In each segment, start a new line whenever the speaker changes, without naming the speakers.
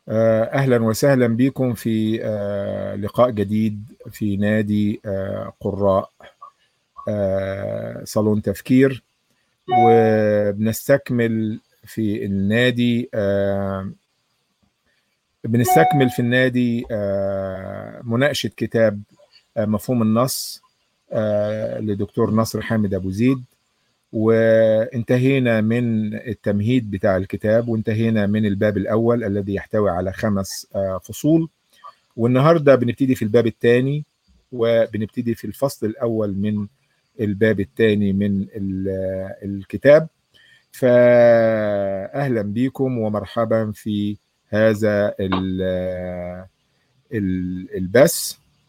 اهلا وسهلا بكم في لقاء جديد في نادي قراء صالون تفكير وبنستكمل في النادي بنستكمل في النادي مناقشه كتاب مفهوم النص لدكتور نصر حامد ابو زيد وانتهينا من التمهيد بتاع الكتاب وانتهينا من الباب الأول الذي يحتوي على خمس فصول والنهاردة بنبتدي في الباب الثاني وبنبتدي في الفصل الأول من الباب الثاني من الكتاب فأهلا بكم ومرحبا في هذا البث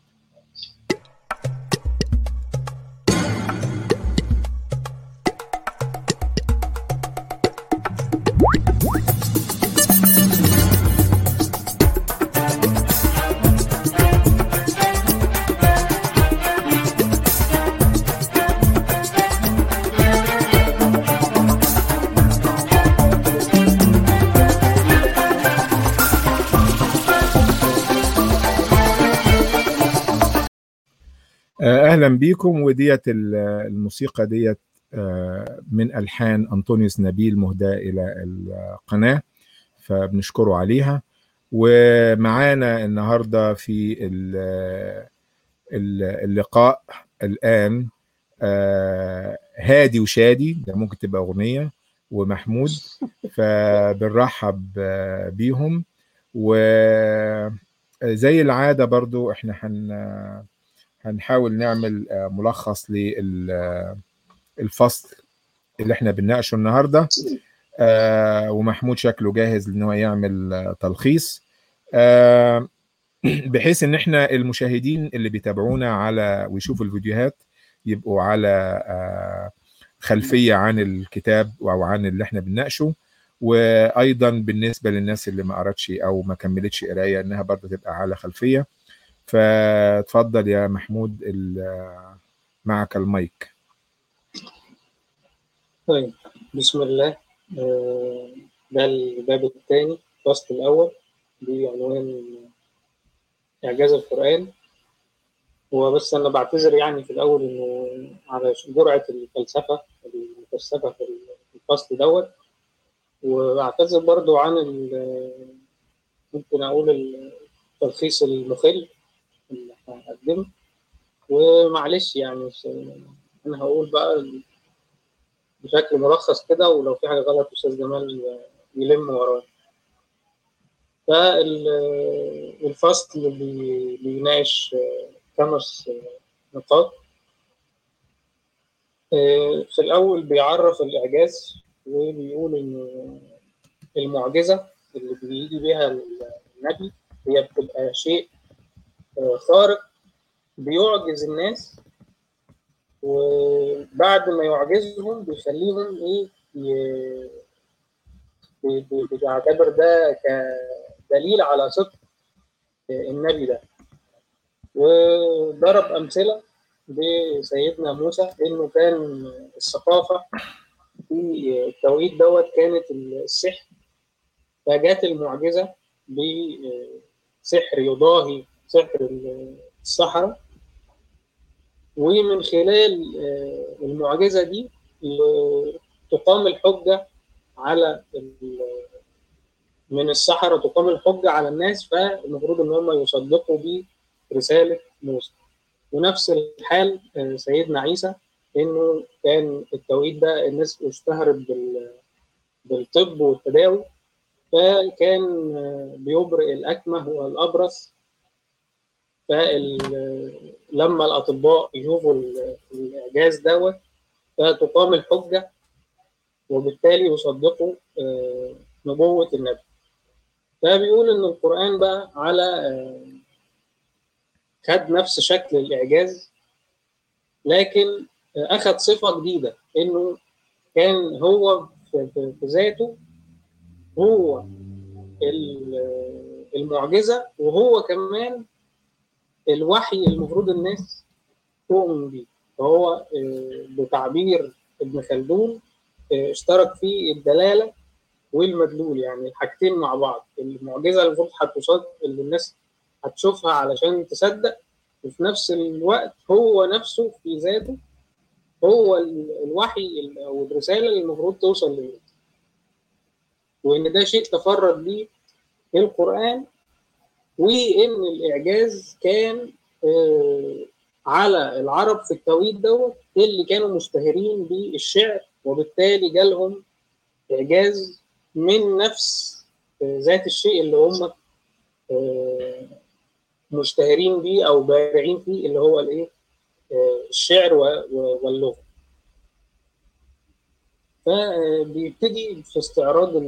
اهلا بيكم وديت الموسيقى ديت من الحان انطونيوس نبيل مهداه الى القناه فبنشكره عليها ومعانا النهارده في اللقاء الان هادي وشادي ده ممكن تبقى اغنيه ومحمود فبنرحب بيهم وزي العاده برضو احنا هن هنحاول نعمل ملخص للفصل اللي احنا بنناقشه النهارده ومحمود شكله جاهز ان هو يعمل تلخيص بحيث ان احنا المشاهدين اللي بيتابعونا على ويشوفوا الفيديوهات يبقوا على خلفيه عن الكتاب او عن اللي احنا بنناقشه وايضا بالنسبه للناس اللي ما قراتش او ما كملتش قرايه انها برضه تبقى على خلفيه فتفضل يا محمود معك المايك
طيب بسم الله ده الباب الثاني الفصل الأول بعنوان إعجاز القرآن هو بس أنا بعتذر يعني في الأول إنه على جرعة الفلسفة المكثفة في الفصل دوت وأعتذر برضو عن ممكن أقول التلخيص المخل اللي هقدمه ومعلش يعني انا هقول بقى بشكل ملخص كده ولو في حاجه غلط استاذ جمال يلم ورايا فالفصل بيناقش خمس نقاط في الاول بيعرف الاعجاز وبيقول ان المعجزه اللي بيجي بيها النبي هي بتبقى شيء خارق بيعجز الناس وبعد ما يعجزهم بيخليهم ايه بيعتبر ده كدليل على صدق النبي ده وضرب امثله بسيدنا موسى انه كان الثقافه في التوقيت دوت كانت السحر فجات المعجزه بسحر يضاهي سحر الصحراء ومن خلال المعجزة دي تقام الحجة على من الصحراء تقام الحجة على الناس فالمفروض إن هم يصدقوا برسالة موسى ونفس الحال سيدنا عيسى إنه كان التوقيت ده الناس اشتهرت بالطب والتداوي فكان بيبرئ الأكمه والأبرص فلما الاطباء يشوفوا الاعجاز دوت فتقام الحجه وبالتالي يصدقوا نبوه النبي فبيقول ان القران بقى على خد نفس شكل الاعجاز لكن اخذ صفه جديده انه كان هو في ذاته هو المعجزه وهو كمان الوحي المفروض الناس تؤمن بيه فهو بتعبير ابن خلدون اشترك في الدلاله والمدلول يعني الحاجتين مع بعض المعجزه اللي المفروض هتصاد اللي الناس هتشوفها علشان تصدق وفي نفس الوقت هو نفسه في ذاته هو الوحي او الرساله اللي المفروض توصل للناس وان ده شيء تفرد بيه القران وان الاعجاز كان على العرب في التوقيت دوت اللي كانوا مشتهرين بالشعر وبالتالي جالهم اعجاز من نفس ذات الشيء اللي هم مشتهرين بيه او بارعين فيه اللي هو الايه الشعر واللغه فبيبتدي في استعراض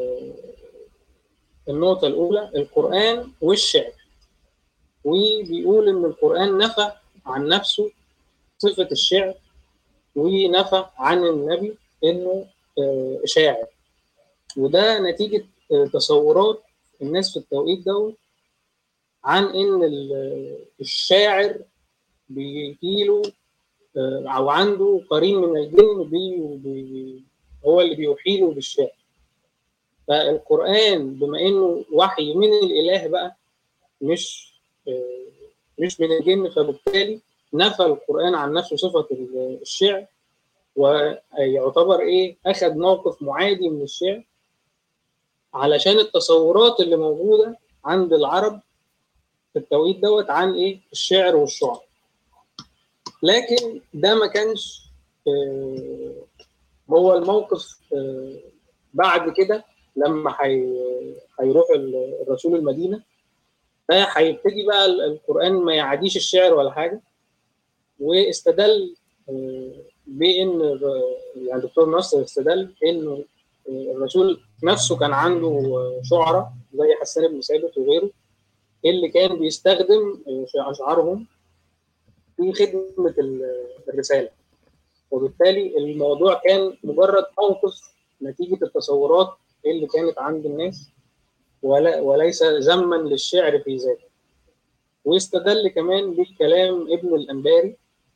النقطه الاولى القران والشعر وبيقول ان القران نفى عن نفسه صفه الشعر ونفى عن النبي انه شاعر وده نتيجه تصورات الناس في التوقيت دوت عن ان الشاعر بيجيله او عنده قرين من الجن بي بي هو اللي بيوحيله بالشعر فالقران بما انه وحي من الاله بقى مش مش من الجن فبالتالي نفى القران عن نفسه صفه الشعر ويعتبر ايه اخذ موقف معادي من الشعر علشان التصورات اللي موجوده عند العرب في التوقيت دوت عن ايه الشعر والشعر لكن ده ما كانش آه هو الموقف آه بعد كده لما هيروح الرسول المدينه فهيبتدي بقى القران ما يعاديش الشعر ولا حاجه واستدل آه بان يعني الدكتور نصر استدل انه الرسول نفسه كان عنده شعراء زي حسان بن ثابت وغيره اللي كان بيستخدم اشعارهم في خدمه الرساله وبالتالي الموضوع كان مجرد موقف نتيجه التصورات اللي كانت عند الناس ولا وليس ذما للشعر في ذاته واستدل كمان بكلام ابن الانباري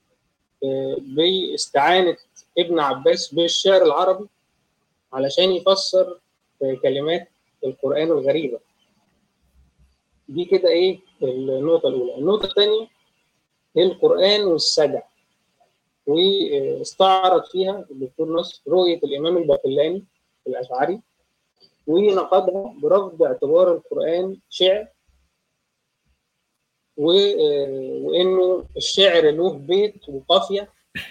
باستعانه ابن عباس بالشعر العربي علشان يفسر كلمات القران الغريبه دي كده ايه النقطة الأولى، النقطة الثانية القرآن والسجع واستعرض فيها الدكتور نصر رؤية الإمام الباقلاني الأشعري ونقدها برفض اعتبار القرآن شعر وإنه الشعر له بيت وقافية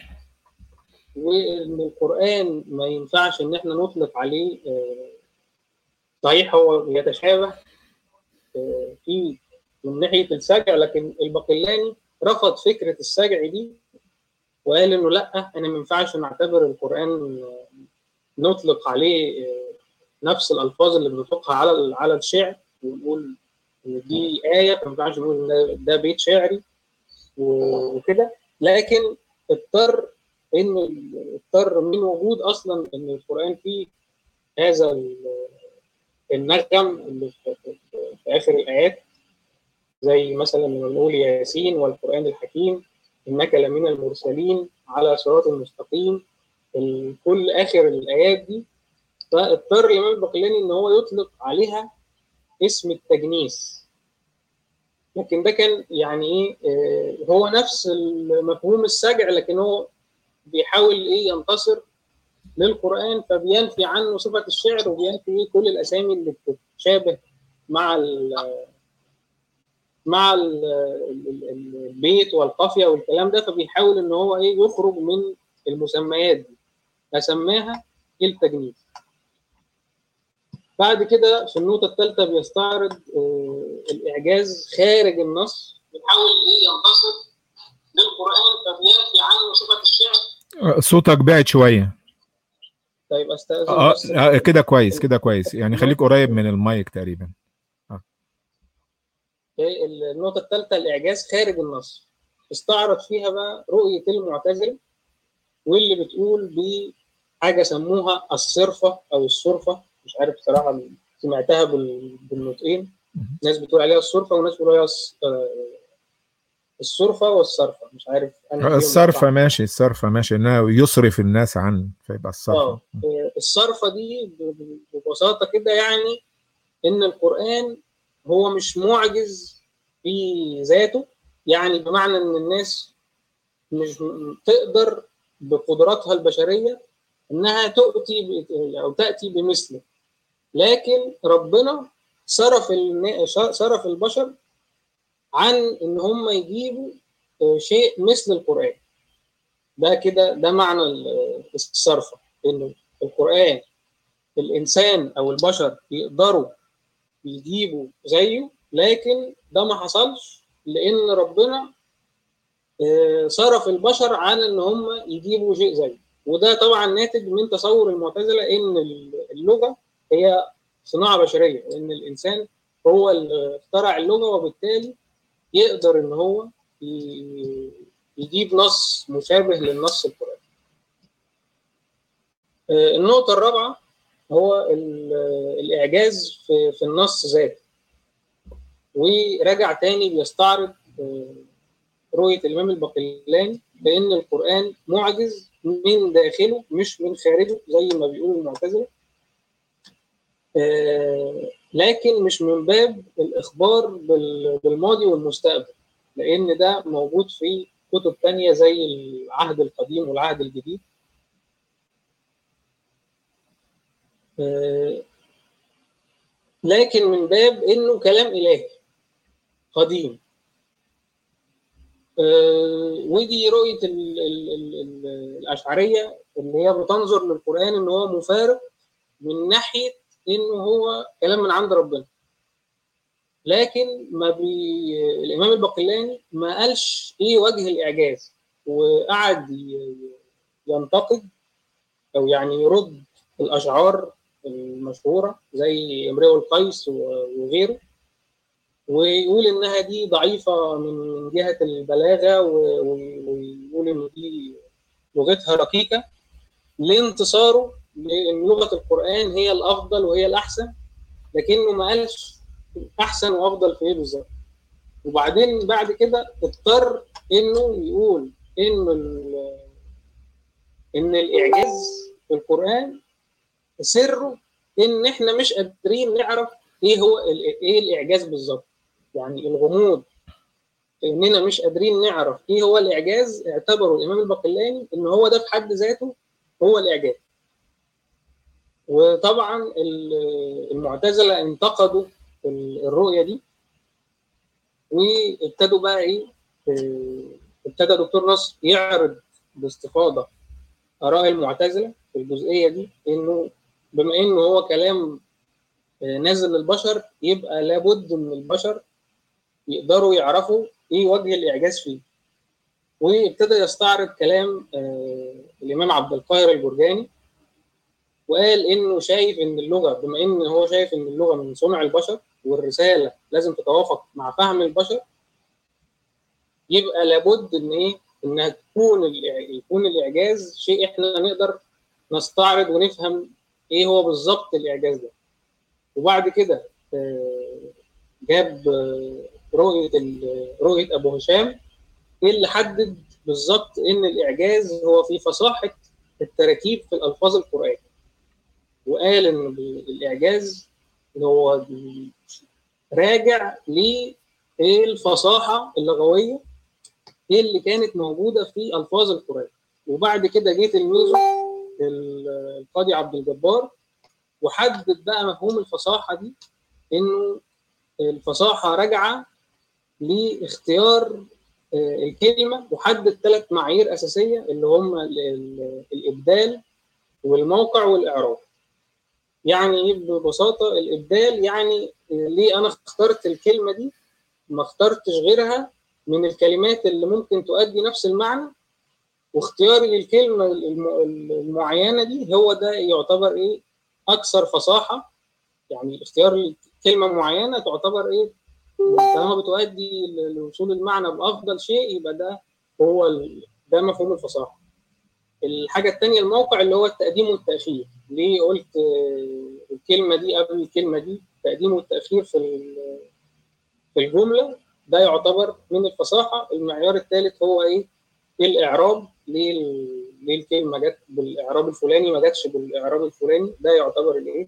وإن القرآن ما ينفعش إن إحنا نطلق عليه صحيح هو يتشابه في من ناحيه السجع لكن الباقلاني رفض فكره السجع دي وقال انه لا انا ما ينفعش نعتبر القران نطلق عليه نفس الالفاظ اللي بنطلقها على على الشعر ونقول ان دي ايه ما ينفعش نقول ان ده بيت شعري وكده لكن اضطر ان اضطر من وجود اصلا ان القران فيه هذا النغم اللي في, في اخر الايات زي مثلا لما نقول ياسين والقران الحكيم انك لمن المرسلين على صراط مستقيم كل اخر الايات دي فاضطر الامام الباقلاني ان هو يطلق عليها اسم التجنيس لكن ده كان يعني ايه هو نفس مفهوم السجع لكن هو بيحاول ايه ينتصر للقران فبينفي عنه صفه الشعر وبينفي ايه كل الاسامي اللي بتتشابه مع ال مع ال البيت والقافيه والكلام ده فبيحاول ان هو ايه يخرج من المسميات دي فسماها التجنيد بعد كده في النقطه الثالثه بيستعرض الاعجاز خارج النص بيحاول ايه ينتصر للقران فبينفي عنه صفه الشعر
صوتك بعد شويه
طيب استاذن
اه, آه كده كويس كده كويس يعني خليك قريب من المايك تقريبا
آه. النقطه الثالثه الاعجاز خارج النص استعرض فيها بقى رؤيه المعتزله واللي بتقول بحاجه سموها الصرفه او الصرفه مش عارف بصراحه سمعتها بالنطقين ناس بتقول عليها الصرفه وناس بتقول عليها الصرفة والصرفة مش عارف أنا فيهم
الصرفة
صح.
ماشي الصرفة ماشي انها يصرف الناس عن فيبقى الصرفة
اه الصرفة دي ب- ب- ببساطة كده يعني إن القرآن هو مش معجز في ذاته يعني بمعنى إن الناس مش م- تقدر بقدراتها البشرية إنها تؤتي ب- أو تأتي بمثله لكن ربنا صرف النا- صرف البشر عن إن هم يجيبوا آه، شيء مثل القرآن ده كده ده معنى ال- الصرفة إنه القرآن الإنسان أو البشر يقدروا يجيبوا زيه لكن ده ما حصلش لأن ربنا آه، صرف البشر عن إن هم يجيبوا شيء زيه وده طبعا ناتج من تصور المعتزلة إن اللغة هي صناعة بشرية وإن الإنسان هو اللي اخترع اللغة وبالتالي يقدر إن هو ي- يجيب نص مشابه للنص القرآني. آه، النقطة الرابعة هو ال- الإعجاز في, في النص ذاته ورجع تاني بيستعرض آه، رؤية الإمام الباقلاني بأن القرآن معجز من داخله مش من خارجه زي ما بيقول المعتزلة آه، لكن مش من باب الإخبار بال- بالماضي والمستقبل لأن ده موجود في كتب تانية زي العهد القديم والعهد الجديد آه، لكن من باب انه كلام الهي قديم آه، ودي رؤيه ال ال ال ال الاشعريه اللي هي بتنظر للقران ان هو مفارق من ناحيه انه هو كلام من عند ربنا لكن ما بي الامام الباقلاني ما قالش ايه وجه الاعجاز وقعد ي- ينتقد او يعني يرد الاشعار المشهوره زي امرئ القيس و- وغيره ويقول انها دي ضعيفه من من جهه البلاغه و- و- ويقول ان دي لغتها رقيقه لانتصاره لان لغه القران هي الافضل وهي الاحسن لكنه ما قالش احسن وافضل في ايه بالظبط وبعدين بعد كده اضطر انه يقول ان ال- ان الاعجاز في القران سره ان احنا مش قادرين نعرف ايه هو ال- ايه الاعجاز بالظبط يعني الغموض اننا مش قادرين نعرف ايه هو الاعجاز اعتبره الامام الباقلاني ان هو ده في حد ذاته هو الاعجاز وطبعا ال- المعتزله انتقدوا ال- الرؤيه دي وابتدوا بقى ايه آه، ابتدى دكتور نصر يعرض باستفاضه اراء المعتزله في الجزئيه دي انه بما انه هو كلام آه، نازل للبشر يبقى لابد من البشر يقدروا يعرفوا ايه وجه الاعجاز فيه وابتدى يستعرض كلام آه، الامام عبد القاهر الجرجاني وقال انه شايف ان اللغه بما ان هو شايف ان اللغه من صنع البشر والرساله لازم تتوافق مع فهم البشر يبقى لابد ان ايه انها تكون الإع- يكون الاعجاز شيء احنا نقدر نستعرض ونفهم ايه هو بالظبط الاعجاز ده وبعد كده آه، جاب آه، رؤيه ال- رؤيه ابو هشام ايه اللي حدد بالظبط ان الاعجاز هو في فصاحه التراكيب في الالفاظ القران وقال ان الاعجاز اللي هو بي- راجع للفصاحه اللغويه ايه اللي كانت موجوده في الفاظ القران وبعد كده جه تلميذه ال- القاضي عبد الجبار وحدد بقى مفهوم الفصاحه دي انه الفصاحه راجعه لاختيار آه، الكلمه وحدد ثلاث معايير اساسيه اللي هم ال- ال- الابدال والموقع والاعراب يعني ايه ببساطه الابدال يعني ليه انا اخترت الكلمه دي ما اخترتش غيرها من الكلمات اللي ممكن تؤدي نفس المعنى واختياري للكلمه الم- المعينه دي هو ده يعتبر ايه اكثر فصاحه يعني اختيار كلمه معينه تعتبر ايه طالما بتؤدي ل- لوصول المعنى بافضل شيء يبقى ده هو ال- ده مفهوم الفصاحه الحاجه الثانيه الموقع اللي هو التقديم والتاخير ليه قلت آه، الكلمه دي قبل الكلمه دي التقديم والتاخير في ال- في الجمله ده يعتبر من الفصاحه المعيار الثالث هو ايه الاعراب ليه ليه الكلمه جت بالاعراب الفلاني ما جاتش بالاعراب الفلاني ده يعتبر الايه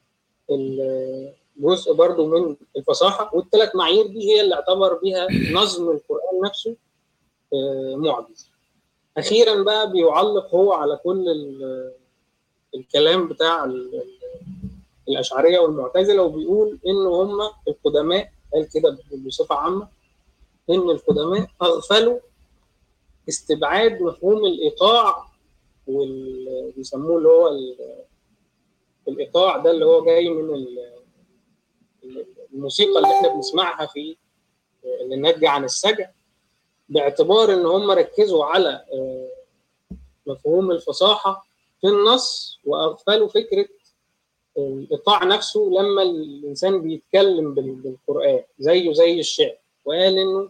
جزء برضو من الفصاحه والثلاث معايير دي هي اللي اعتبر بها نظم القران نفسه معجز اخيرا بقى بيعلق هو على كل الكلام بتاع الاشعريه والمعتزله وبيقول ان هم القدماء قال كده بصفه عامه ان القدماء اغفلوا استبعاد مفهوم الايقاع واللي بيسموه اللي هو الايقاع ده اللي هو جاي من الموسيقى اللي احنا بنسمعها في اللي ناتجه عن السجع باعتبار ان هم ركزوا على مفهوم الفصاحه في النص واغفلوا فكره الايقاع نفسه لما الانسان بيتكلم بالقران زيه زي الشعر وقال انه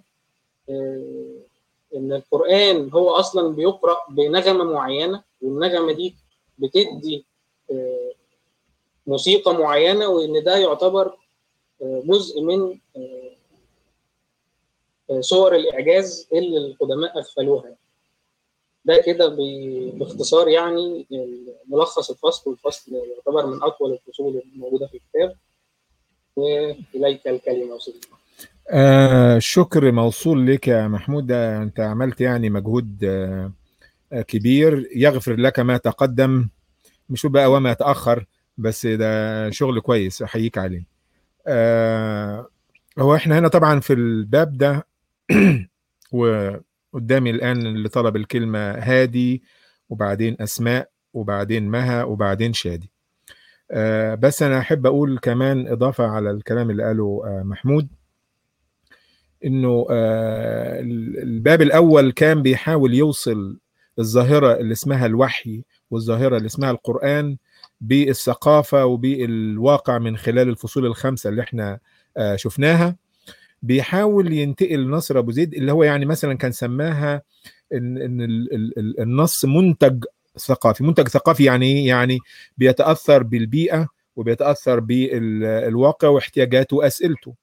ان القران هو اصلا بيقرا بنغمه معينه والنغمه دي بتدي موسيقى معينه وان ده يعتبر جزء من صور الاعجاز اللي القدماء اغفلوها ده كده باختصار يعني ملخص الفصل والفصل يعتبر من اطول الفصول الموجوده في الكتاب واليك الكلمه وسيدي
آه شكر موصول لك يا محمود انت عملت يعني مجهود آه كبير يغفر لك ما تقدم مش بقى وما تاخر بس ده شغل كويس احييك عليه آه هو احنا هنا طبعا في الباب ده وقدامي الان اللي طلب الكلمه هادي وبعدين اسماء وبعدين مها وبعدين شادي آه بس انا احب اقول كمان اضافه على الكلام اللي قاله آه محمود انه آه الباب الاول كان بيحاول يوصل الظاهره اللي اسمها الوحي والظاهره اللي اسمها القران بالثقافه وبالواقع من خلال الفصول الخمسه اللي احنا آه شفناها بيحاول ينتقل نصر ابو زيد اللي هو يعني مثلا كان سماها ان ان النص منتج ثقافي منتج ثقافي يعني ايه يعني بيتاثر بالبيئه وبيتاثر بالواقع واحتياجاته واسئلته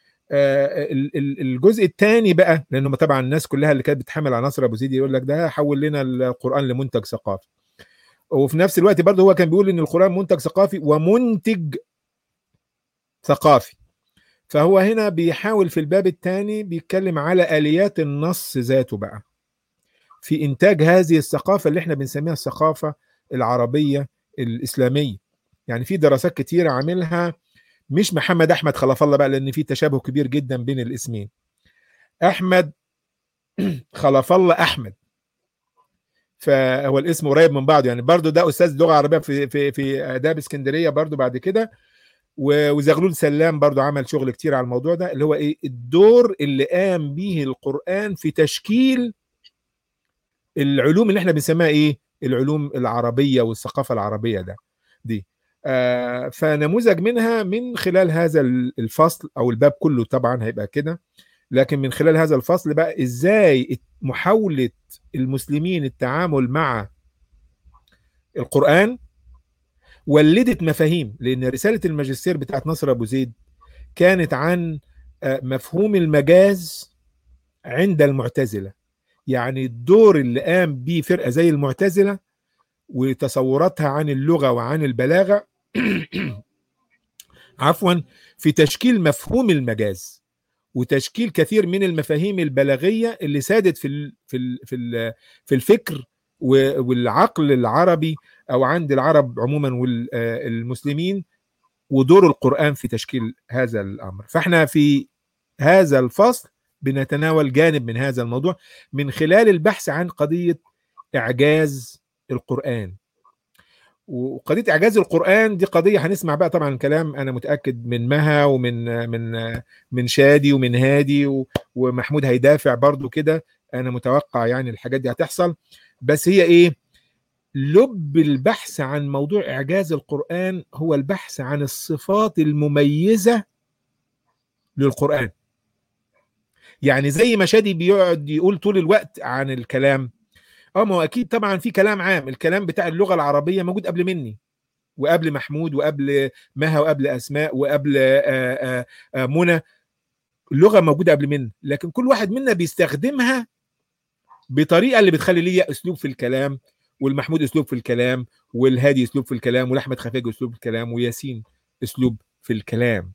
الجزء الثاني بقى لانه طبعا الناس كلها اللي كانت بتحمل على نصر ابو زيد يقول لك ده حول لنا القران لمنتج ثقافي وفي نفس الوقت برضه هو كان بيقول ان القران منتج ثقافي ومنتج ثقافي فهو هنا بيحاول في الباب الثاني بيتكلم على اليات النص ذاته بقى في انتاج هذه الثقافه اللي احنا بنسميها الثقافه العربيه الاسلاميه يعني في دراسات كتيره عاملها مش محمد احمد خلف الله بقى لان في تشابه كبير جدا بين الاسمين احمد خلف الله احمد فهو الاسم قريب من بعضه يعني برضه ده استاذ لغه عربيه في في في اداب اسكندريه برضه بعد كده وزغلول سلام برضه عمل شغل كتير على الموضوع ده اللي هو ايه الدور اللي قام به القران في تشكيل العلوم اللي احنا بنسميها ايه العلوم العربيه والثقافه العربيه ده دي آه فنموذج منها من خلال هذا الفصل او الباب كله طبعا هيبقى كده لكن من خلال هذا الفصل بقى ازاي محاوله المسلمين التعامل مع القران ولدت مفاهيم لان رساله الماجستير بتاعت نصر ابو زيد كانت عن مفهوم المجاز عند المعتزله يعني الدور اللي قام بيه فرقه زي المعتزله وتصوراتها عن اللغه وعن البلاغه عفوا في تشكيل مفهوم المجاز وتشكيل كثير من المفاهيم البلاغيه اللي سادت في ال في ال في ال في الفكر والعقل العربي او عند العرب عموما والمسلمين ودور القران في تشكيل هذا الامر فاحنا في هذا الفصل بنتناول جانب من هذا الموضوع من خلال البحث عن قضيه اعجاز القران وقضيه اعجاز القران دي قضيه هنسمع بقى طبعا كلام انا متاكد من مها ومن من من شادي ومن هادي ومحمود هيدافع برضو كده انا متوقع يعني الحاجات دي هتحصل بس هي ايه لب البحث عن موضوع اعجاز القران هو البحث عن الصفات المميزه للقران يعني زي ما شادي بيقعد يقول طول الوقت عن الكلام اه ما هو اكيد طبعا في كلام عام الكلام بتاع اللغه العربيه موجود قبل مني وقبل محمود وقبل مها وقبل اسماء وقبل آآ آآ منى اللغه موجوده قبل منا لكن كل واحد منا بيستخدمها بطريقه اللي بتخلي ليا اسلوب في الكلام والمحمود اسلوب في الكلام والهادي اسلوب في الكلام والاحمد خفاجي اسلوب في الكلام وياسين اسلوب في الكلام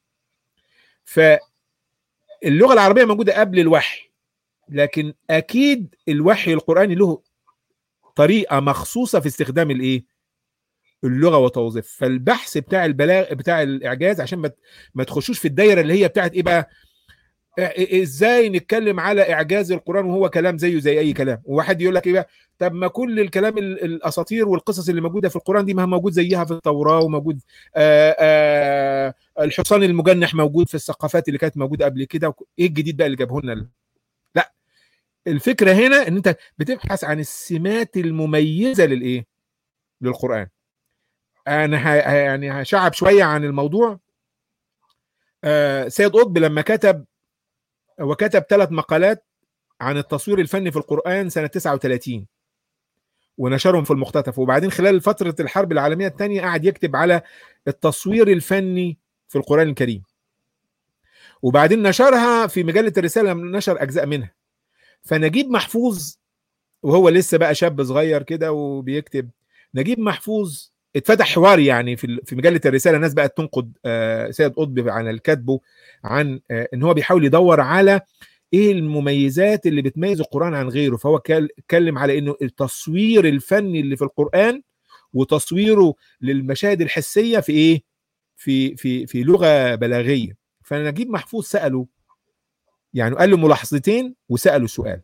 فاللغه العربيه موجوده قبل الوحي لكن اكيد الوحي القراني له طريقه مخصوصه في استخدام الايه اللغه وتوظيف فالبحث بتاع البلاغ بتاع الاعجاز عشان ما ما تخشوش في الدايره اللي هي بتاعت ايه بقى ازاي نتكلم على اعجاز القران وهو كلام زيه زي اي كلام وواحد يقول لك ايه بقى طب ما كل الكلام الاساطير والقصص اللي موجوده في القران دي ما موجود زيها في التوراه وموجود آآ آآ الحصان المجنح موجود في الثقافات اللي كانت موجوده قبل كده ايه الجديد بقى اللي جابه لنا لا الفكره هنا ان انت بتبحث عن السمات المميزه للايه للقران انا يعني هشعب شويه عن الموضوع آه سيد قطب لما كتب وكتب ثلاث مقالات عن التصوير الفني في القرآن سنة 39 ونشرهم في المختطف وبعدين خلال فترة الحرب العالمية الثانية قعد يكتب على التصوير الفني في القرآن الكريم وبعدين نشرها في مجلة الرسالة نشر أجزاء منها فنجيب محفوظ وهو لسه بقى شاب صغير كده وبيكتب نجيب محفوظ اتفتح حوار يعني في في مجله الرساله الناس بقت تنقد سيد قطب عن الكاتبه عن ان هو بيحاول يدور على ايه المميزات اللي بتميز القران عن غيره فهو اتكلم على انه التصوير الفني اللي في القران وتصويره للمشاهد الحسيه في ايه في في في لغه بلاغيه فنجيب محفوظ ساله يعني قال له ملاحظتين وساله سؤال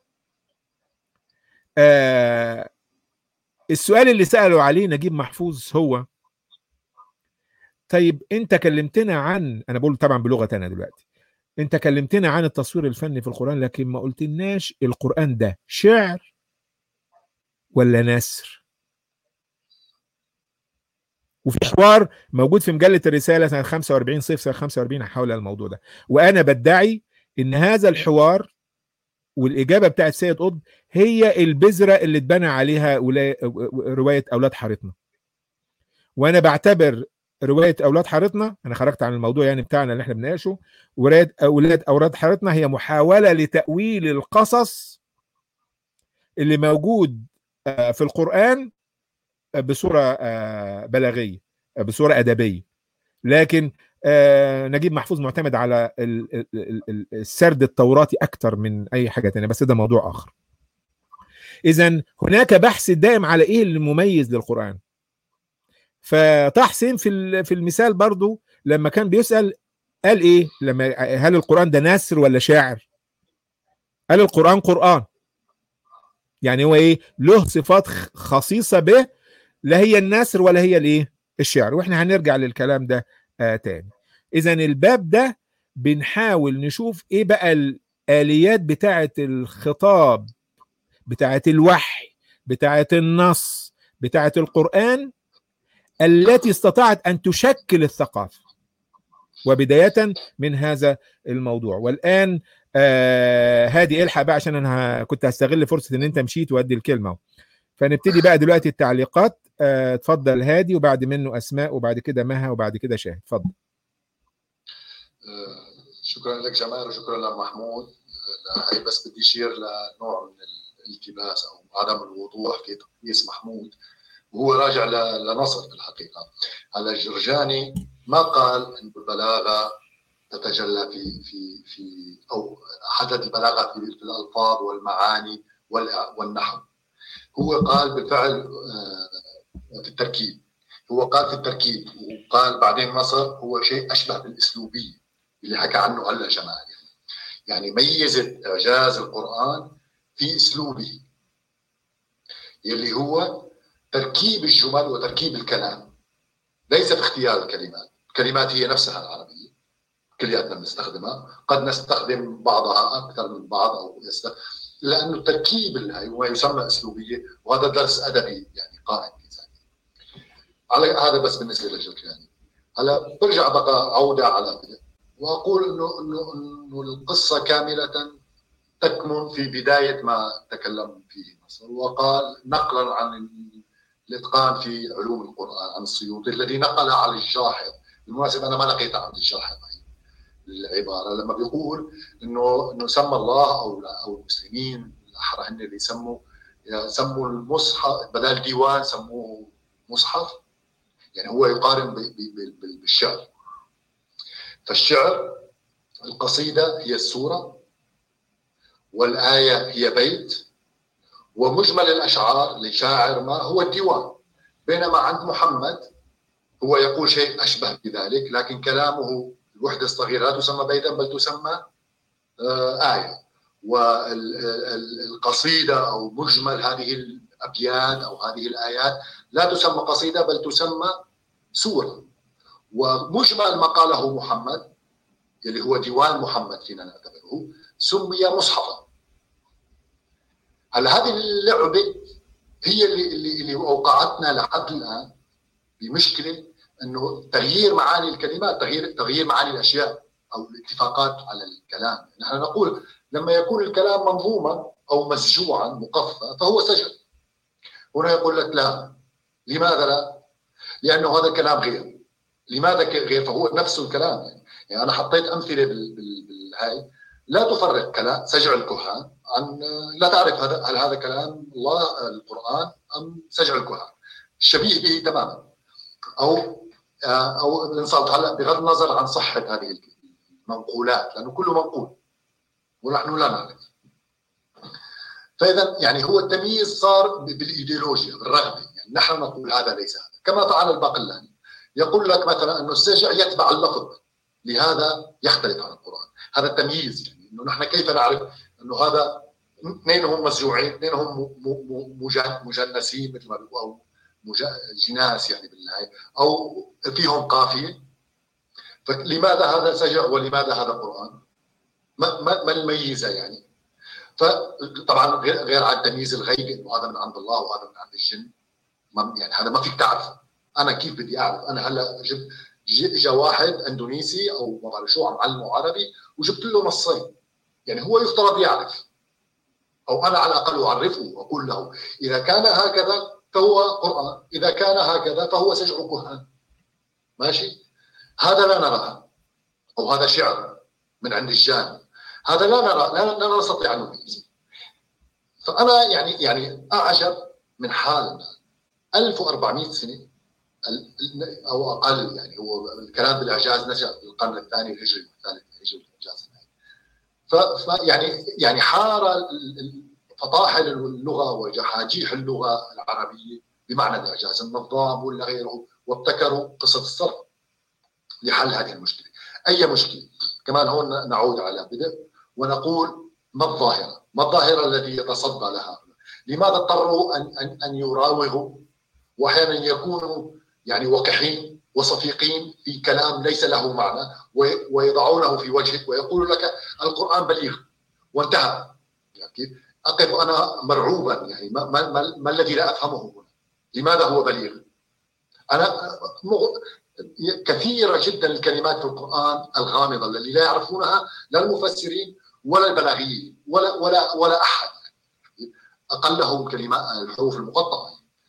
آه السؤال اللي سأله عليه نجيب محفوظ هو طيب انت كلمتنا عن انا بقول طبعا بلغه انا دلوقتي انت كلمتنا عن التصوير الفني في القران لكن ما قلتلناش القران ده شعر ولا نثر وفي حوار موجود في مجله الرساله سنه 45 صيف سنه 45 حول الموضوع ده وانا بدعي ان هذا الحوار والاجابه بتاعت سيد قطب هي البذره اللي اتبنى عليها روايه اولاد حارتنا وانا بعتبر روايه اولاد حارتنا انا خرجت عن الموضوع يعني بتاعنا اللي احنا بنناقشه وروايه اولاد اولاد حارتنا هي محاوله لتاويل القصص اللي موجود في القران بصوره بلاغيه بصوره ادبيه لكن آه نجيب محفوظ معتمد على السرد التوراتي اكتر من اي حاجه تانية بس ده موضوع اخر اذا هناك بحث دائم على ايه المميز للقران فطه حسين في في المثال برضو لما كان بيسال قال ايه لما هل القران ده نثر ولا شاعر قال القران قران يعني هو ايه له صفات خصيصه به لا هي النثر ولا هي الايه الشعر واحنا هنرجع للكلام ده آه تاني اذا الباب ده بنحاول نشوف ايه بقى الاليات بتاعه الخطاب بتاعه الوحي بتاعه النص بتاعه القران التي استطاعت ان تشكل الثقافه وبدايه من هذا الموضوع والان آه هادي الحق بقى عشان انا كنت هستغل فرصه ان انت مشيت وادي الكلمه فنبتدي بقى دلوقتي التعليقات آه اتفضل هادي وبعد منه اسماء وبعد كده مها وبعد كده شاهد اتفضل
شكرا لك جمال وشكرا لمحمود هي بس بدي اشير لنوع من الالتباس او عدم الوضوح في تقييس محمود وهو راجع لنصر في الحقيقه على الجرجاني ما قال ان البلاغه تتجلى في في في او حدد البلاغه في الالفاظ والمعاني والنحو هو قال بالفعل في التركيب هو قال في التركيب وقال بعدين نصر هو شيء اشبه بالاسلوبيه اللي حكى عنه هلا جمال يعني ميزت اعجاز القران في اسلوبه يلي هو تركيب الجمل وتركيب الكلام ليس في اختيار الكلمات الكلمات هي نفسها العربيه كلياتنا بنستخدمها قد نستخدم بعضها اكثر من بعض او يست... لانه التركيب اللي هو يسمى اسلوبيه وهذا درس ادبي يعني قائم في ذاته على هذا بس بالنسبه للجرجاني هلا برجع بقى عوده على واقول انه انه انه القصه كامله تكمن في بدايه ما تكلم فيه نصر وقال نقلا عن الاتقان في علوم القران عن السيوطي الذي نقل على الجاحظ بالمناسبه انا ما لقيت عند الجاحظ العباره لما بيقول انه انه سمى الله او او المسلمين الاحرى هن اللي يسموا سموا المصحف بدل ديوان سموه مصحف يعني هو يقارن بالشعر فالشعر القصيدة هي السورة والآية هي بيت ومجمل الأشعار لشاعر ما هو الديوان بينما عند محمد هو يقول شيء أشبه بذلك لكن كلامه الوحدة الصغيرة لا تسمى بيتا بل تسمى آه، آية والقصيدة أو مجمل هذه الأبيات أو هذه الآيات لا تسمى قصيدة بل تسمى سورة ومجمل ما قاله محمد اللي هو ديوان محمد فينا نعتبره سمي مصحفا هل هذه اللعبة هي اللي اللي, اللي اوقعتنا لحد الان بمشكله انه تغيير معاني الكلمات تغيير تغيير معاني الاشياء او الاتفاقات على الكلام نحن نقول لما يكون الكلام منظوما او مسجوعا مقفى فهو سجن هنا يقول لك لا لماذا لا؟ لانه هذا الكلام غير لماذا غير فهو نفس الكلام يعني, يعني انا حطيت امثله بالهاي لا تفرق كلام سجع الكهان عن لا تعرف هذا هل هذا كلام الله القران ام سجع الكهان شبيه به تماما او او الانصات هلا بغض النظر عن صحه هذه المنقولات لانه كله منقول ونحن لا نعرف فاذا يعني هو التمييز صار بالايديولوجيا بالرغبه يعني نحن نقول هذا ليس هذا كما فعل الباقلاني يقول لك مثلا انه السجع يتبع اللفظ لهذا يختلف عن القران هذا التمييز يعني انه نحن كيف نعرف انه هذا اثنينهم مسجوعين اثنينهم مجنسين مثل ما بيقولوا او جناس يعني بالله او فيهم قافيه فلماذا هذا سجع ولماذا هذا قران؟ ما ما الميزه يعني؟ فطبعا غير عن تمييز الغيب انه هذا من عند الله وهذا من عند الجن يعني هذا ما فيك تعرفه انا كيف بدي اعرف انا هلا جبت اجى واحد اندونيسي او ما بعرف شو عم علمه عربي وجبت له نصين يعني هو يفترض يعرف او انا على الاقل اعرفه واقول له اذا كان هكذا فهو قران اذا كان هكذا فهو سجع كهان ماشي هذا لا نراه او هذا شعر من عند الجان هذا لا نرى لا, لا نستطيع ان نميز فانا يعني يعني اعجب من حال 1400 سنه او اقل يعني هو الكلام بالاعجاز نشا في القرن الثاني الهجري والثالث الهجري الاعجاز فيعني يعني حار فطاحل اللغه وجحاجيح اللغه العربيه بمعنى الاعجاز النظام ولا غيره وابتكروا قصه الصرف لحل هذه المشكله اي مشكله كمان هون نعود على بدء ونقول ما الظاهره؟ ما الظاهره التي يتصدى لها؟ لماذا اضطروا ان ان ان يراوغوا واحيانا يكونوا يعني وقحين وصفيقين في كلام ليس له معنى ويضعونه في وجهك ويقول لك القرآن بليغ وانتهى يعني أقف أنا مرعوبا يعني ما, ما, ما الذي لا أفهمه هنا لماذا هو بليغ أنا كثيرة جدا الكلمات في القرآن الغامضة التي لا يعرفونها لا المفسرين ولا البلاغيين ولا ولا ولا أحد أقلهم كلمات الحروف المقطعة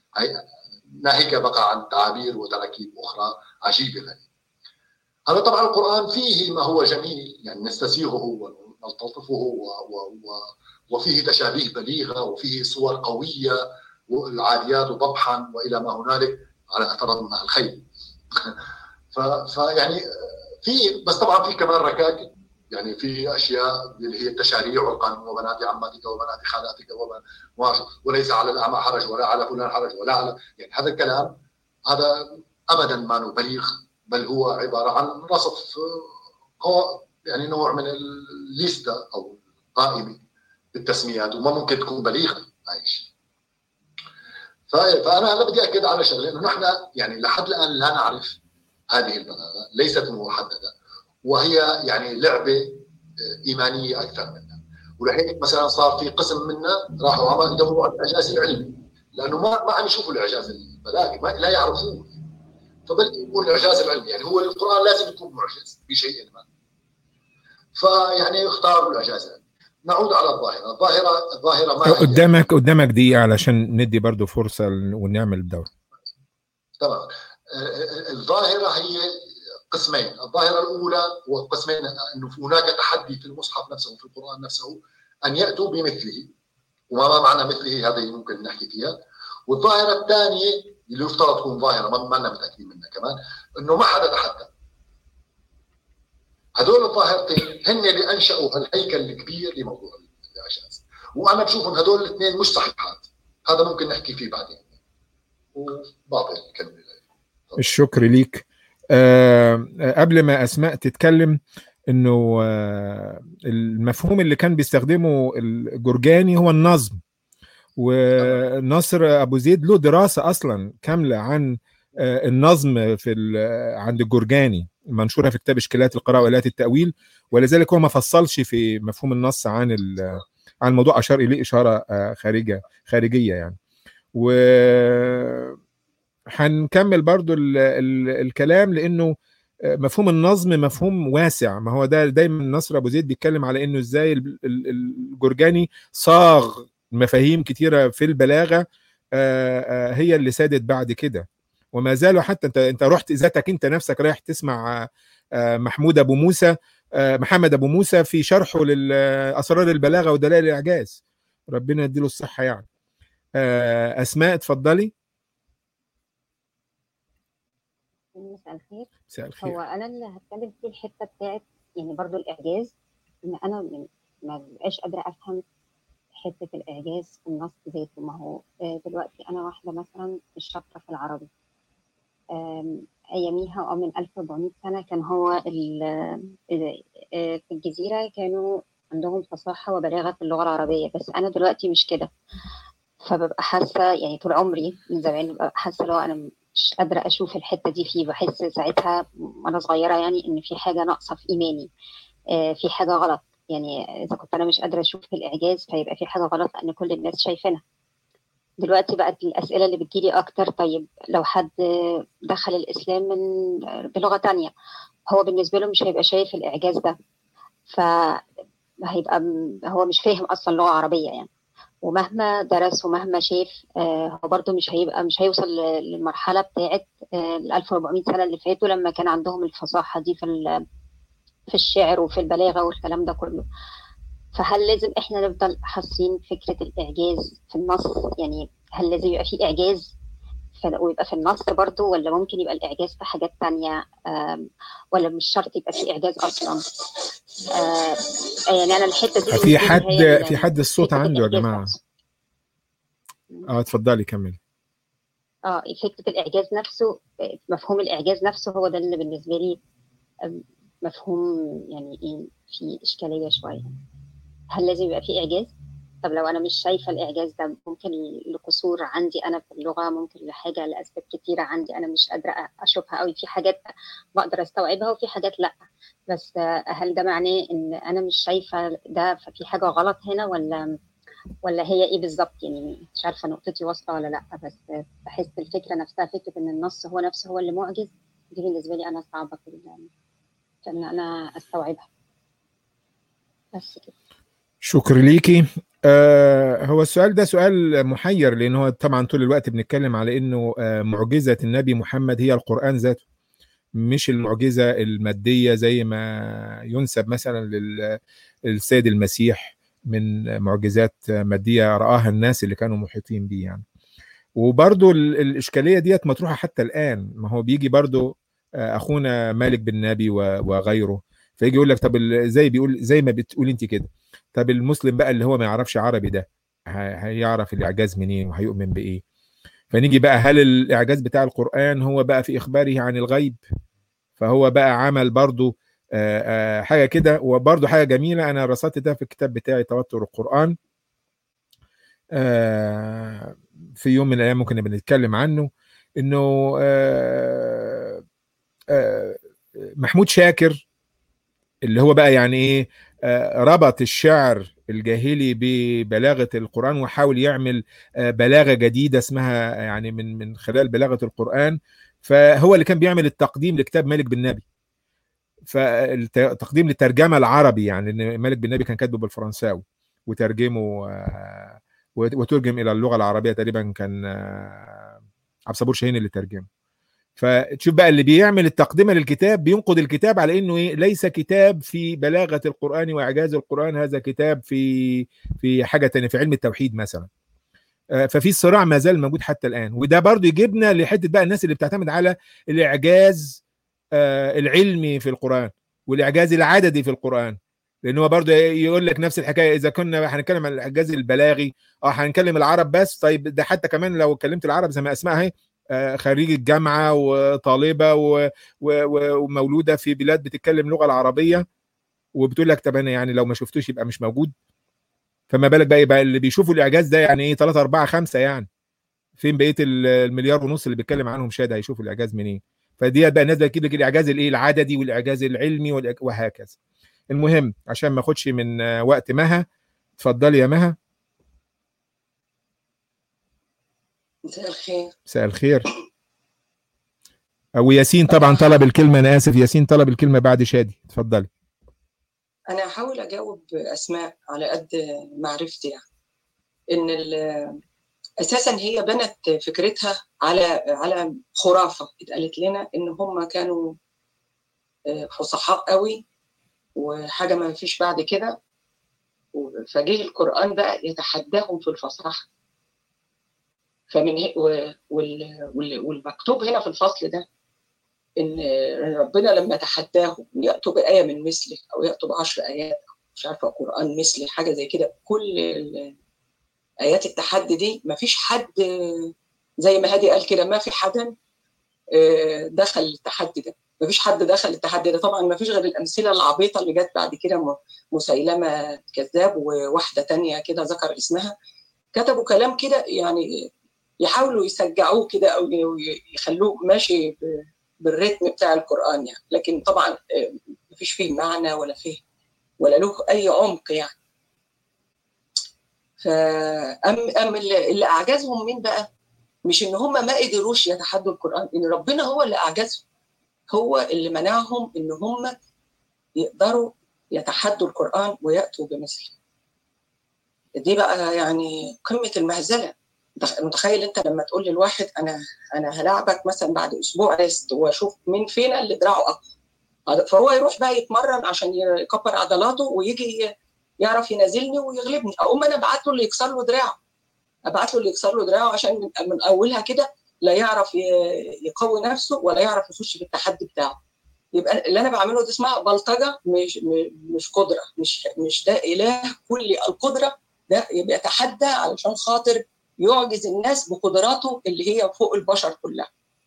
ناهيك بقى عن تعابير وتراكيب أخرى عجيبة غريبة هذا طبعا القرآن فيه ما هو جميل يعني نستسيغه ونلتطفه و و و وفيه تشابيه بليغة وفيه صور قوية والعاديات ضبحا وإلى ما هنالك على اعتراض الخير فيعني في بس طبعا في كمان ركاكب يعني في اشياء اللي هي التشاريع والقانون وبنات عماتك وبنات خالاتك وليس على الاعمى حرج ولا على فلان حرج ولا على يعني هذا الكلام هذا ابدا ما بليغ بل هو عباره عن رصف يعني نوع من الليسته او قائمه بالتسميات وما ممكن تكون بليغه هاي الشيء فانا هلا بدي اكد على شغله انه نحن يعني لحد الان لا نعرف هذه البلاغه ليست محدده وهي يعني لعبه آه، ايمانيه اكثر منها ولهيك مثلا صار في قسم منا راحوا عم يدوروا على الاعجاز العلمي لانه ما ما عم يشوفوا الاعجاز البلاغي ما لا يعرفوه فبل يكون الاعجاز العلمي يعني هو القران لازم يكون معجز بشيء ما فيعني اختاروا الاعجاز العلمي نعود على الظاهره الظاهره الظاهره ما
قدامك قدامك دقيقه علشان ندي برضه فرصه ونعمل الدور
تمام آه، آه، الظاهره هي قسمين، الظاهره الاولى وقسمين انه هناك تحدي في المصحف نفسه وفي القران نفسه ان ياتوا بمثله وما معنى مثله هذه ممكن نحكي فيها والظاهره الثانيه اللي يفترض تكون ظاهره ما لنا متاكدين منها كمان انه ما حدا تحدى هدول الظاهرتين هن اللي انشأوا هالهيكل الكبير لموضوع الاعجاز وانا بشوف ان هدول الاثنين مش صحيحات هذا ممكن نحكي فيه بعدين وبعطي الكلمه
الشكر ليك أه قبل ما اسماء تتكلم انه أه المفهوم اللي كان بيستخدمه الجرجاني هو النظم ونصر ابو زيد له دراسه اصلا كامله عن أه النظم في عند الجرجاني منشوره في كتاب اشكالات القراءه والات التاويل ولذلك هو ما فصلش في مفهوم النص عن عن الموضوع اشار اليه اشاره خارجه خارجيه يعني و هنكمل برضو ال ال الكلام لانه مفهوم النظم مفهوم واسع ما هو ده دايما نصر ابو زيد بيتكلم على انه ازاي الجرجاني صاغ مفاهيم كتيره في البلاغه هي اللي سادت بعد كده وما زالوا حتى انت انت رحت ذاتك انت نفسك رايح تسمع محمود ابو موسى محمد ابو موسى في شرحه لاسرار البلاغه ودلائل الاعجاز ربنا يديله الصحه يعني اسماء اتفضلي
مساء الخير
مساء الخير
هو انا اللي هتكلم في الحته بتاعت يعني برضو الاعجاز ان انا من ما بقاش قادره افهم حته الاعجاز في النص ذاته ما هو دلوقتي انا واحده مثلا مش شاطره في العربي اياميها او من 1400 سنه كان هو في الجزيره كانوا عندهم فصاحه وبلاغه في اللغه العربيه بس انا دلوقتي مش كده فببقى حاسه يعني طول عمري من زمان ببقى حاسه لو انا مش قادره اشوف الحته دي فيه بحس ساعتها وانا صغيره يعني ان في حاجه ناقصه في ايماني في حاجه غلط يعني اذا كنت انا مش قادره اشوف الاعجاز فيبقى في حاجه غلط لان كل الناس شايفينها دلوقتي بقت الاسئله اللي بتجيلي اكتر طيب لو حد دخل الاسلام من بلغه تانية هو بالنسبه له مش هيبقى شايف الاعجاز ده فهيبقى هو مش فاهم اصلا لغه عربيه يعني ومهما درس ومهما شاف هو برضه مش هيبقى مش هيوصل للمرحله بتاعت ال 1400 سنه اللي فاتوا لما كان عندهم الفصاحه دي في في الشعر وفي البلاغه والكلام ده كله فهل لازم احنا نفضل حاسين فكره الاعجاز في النص يعني هل لازم يبقى في اعجاز ويبقى في النص برضه ولا ممكن يبقى الاعجاز في حاجات تانية ولا مش شرط يبقى في اعجاز اصلا يعني انا الحته دي
في حد في حد الصوت عنده يا جماعه اه اتفضلي كملي
اه فكره الاعجاز نفسه مفهوم الاعجاز نفسه هو ده اللي بالنسبه لي مفهوم يعني ايه في اشكاليه شويه هل لازم يبقى في اعجاز طب لو انا مش شايفه الاعجاز ده ممكن لقصور عندي انا في اللغه ممكن لحاجه لاسباب كتيره عندي انا مش قادره اشوفها قوي في حاجات بقدر استوعبها وفي حاجات لا بس هل ده معناه ان انا مش شايفه ده ففي حاجه غلط هنا ولا ولا هي ايه بالظبط يعني مش عارفه نقطتي واصله ولا لا بس بحس الفكره نفسها فكره ان النص هو نفسه هو اللي معجز دي بالنسبه لي انا صعبه في ان انا استوعبها بس كده
شكر ليكي آه هو السؤال ده سؤال محير لان هو طبعا طول الوقت بنتكلم على انه آه معجزه النبي محمد هي القران ذاته مش المعجزه الماديه زي ما ينسب مثلا للسيد المسيح من معجزات ماديه راها الناس اللي كانوا محيطين بيه يعني وبرضو الاشكاليه ديت مطروحه حتى الان ما هو بيجي برضو آه اخونا مالك بن نبي وغيره فيجي يقول لك طب زي بيقول زي ما بتقول انت كده طب المسلم بقى اللي هو ما يعرفش عربي ده هيعرف الاعجاز منين وهيؤمن بايه فنيجي بقى هل الاعجاز بتاع القران هو بقى في اخباره عن الغيب فهو بقى عمل برضو آآ آآ حاجه كده وبرضو حاجه جميله انا رصدت ده في الكتاب بتاعي توتر القران في يوم من الايام ممكن بنتكلم عنه انه آآ محمود شاكر اللي هو بقى يعني ايه ربط الشعر الجاهلي ببلاغه القران وحاول يعمل بلاغه جديده اسمها يعني من من خلال بلاغه القران فهو اللي كان بيعمل التقديم لكتاب مالك بن نبي فالتقديم للترجمه العربي يعني ان مالك بن نبي كان كاتبه بالفرنساوي وترجمه وترجم الى اللغه العربيه تقريبا كان عبد الصبور شاهين اللي ترجمه فتشوف بقى اللي بيعمل التقدمه للكتاب بينقد الكتاب على انه ايه ليس كتاب في بلاغه القران واعجاز القران هذا كتاب في في حاجه تانية في علم التوحيد مثلا آه، ففي الصراع ما زال موجود حتى الان وده برضو يجيبنا لحته بقى الناس اللي بتعتمد على الاعجاز آه، العلمي في القران والاعجاز العددي في القران لان هو برضه يقول لك نفس الحكايه اذا كنا هنتكلم عن الاعجاز البلاغي اه هنكلم العرب بس طيب ده حتى كمان لو اتكلمت العرب زي ما اسماء اهي آه، خريجة جامعة وطالبة و- و- و- ومولودة في بلاد بتتكلم اللغة العربية وبتقول لك طب انا يعني لو ما شفتوش يبقى مش موجود فما بالك بقى يبقى اللي بيشوفوا الاعجاز ده يعني ايه 3 4 5 يعني فين بقيه ال- المليار ونص اللي بيتكلم عنهم شاد هيشوفوا الاعجاز منين فدي بقى الناس بتجيب لك الاعجاز الايه العددي والاعجاز العلمي والإع- وهكذا المهم عشان ما اخدش من آه، وقت مها اتفضلي يا مها
مساء الخير
مساء الخير وياسين طبعا طلب الكلمه انا اسف ياسين طلب الكلمه بعد شادي اتفضلي
انا هحاول اجاوب اسماء على قد معرفتي يعني ان ال- اساسا هي بنت فكرتها على على خرافه اتقالت لنا ان هم كانوا آه، فصحاء قوي وحاجه ما فيش بعد كده و- فجه القران بقى يتحداهم في الفصاحه فمن هي و- وال- وال- والمكتوب هنا في الفصل ده ان ربنا لما تحداهم ياتوا بايه من مثله او ياتوا بعشر ايات مش عارفه قران مثلي حاجه زي كده كل ال- ايات التحدي دي ما فيش حد زي ما هادي قال كده ما في حدا آه، دخل التحدي ده ما فيش حد دخل التحدي ده طبعا ما فيش غير الامثله العبيطه اللي جت بعد كده م- مسيلمه كذاب وواحده تانية كده ذكر اسمها كتبوا كلام كده يعني يحاولوا يسجعوه كده او ي- يخلوه ماشي ب- بالريتم بتاع القران يعني لكن طبعا آه، ما فيش فيه معنى ولا فيه ولا له اي عمق يعني فأم أم اللي اللي أعجزهم مين بقى؟ مش إن هم ما قدروش يتحدوا القرآن، إن ربنا هو اللي أعجزهم. هو اللي منعهم إن هم يقدروا يتحدوا القرآن ويأتوا بمثله. دي بقى يعني قمة المهزلة. متخ- متخيل أنت لما تقول للواحد أنا أنا هلاعبك مثلا بعد أسبوع ريست وأشوف مين فينا اللي دراعه أقوى. فهو يروح بقى يتمرن عشان يكبر عضلاته ويجي يعرف ينازلني ويغلبني اقوم انا ابعت له اللي يكسر له دراعه ابعت له اللي يكسر له دراعه عشان من, من اولها كده لا يعرف ي- يقوي نفسه ولا يعرف يخش في التحدي بتاعه يبقى اللي انا بعمله ده اسمها بلطجه مش م- مش قدره مش مش ده اله كل القدره ده يبقى يتحدى علشان خاطر يعجز الناس بقدراته اللي هي فوق البشر كلها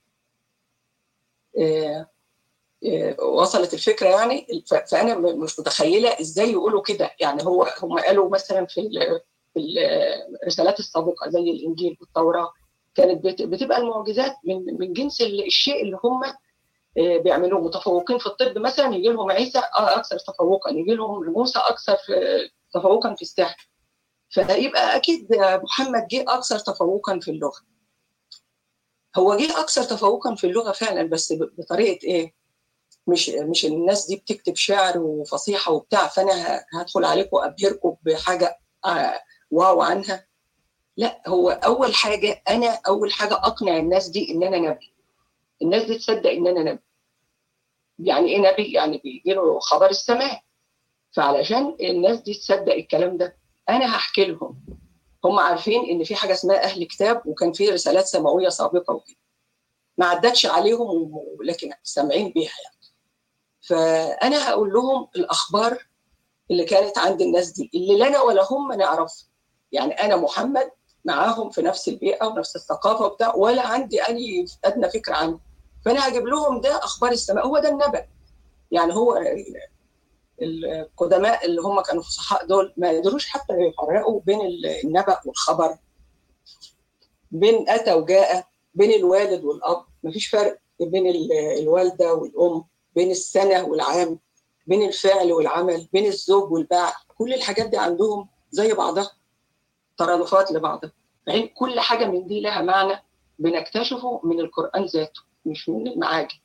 آه، آه، وصلت الفكره يعني ف- فانا م- مش متخيله ازاي يقولوا كده يعني هو هم قالوا مثلا في ال- في الرسالات السابقه زي الانجيل والتوراه كانت بت- بتبقى المعجزات من من جنس ال- الشيء اللي هم آه، بيعملوه متفوقين في الطب مثلا يجي لهم عيسى آه، اكثر تفوقا يجي لهم موسى اكثر آه، تفوقا في السحر فيبقى اكيد محمد جه اكثر تفوقا في اللغه هو جه اكثر تفوقا في اللغه فعلا بس ب- بطريقه ايه مش مش الناس دي بتكتب شعر وفصيحه وبتاع فانا ه- هدخل عليكم وابهركم بحاجه آه، واو عنها لا هو اول حاجه انا اول حاجه اقنع الناس دي ان انا نبي الناس دي تصدق ان انا نبي يعني ايه نبي يعني بيجي له خبر السماء فعلشان الناس دي تصدق الكلام ده انا هحكي لهم هم عارفين ان في حاجه اسمها اهل كتاب وكان في رسالات سماويه سابقه وكده ما عدتش عليهم لكن سامعين بيها يعني فانا هقول لهم الاخبار اللي كانت عند الناس دي اللي لا انا ولا هم نعرفها يعني انا محمد معاهم في نفس البيئه ونفس الثقافه وبتاع ولا عندي اي ادنى فكره عنه فانا هجيب لهم ده اخبار السماء هو ده النبأ يعني هو ال- القدماء اللي هم كانوا فصحاء دول ما قدروش حتى يفرقوا بين النبأ والخبر بين اتى وجاء بين الوالد والاب مفيش فرق بين ال- الوالده والام بين السنه والعام بين الفعل والعمل بين الزوج والبعل كل الحاجات دي عندهم زي بعضها ترادفات لبعضها يعني كل حاجه من دي لها معنى بنكتشفه من القران ذاته مش من المعاجم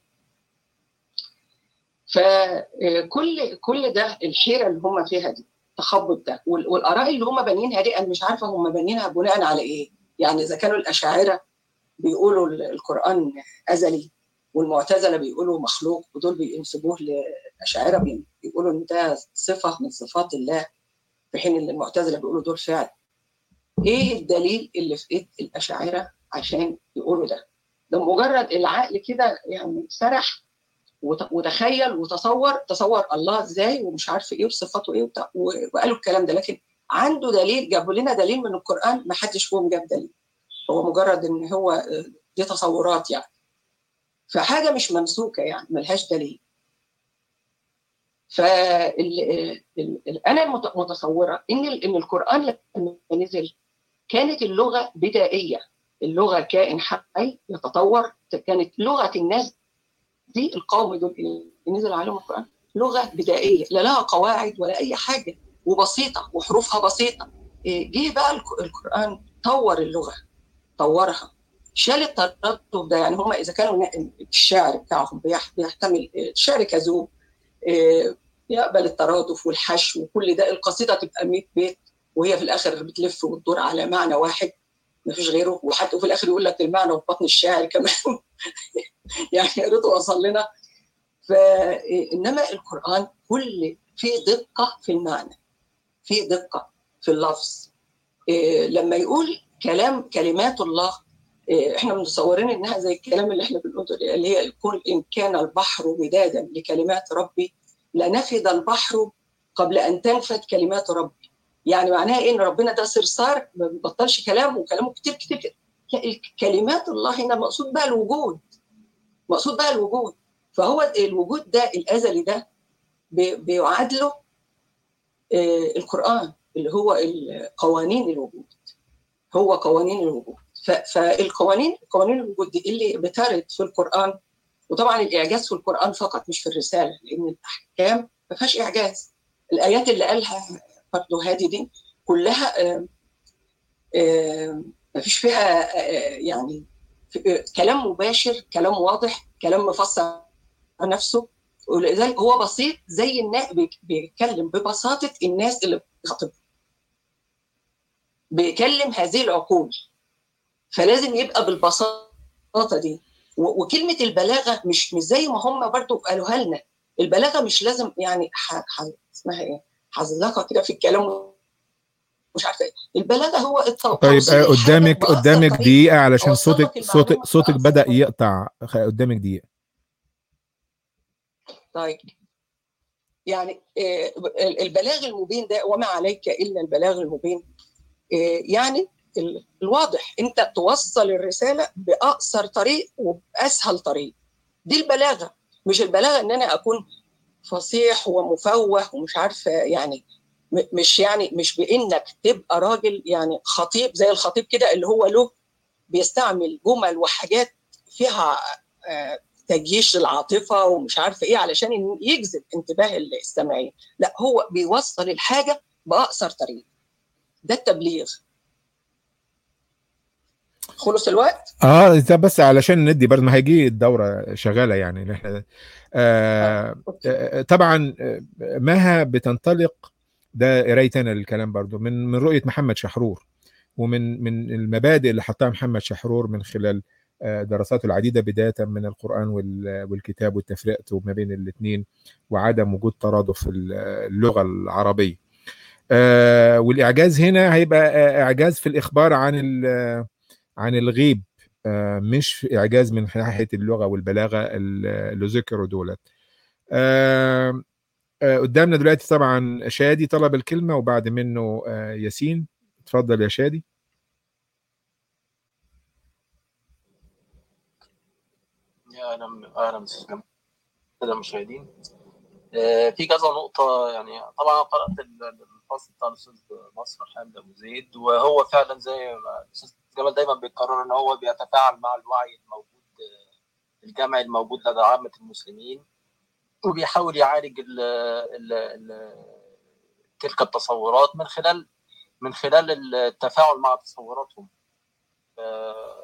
فكل كل ده الحيره اللي هم فيها دي التخبط ده وال- والاراء اللي هم بانيينها دي انا مش عارفه هم بانيينها بناء على ايه يعني اذا كانوا الاشاعره بيقولوا ال- القران ازلي والمعتزله بيقولوا مخلوق ودول بينسبوه للاشاعره بيقولوا ان ده صفه من صفات الله في حين ان المعتزله بيقولوا دول فعل ايه الدليل اللي في ايد الاشاعره عشان يقولوا ده ده مجرد العقل كده يعني سرح وتخيل وتصور تصور الله ازاي ومش عارف ايه وصفاته ايه وبتاع وقالوا الكلام ده لكن عنده دليل جابوا لنا دليل من القران ما حدش فيهم جاب دليل هو مجرد ان هو دي تصورات يعني فحاجه مش ممسوكه يعني ملهاش دليل ف انا متصوره ان ان القران لما نزل كانت اللغه بدائيه اللغه كائن حي يتطور كانت لغه الناس دي القوم دول اللي نزل عليهم القران لغه بدائيه لا لها قواعد ولا اي حاجه وبسيطه وحروفها بسيطه جه بقى القران طور اللغه طورها شال الترتب ده يعني هم اذا كانوا الشعر بتاعهم بيحتمل الشعر كذوب يقبل الترادف والحشو وكل ده القصيده تبقى 100 بيت وهي في الاخر بتلف وتدور على معنى واحد ما فيش غيره وحتى في الاخر يقول لك المعنى في بطن الشاعر كمان يعني يا ريت وصل لنا فانما القران كل فيه دقه في المعنى فيه دقه في اللفظ إيه لما يقول كلام كلمات الله إيه احنا متصورين انها زي الكلام اللي احنا بنقوله اللي هي يقول ان كان البحر مدادا لكلمات ربي لنفد البحر قبل ان تنفد كلمات ربي يعني معناها ايه ان ربنا ده صرصار ما بيبطلش كلام وكلامه كتير كتير كلمات الله هنا مقصود بقى الوجود مقصود بقى الوجود فهو الوجود ده الازلي ده بيعادله القران اللي هو قوانين الوجود هو قوانين الوجود فالقوانين قوانين الوجود دي اللي بترد في القران وطبعا الاعجاز في القران فقط مش في الرساله لان الاحكام ما فيهاش اعجاز الايات اللي قالها برضه هادي دي كلها آآ آآ ما فيش فيها يعني كلام مباشر كلام واضح كلام مفسر نفسه ولذلك هو بسيط زي الناس بيتكلم ببساطه الناس اللي بتخاطبه بيكلم هذه العقول فلازم يبقى بالبساطه دي وكلمه البلاغه مش مش زي ما هم برضو قالوها لنا البلاغه مش لازم يعني ح... ح... اسمها ايه حزلقه كده في الكلام مش عارفه ايه البلاغه هو
طيب قدامك قدامك دقيقه علشان صوتك صوتك صوتك بدا يقطع قدامك دقيقه
طيب يعني البلاغ المبين ده وما عليك الا البلاغ المبين يعني الواضح انت توصل الرساله باقصر طريق وباسهل طريق دي البلاغه مش البلاغه ان انا اكون فصيح ومفوه ومش عارفه يعني مش يعني مش بانك تبقى راجل يعني خطيب زي الخطيب كده اللي هو له بيستعمل جمل وحاجات فيها تجيش العاطفه ومش عارفه ايه علشان يجذب انتباه السامعين لا هو بيوصل الحاجه باقصر طريق ده التبليغ خلص الوقت
اه ده بس علشان ندي برضه ما هيجي الدوره شغاله يعني احنا آه آه طبعا مها بتنطلق ده قرايه انا الكلام برضه من من رؤيه محمد شحرور ومن من المبادئ اللي حطها محمد شحرور من خلال دراساته العديدة بداية من القرآن والكتاب والتفرقة ما بين الاثنين وعدم وجود ترادف في اللغة العربية والإعجاز هنا هيبقى إعجاز في الإخبار عن عن الغيب مش إعجاز من ناحية اللغة والبلاغة اللي ذكروا دولت قدامنا دلوقتي طبعا شادي طلب الكلمة وبعد منه ياسين اتفضل يا شادي
يا اهلا اهلا استاذ المشاهدين آه في كذا نقطة يعني طبعا قرأت الفصل بتاع الأستاذ نصر حامد أبو زيد وهو فعلا زي ما الأستاذ جمال دايما بيكرر إن هو بيتفاعل مع الوعي الموجود الجمعي الموجود لدى عامة المسلمين وبيحاول يعالج ال ال ال تلك التصورات من خلال من خلال التفاعل مع تصوراتهم آه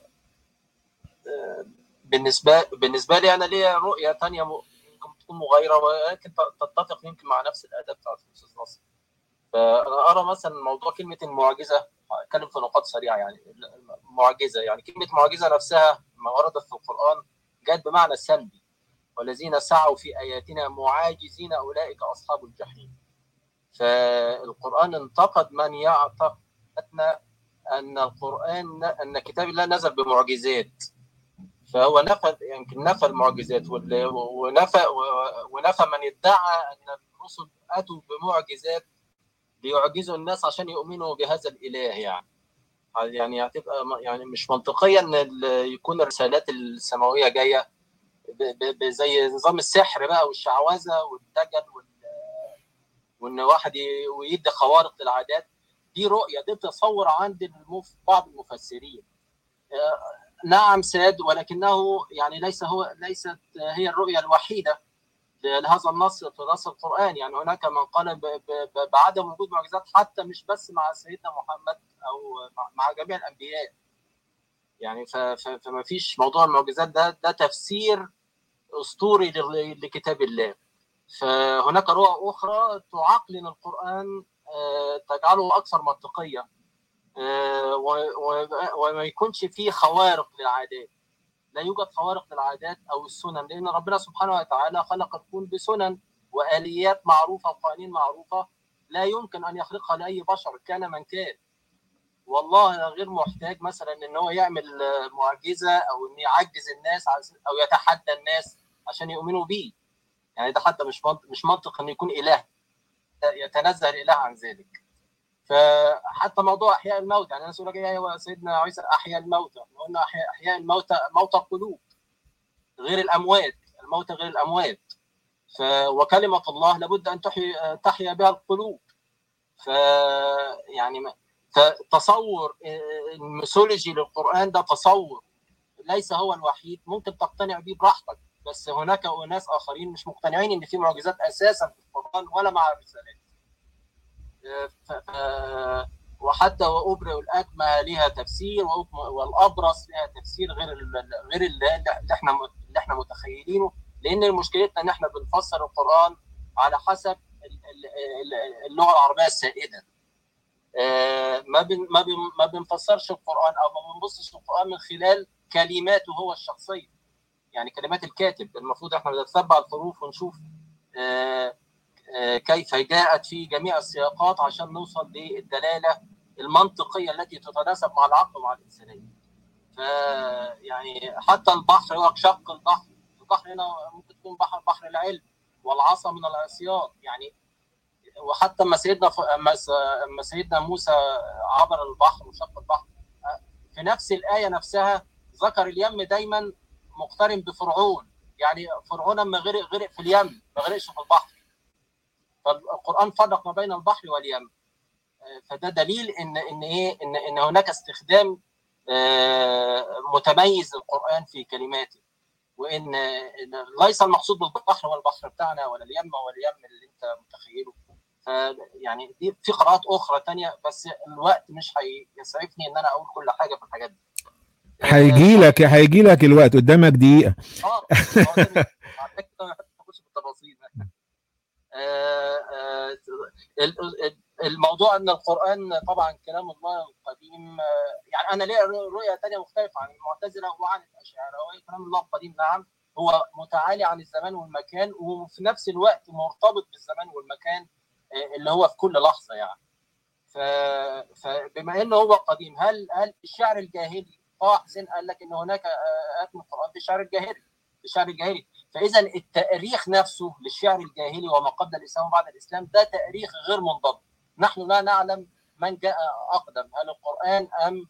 بالنسبه بالنسبه لي انا ليا رؤيه ثانيه ممكن تكون مغايره ولكن تتفق يمكن مع نفس الاداء بتاعت الاستاذ نصر فانا ارى مثلا موضوع كلمه المعجزه اتكلم في نقاط سريعه يعني معجزه يعني كلمه معجزه نفسها ما وردت في القران جت بمعنى سلبي والذين سعوا في اياتنا معاجزين اولئك اصحاب الجحيم فالقران انتقد من يعتقد ان القران ان كتاب الله نزل بمعجزات فهو نفى يمكن نفى المعجزات ونفى ونفى من ادعى ان الرسل اتوا بمعجزات ليعجزوا الناس عشان يؤمنوا بهذا الاله يعني يعني هتبقى يعني مش منطقيا ان يكون الرسالات السماويه جايه زي نظام السحر بقى والشعوذه والدجل وان واحد ويدي خوارق للعادات دي رؤيه دي تصور عند المف... بعض المفسرين نعم ساد ولكنه يعني ليس هو ليست هي الرؤيه الوحيده لهذا النص في نص القران يعني هناك من قال ب... ب... بعدم وجود معجزات حتى مش بس مع سيدنا محمد او مع جميع الانبياء يعني ف... ف... فما فيش موضوع المعجزات ده ده تفسير اسطوري لكتاب الله فهناك رؤى اخرى تعقلن القران تجعله اكثر منطقيه وما يكونش فيه خوارق للعادات لا يوجد خوارق للعادات او السنن لان ربنا سبحانه وتعالى خلق الكون بسنن واليات معروفه وقوانين معروفه لا يمكن ان يخلقها لاي بشر كان من كان والله غير محتاج مثلا ان هو يعمل معجزه او ان يعجز الناس او يتحدى الناس عشان يؤمنوا بيه يعني ده حتى مش منطق مش منطق انه يكون اله يتنزه الاله عن ذلك فحتى موضوع احياء الموتى يعني الناس يقول لك ايه سيدنا عيسى احيا الموتى قلنا احياء الموتى موتى القلوب غير الاموات الموتى غير الاموات ف وكلمه الله لابد ان تحيي تحيا بها القلوب ف يعني فتصور الميثولوجي للقران ده تصور ليس هو الوحيد ممكن تقتنع به براحتك بس هناك ناس اخرين مش مقتنعين ان في معجزات اساسا في القران ولا مع الرسالات وحتى وابرئ الاكمه لها تفسير والابرص لها تفسير غير غير اللي احنا اللي احنا متخيلينه لان مشكلتنا ان احنا بنفسر القران على حسب اللغه العربيه السائده ما بن ما بن ما بنفسرش القران او ما بنبصش القران من خلال كلماته هو الشخصيه يعني كلمات الكاتب المفروض احنا نتتبع الحروف ونشوف كيف جاءت في جميع السياقات عشان نوصل للدلاله المنطقيه التي تتناسب مع العقل ومع الانسانيه. ف يعني حتى البحر هو شق البحر، البحر هنا ممكن تكون بحر بحر العلم والعصا من العصيان يعني وحتى اما سيدنا اما سيدنا موسى عبر البحر وشق البحر في نفس الايه نفسها ذكر اليم دايما مقترن بفرعون يعني فرعون اما غرق غرق في اليم ما غرقش في البحر فالقران فرق ما بين البحر واليم فده دليل ان ان ايه ان ان هناك استخدام متميز للقران في كلماته وان ليس المقصود بالبحر هو البحر بتاعنا ولا اليم ولا اليم اللي انت متخيله يعني دي في قراءات اخرى تانية بس الوقت مش هيسعفني ان انا اقول كل حاجه في الحاجات دي
هيجي لك هيجي لك الوقت قدامك دقيقه
اه بالتفاصيل الموضوع ان القران طبعا كلام الله القديم يعني انا ليا رؤيه ثانيه مختلفه عن المعتزله وعن الاشاعره وهي كلام الله القديم نعم هو متعالي عن الزمان والمكان وفي نفس الوقت مرتبط بالزمان والمكان اللي هو في كل لحظه يعني ف... فبما انه هو قديم هل هل الشعر الجاهلي طه حسين قال لك ان هناك ايات من القران في الشعر الجاهلي الشعر الجاهلي فاذا التاريخ نفسه للشعر الجاهلي وما قبل الاسلام وبعد الاسلام ده تاريخ غير منضبط نحن لا نعلم من جاء اقدم هل القران ام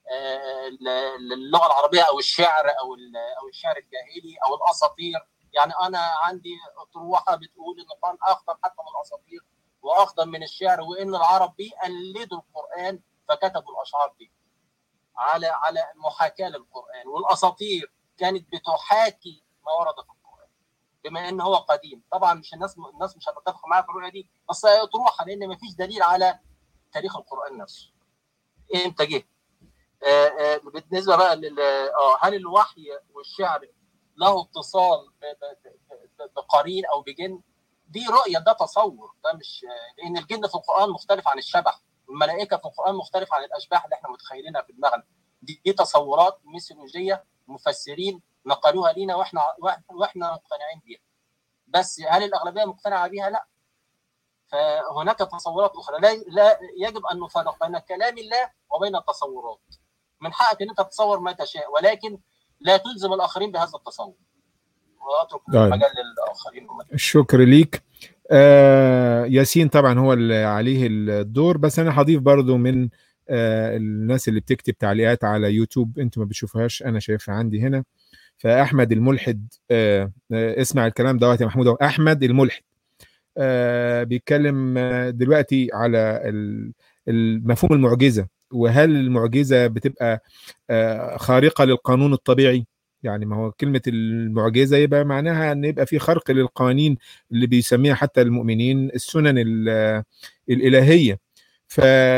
اللغه العربيه او الشعر او او الشعر الجاهلي او الاساطير يعني انا عندي اطروحه بتقول ان القران اقدم حتى من الاساطير واقدم من الشعر وان العرب بيقلدوا القران فكتبوا الاشعار دي على على محاكاه للقران والاساطير كانت بتحاكي ما ورد في القران بما ان هو قديم طبعا مش الناس الناس مش هتتفق معايا في الرؤيه دي بس هي اطروحه لان ما فيش دليل على تاريخ القران نفسه امتى جه آه آه بالنسبه بقى لل اه هل الوحي والشعر له اتصال بقرين او بجن دي رؤيه ده تصور ده مش لان الجن في القران مختلف عن الشبح والملائكه في القران مختلف عن الاشباح اللي احنا متخيلينها في دماغنا دي, دي تصورات ميثولوجيه مفسرين نقلوها لينا واحنا واحنا مقتنعين بيها بس هل الاغلبيه مقتنعه بيها؟ لا فهناك تصورات اخرى لا, لا يجب ان نفرق بين كلام الله وبين التصورات من حقك ان انت تتصور ما تشاء ولكن لا تلزم الاخرين بهذا التصور واترك المجال للاخرين
الشكر ليك آه ياسين طبعا هو اللي عليه الدور بس انا هضيف برضو من آه الناس اللي بتكتب تعليقات على يوتيوب انتوا ما بتشوفوهاش انا شايفها عندي هنا فاحمد الملحد آه آه اسمع الكلام دوت يا محمود احمد الملحد آه بيتكلم دلوقتي على المفهوم المعجزه وهل المعجزه بتبقى آه خارقه للقانون الطبيعي يعني ما هو كلمة المعجزة يبقى معناها أن يبقى في خرق للقوانين اللي بيسميها حتى المؤمنين السنن الإلهية ف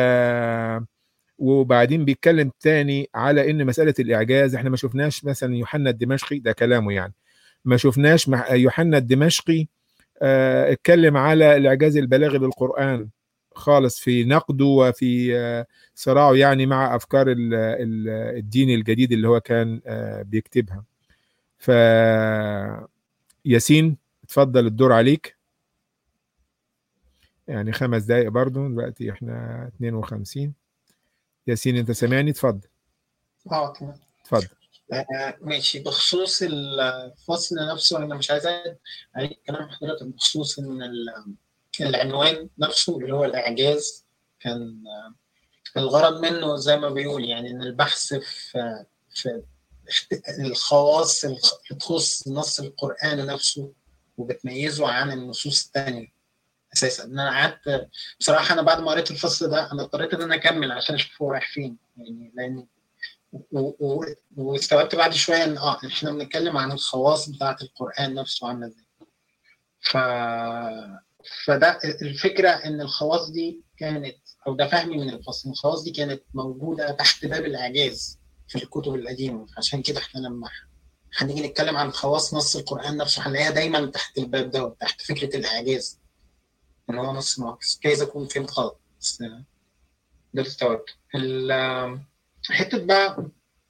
وبعدين بيتكلم تاني على ان مساله الاعجاز احنا ما شفناش مثلا يوحنا الدمشقي ده كلامه يعني ما شفناش يوحنا الدمشقي اه اتكلم على الاعجاز البلاغي للقران خالص في نقده وفي اه صراعه يعني مع افكار ال ال الدين الجديد اللي هو كان اه بيكتبها ف ياسين اتفضل الدور عليك يعني خمس دقايق برضو دلوقتي احنا 52 ياسين انت سامعني اتفضل
اه تمام
اتفضل
آه ماشي بخصوص الفصل نفسه انا مش عايز اعيد كلام حضرتك بخصوص ان العنوان نفسه اللي هو الاعجاز كان آه الغرض منه زي ما بيقول يعني ان البحث في في الخواص اللي تخص نص القران نفسه وبتميزه عن النصوص الثانيه اساسا ان انا قعدت بصراحه انا بعد ما قريت الفصل ده انا اضطريت ان انا اكمل عشان اشوف هو رايح فين يعني لان واستوعبت بعد شويه ان اه احنا بنتكلم عن الخواص بتاعه القران نفسه عامله ازاي ف فده الفكره ان الخواص دي كانت او ده فهمي من الفصل الخواص دي كانت موجوده تحت باب الاعجاز في الكتب القديمه عشان كده احنا لما هنيجي نتكلم عن خواص نص القران نفسه هنلاقيها دايما تحت الباب ده تحت فكره الاعجاز ان هو نص ناقص جايز اكون فهمت غلط بس ده استوعبت حته بقى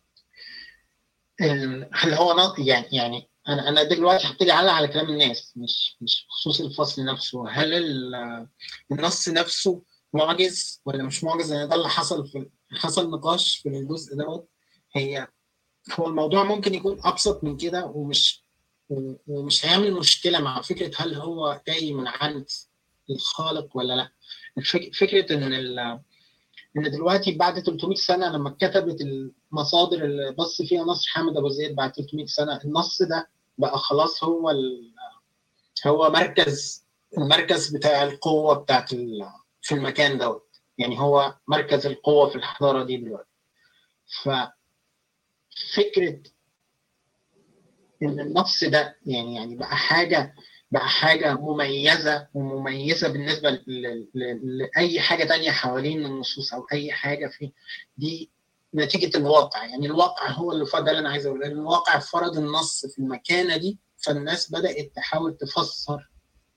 اللي هو يعني يعني انا انا دلوقتي هبتدي اعلق على كلام الناس مش مش بخصوص الفصل نفسه هل النص نفسه معجز ولا مش معجز يعني ده اللي حصل في حصل نقاش في الجزء دوت هي هو الموضوع ممكن يكون ابسط من كده ومش ومش هيعمل مشكله مع فكره هل هو جاي من عند الخالق ولا لا فكره ان ان دلوقتي بعد 300 سنه لما اتكتبت المصادر اللي بص فيها نصر حامد ابو زيد بعد 300 سنه النص ده بقى خلاص هو هو مركز المركز بتاع القوه بتاعت في المكان دوت يعني هو مركز القوه في الحضاره دي دلوقتي ف فكره ان النص ده يعني يعني بقى حاجه بقى حاجة مميزة ومميزة بالنسبة لأي حاجة تانية حوالين النصوص أو أي حاجة في دي نتيجة الواقع يعني الواقع هو اللي ده اللي أنا عايز أقوله الواقع فرض النص في المكانة دي فالناس بدأت تحاول تفسر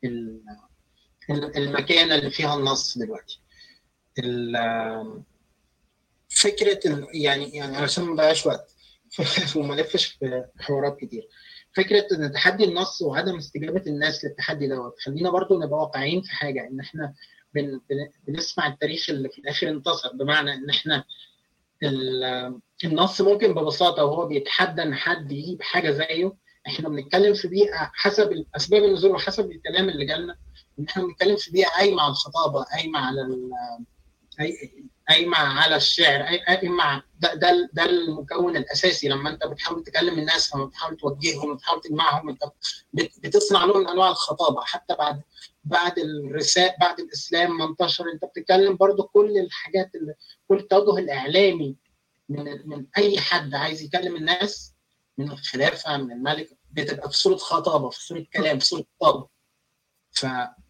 المكانة اللي فيها النص دلوقتي فكرة يعني يعني علشان ما نضيعش وقت وما نلفش في حوارات كتير فكره ان تحدي النص وعدم استجابه الناس للتحدي دوت خلينا برضو نبقى واقعيين في حاجه ان احنا بن بنسمع التاريخ اللي في الاخر انتصر بمعنى ان احنا النص ممكن ببساطه وهو بيتحدى ان حد يجيب حاجه زيه احنا بنتكلم في بيئه حسب اسباب النزول وحسب الكلام اللي جالنا ان احنا بنتكلم في بيئه قايمه على الخطابه قايمه على قايمه على الشعر قايمه على ده, ده ده المكون الاساسي لما انت بتحاول تكلم الناس لما بتحاول توجههم بتحاول تجمعهم انت بتصنع نوع من انواع الخطابه حتى بعد بعد الرسالة بعد الاسلام ما انتشر انت بتتكلم برضو كل الحاجات اللي كل التوجه الاعلامي من من اي حد عايز يكلم الناس من الخلافه من الملك بتبقى في صوره خطابه في صوره كلام في صوره خطابه ف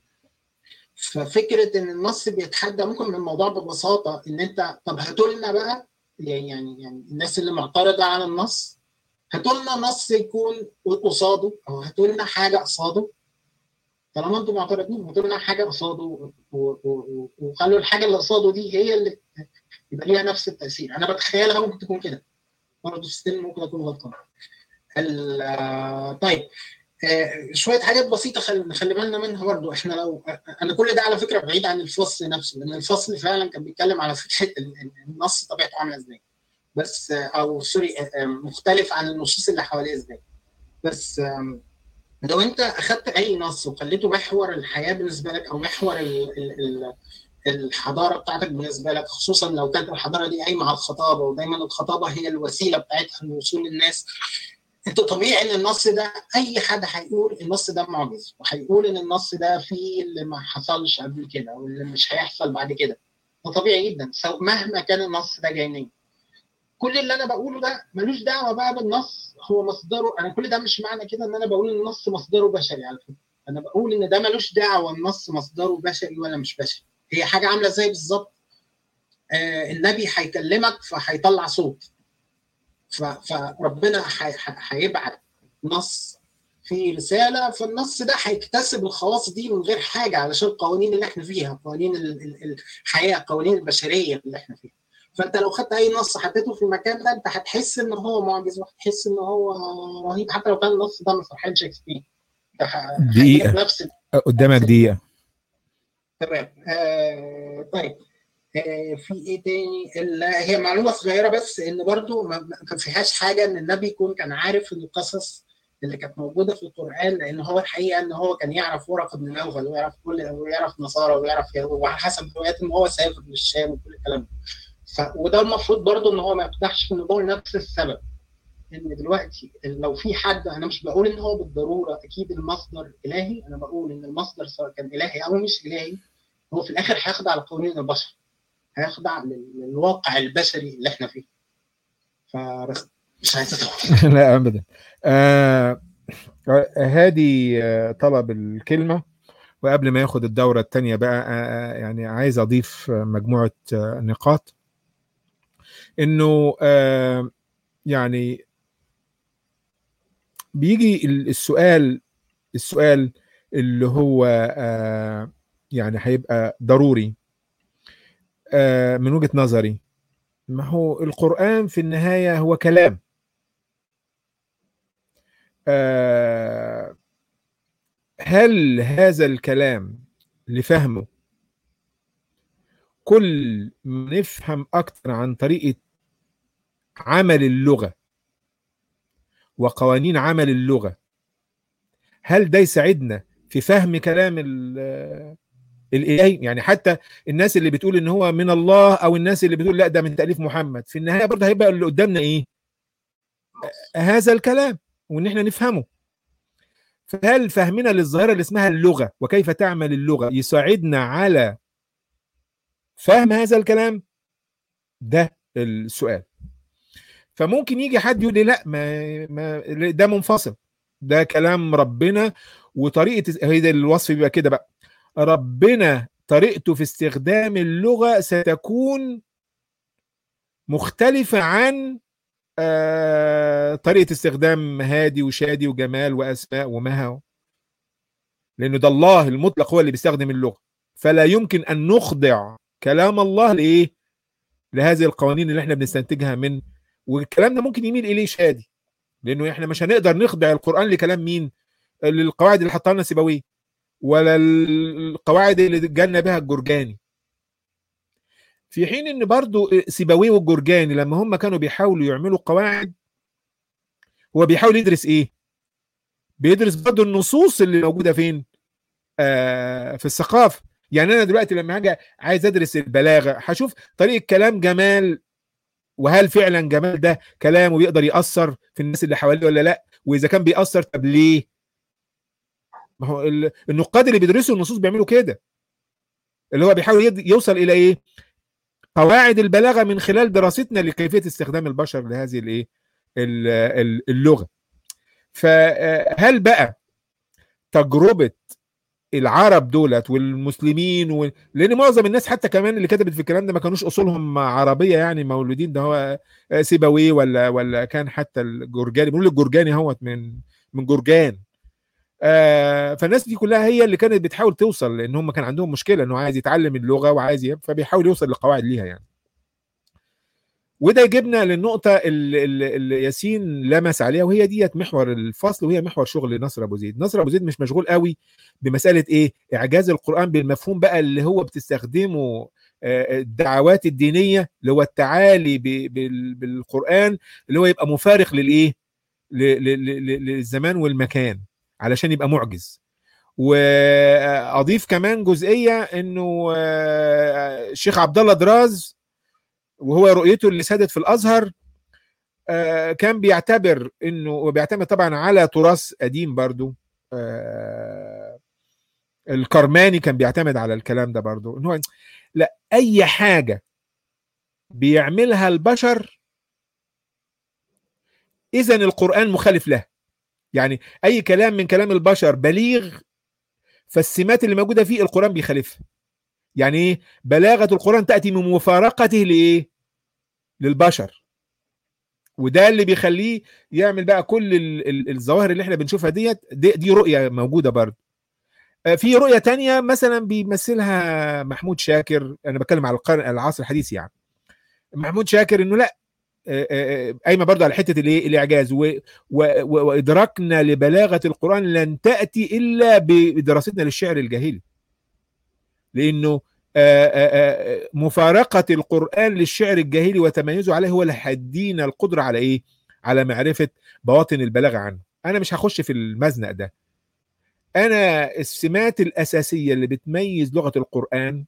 ففكره ان النص بيتحدى ممكن من الموضوع ببساطه ان انت طب هاتوا لنا بقى يعني يعني الناس اللي معترضه على النص هاتوا لنا نص يكون قصاده او هاتوا لنا حاجه قصاده طالما انتم معترضين هاتوا لنا حاجه قصاده وخلوا الحاجه اللي قصاده دي هي اللي يبقى ليها نفس التاثير انا بتخيلها ممكن تكون كده برضه ستيل ممكن اكون غلطان ال- آه، طيب آه، شويه حاجات بسيطه خلي نخلي بالنا منها برضو احنا لو انا كل ده على فكره بعيد عن الفصل نفسه لان الفصل فعلا كان بيتكلم على فكره ال- ال- النص طبيعته عامله ازاي بس آه، او سوري آه، آه، مختلف عن النصوص اللي حواليه ازاي بس آم، لو انت اخدت اي نص وخليته محور الحياه بالنسبه لك او محور ال ال ال الحضاره بتاعتك بالنسبه لك خصوصا لو كانت الحضاره دي قايمه على الخطابه ودايما الخطابه هي الوسيله بتاعتها للوصول للناس انت طبيعي ان النص ده اي حد هيقول النص ده معجز وهيقول ان النص ده فيه اللي ما حصلش قبل كده واللي مش هيحصل بعد كده ده طبيعي جدا سواء مهما كان النص ده جاي منين كل اللي انا بقوله ده ملوش دعوه بقى بالنص هو مصدره انا كل ده مش معنى كده ان انا بقول ان النص مصدره بشري على فكره انا بقول ان ده ملوش دعوه النص مصدره بشري ولا مش بشري هي حاجه عامله زي بالظبط آه النبي هيكلمك فهيطلع صوت ف- فربنا هي- ه- هيبعت نص في رساله فالنص ده هيكتسب الخواص دي من غير حاجه علشان القوانين اللي احنا فيها قوانين ال- ال- الحياه قوانين البشريه اللي احنا فيها فانت لو خدت اي نص حطيته في المكان ده انت هتحس ان هو معجز وهتحس ان هو رهيب حتى لو كان النص ده مسرحيه شكسبير ده ه-
دقيقة.
هيجيب نفس
قدامك دقيقه
تمام آه طيب آه في ايه تاني ال- هي معلومه صغيره بس ان برضو ما ما فيهاش حاجه ان النبي يكون كان عارف ان القصص اللي كانت موجوده في القران لان هو الحقيقه ان هو كان يعرف ورقه بن نوفل ويعرف كل ويعرف نصارى ويعرف يهود وعلى حسب الروايات ان هو سافر للشام وكل الكلام ده ف... وده المفروض برضو ان هو ما يفتحش في الموضوع لنفس السبب ان دلوقتي لو في حد انا مش بقول ان هو بالضروره اكيد المصدر الهي انا بقول ان المصدر سواء كان الهي او مش الهي هو في الاخر هيخضع لقوانين البشر هيخضع لل- للواقع البشري اللي احنا فيه فبس مش عايز أطول.
لا ابدا آه هادي آه طلب الكلمه وقبل ما ياخد الدوره الثانيه بقى آه يعني عايز اضيف آه، مجموعه آه نقاط انه آه يعني بيجي ال- السؤال السؤال اللي هو آه يعني هيبقى ضروري آه من وجهه نظري ما هو القرآن في النهاية هو كلام آه، هل هذا الكلام لفهمه كل ما نفهم أكتر عن طريقة عمل اللغة وقوانين عمل اللغة هل ده يساعدنا في فهم كلام ال- الإلهي يعني حتى الناس اللي بتقول ان هو من الله او الناس اللي بتقول لا ده من تأليف محمد في النهاية برضه هيبقى اللي قدامنا ايه هذا الكلام وان احنا نفهمه فهل فهمنا للظاهرة اللي اسمها اللغة وكيف تعمل اللغة يساعدنا على فهم هذا الكلام ده السؤال فممكن يجي حد يقول لي لا ما, ما ده منفصل ده كلام ربنا وطريقة هي ده الوصف بيبقى كده بقى ربنا طريقته في استخدام اللغة ستكون مختلفة عن آه، طريقة استخدام هادي وشادي وجمال وأسماء ومها لأنه ده الله المطلق هو اللي بيستخدم اللغة فلا يمكن أن نخضع كلام الله لإيه؟ لهذه القوانين اللي احنا بنستنتجها من والكلام ده ممكن يميل إليه شادي لأنه احنا مش هنقدر نخضع القرآن لكلام مين؟ للقواعد اللي حطها لنا سيبويه ولا القواعد اللي جالنا بها الجرجاني في حين ان برضو سيبويه والجرجاني لما هم كانوا بيحاولوا يعملوا قواعد هو بيحاول يدرس ايه بيدرس برضو النصوص اللي موجوده فين آه في الثقافه يعني انا دلوقتي لما هاجي عايز ادرس البلاغه هشوف طريقه كلام جمال وهل فعلا جمال ده كلامه بيقدر ياثر في الناس اللي حواليه ولا لا واذا كان بيأثر طب ليه ما هو ال- النقاد اللي بيدرسوا النصوص بيعملوا كده اللي هو بيحاول يد- يوصل الى ايه قواعد البلاغه من خلال دراستنا لكيفيه استخدام البشر لهذه الايه ال- ال- اللغه فهل بقى تجربه العرب دولت والمسلمين و... لان معظم الناس حتى كمان اللي كتبت في الكلام ده ما كانوش اصولهم عربيه يعني مولودين ده هو سيبويه ولا ولا كان حتى الجرجاني بنقول الجرجاني هوت من من جرجان آه فالناس دي كلها هي اللي كانت بتحاول توصل لان هم كان عندهم مشكله انه عايز يتعلم اللغه وعايز ي... فبيحاول يوصل لقواعد ليها يعني وده يجيبنا للنقطة اللي, اللي اللي ياسين لمس عليها وهي ديت محور الفصل وهي محور شغل نصر أبو زيد نصر أبو زيد مش مشغول قوي بمسألة إيه إعجاز القرآن بالمفهوم بقى اللي هو بتستخدمه آه، الدعوات الدينية اللي هو التعالي ب- بال- بالقرآن اللي هو يبقى مفارق للإيه ل- ل- ل- للزمان والمكان علشان يبقى معجز واضيف كمان جزئيه انه آه، الشيخ عبد الله دراز وهو رؤيته اللي سادت في الازهر آه، كان بيعتبر انه وبيعتمد طبعا على تراث قديم برضو آه، الكرماني كان بيعتمد على الكلام ده برضو ان هو لا اي حاجه بيعملها البشر اذا القران مخالف له يعني اي كلام من كلام البشر بليغ فالسمات اللي موجوده فيه القران بيخالفها يعني ايه بلاغه القران تاتي من مفارقته لايه للبشر وده اللي بيخليه يعمل بقى كل ال- ال- الظواهر اللي احنا بنشوفها ديت دي, دي رؤيه موجوده برضه آه، في رؤيه تانية مثلا بيمثلها محمود شاكر انا بتكلم على القرن العصر الحديث يعني محمود شاكر انه لا آه، آه، آه، قايمه برضه على حته الايه الاعجاز و- و- و- وادراكنا لبلاغه القران لن تاتي الا بدراستنا للشعر الجاهلي لانه آه، آه، آه، مفارقه القران للشعر الجاهلي وتميزه عليه هو اللي هيدينا القدره على ايه على معرفه بواطن البلاغه عنه انا مش هخش في المزنق ده انا السمات الاساسيه اللي بتميز لغه القران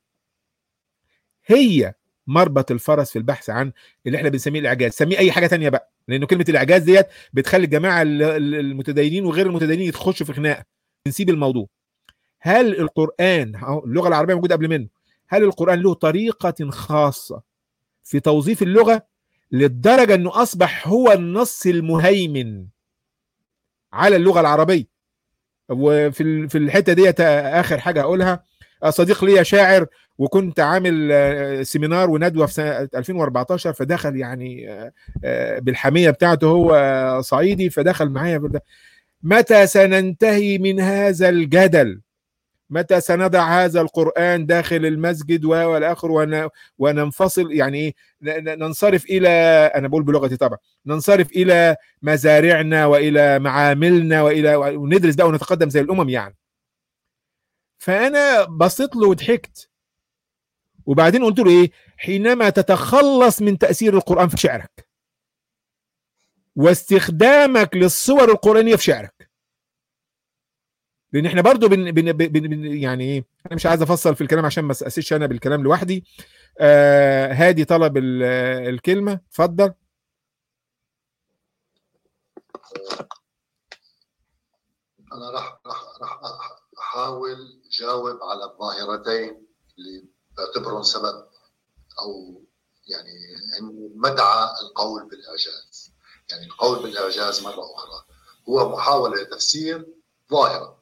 هي مربط الفرس في البحث عن اللي احنا بنسميه الاعجاز سميه اي حاجه تانية بقى لانه كلمه الاعجاز ديت بتخلي الجماعه ال- ال- المتدينين وغير المتدينين يخشوا في خناقه نسيب الموضوع هل القران أهو اللغه العربيه موجوده قبل منه هل القران له طريقه خاصه في توظيف اللغه للدرجه انه اصبح هو النص المهيمن على اللغه العربيه وفي ال- في الحته ديت اخر حاجه اقولها صديق ليا شاعر وكنت عامل آه، سيمينار وندوه في سنه 2014 فدخل يعني آه، آه، بالحميه بتاعته هو آه، صعيدي فدخل معايا في ده. متى سننتهي من هذا الجدل متى سنضع هذا القرآن داخل المسجد و- والآخر ون- وننفصل يعني إيه ن- ن- ننصرف إلى أنا بقول بلغتي طبعا ننصرف إلى مزارعنا وإلى معاملنا وإلى وندرس بقى ونتقدم زي الأمم يعني فأنا بصيت له وضحكت وبعدين قلت له إيه حينما تتخلص من تأثير القرآن في شعرك واستخدامك للصور القرآنية في شعرك لان احنا برضو بن بن بن بن يعني ايه انا مش عايز افصل في الكلام عشان ما اسسش انا بالكلام لوحدي آه هادي طلب ال- الكلمه اتفضل
انا راح راح راح احاول جاوب على الظاهرتين اللي بعتبرهم سبب او يعني هن مدعى القول بالاعجاز يعني القول بالاعجاز مره اخرى هو محاوله لتفسير ظاهره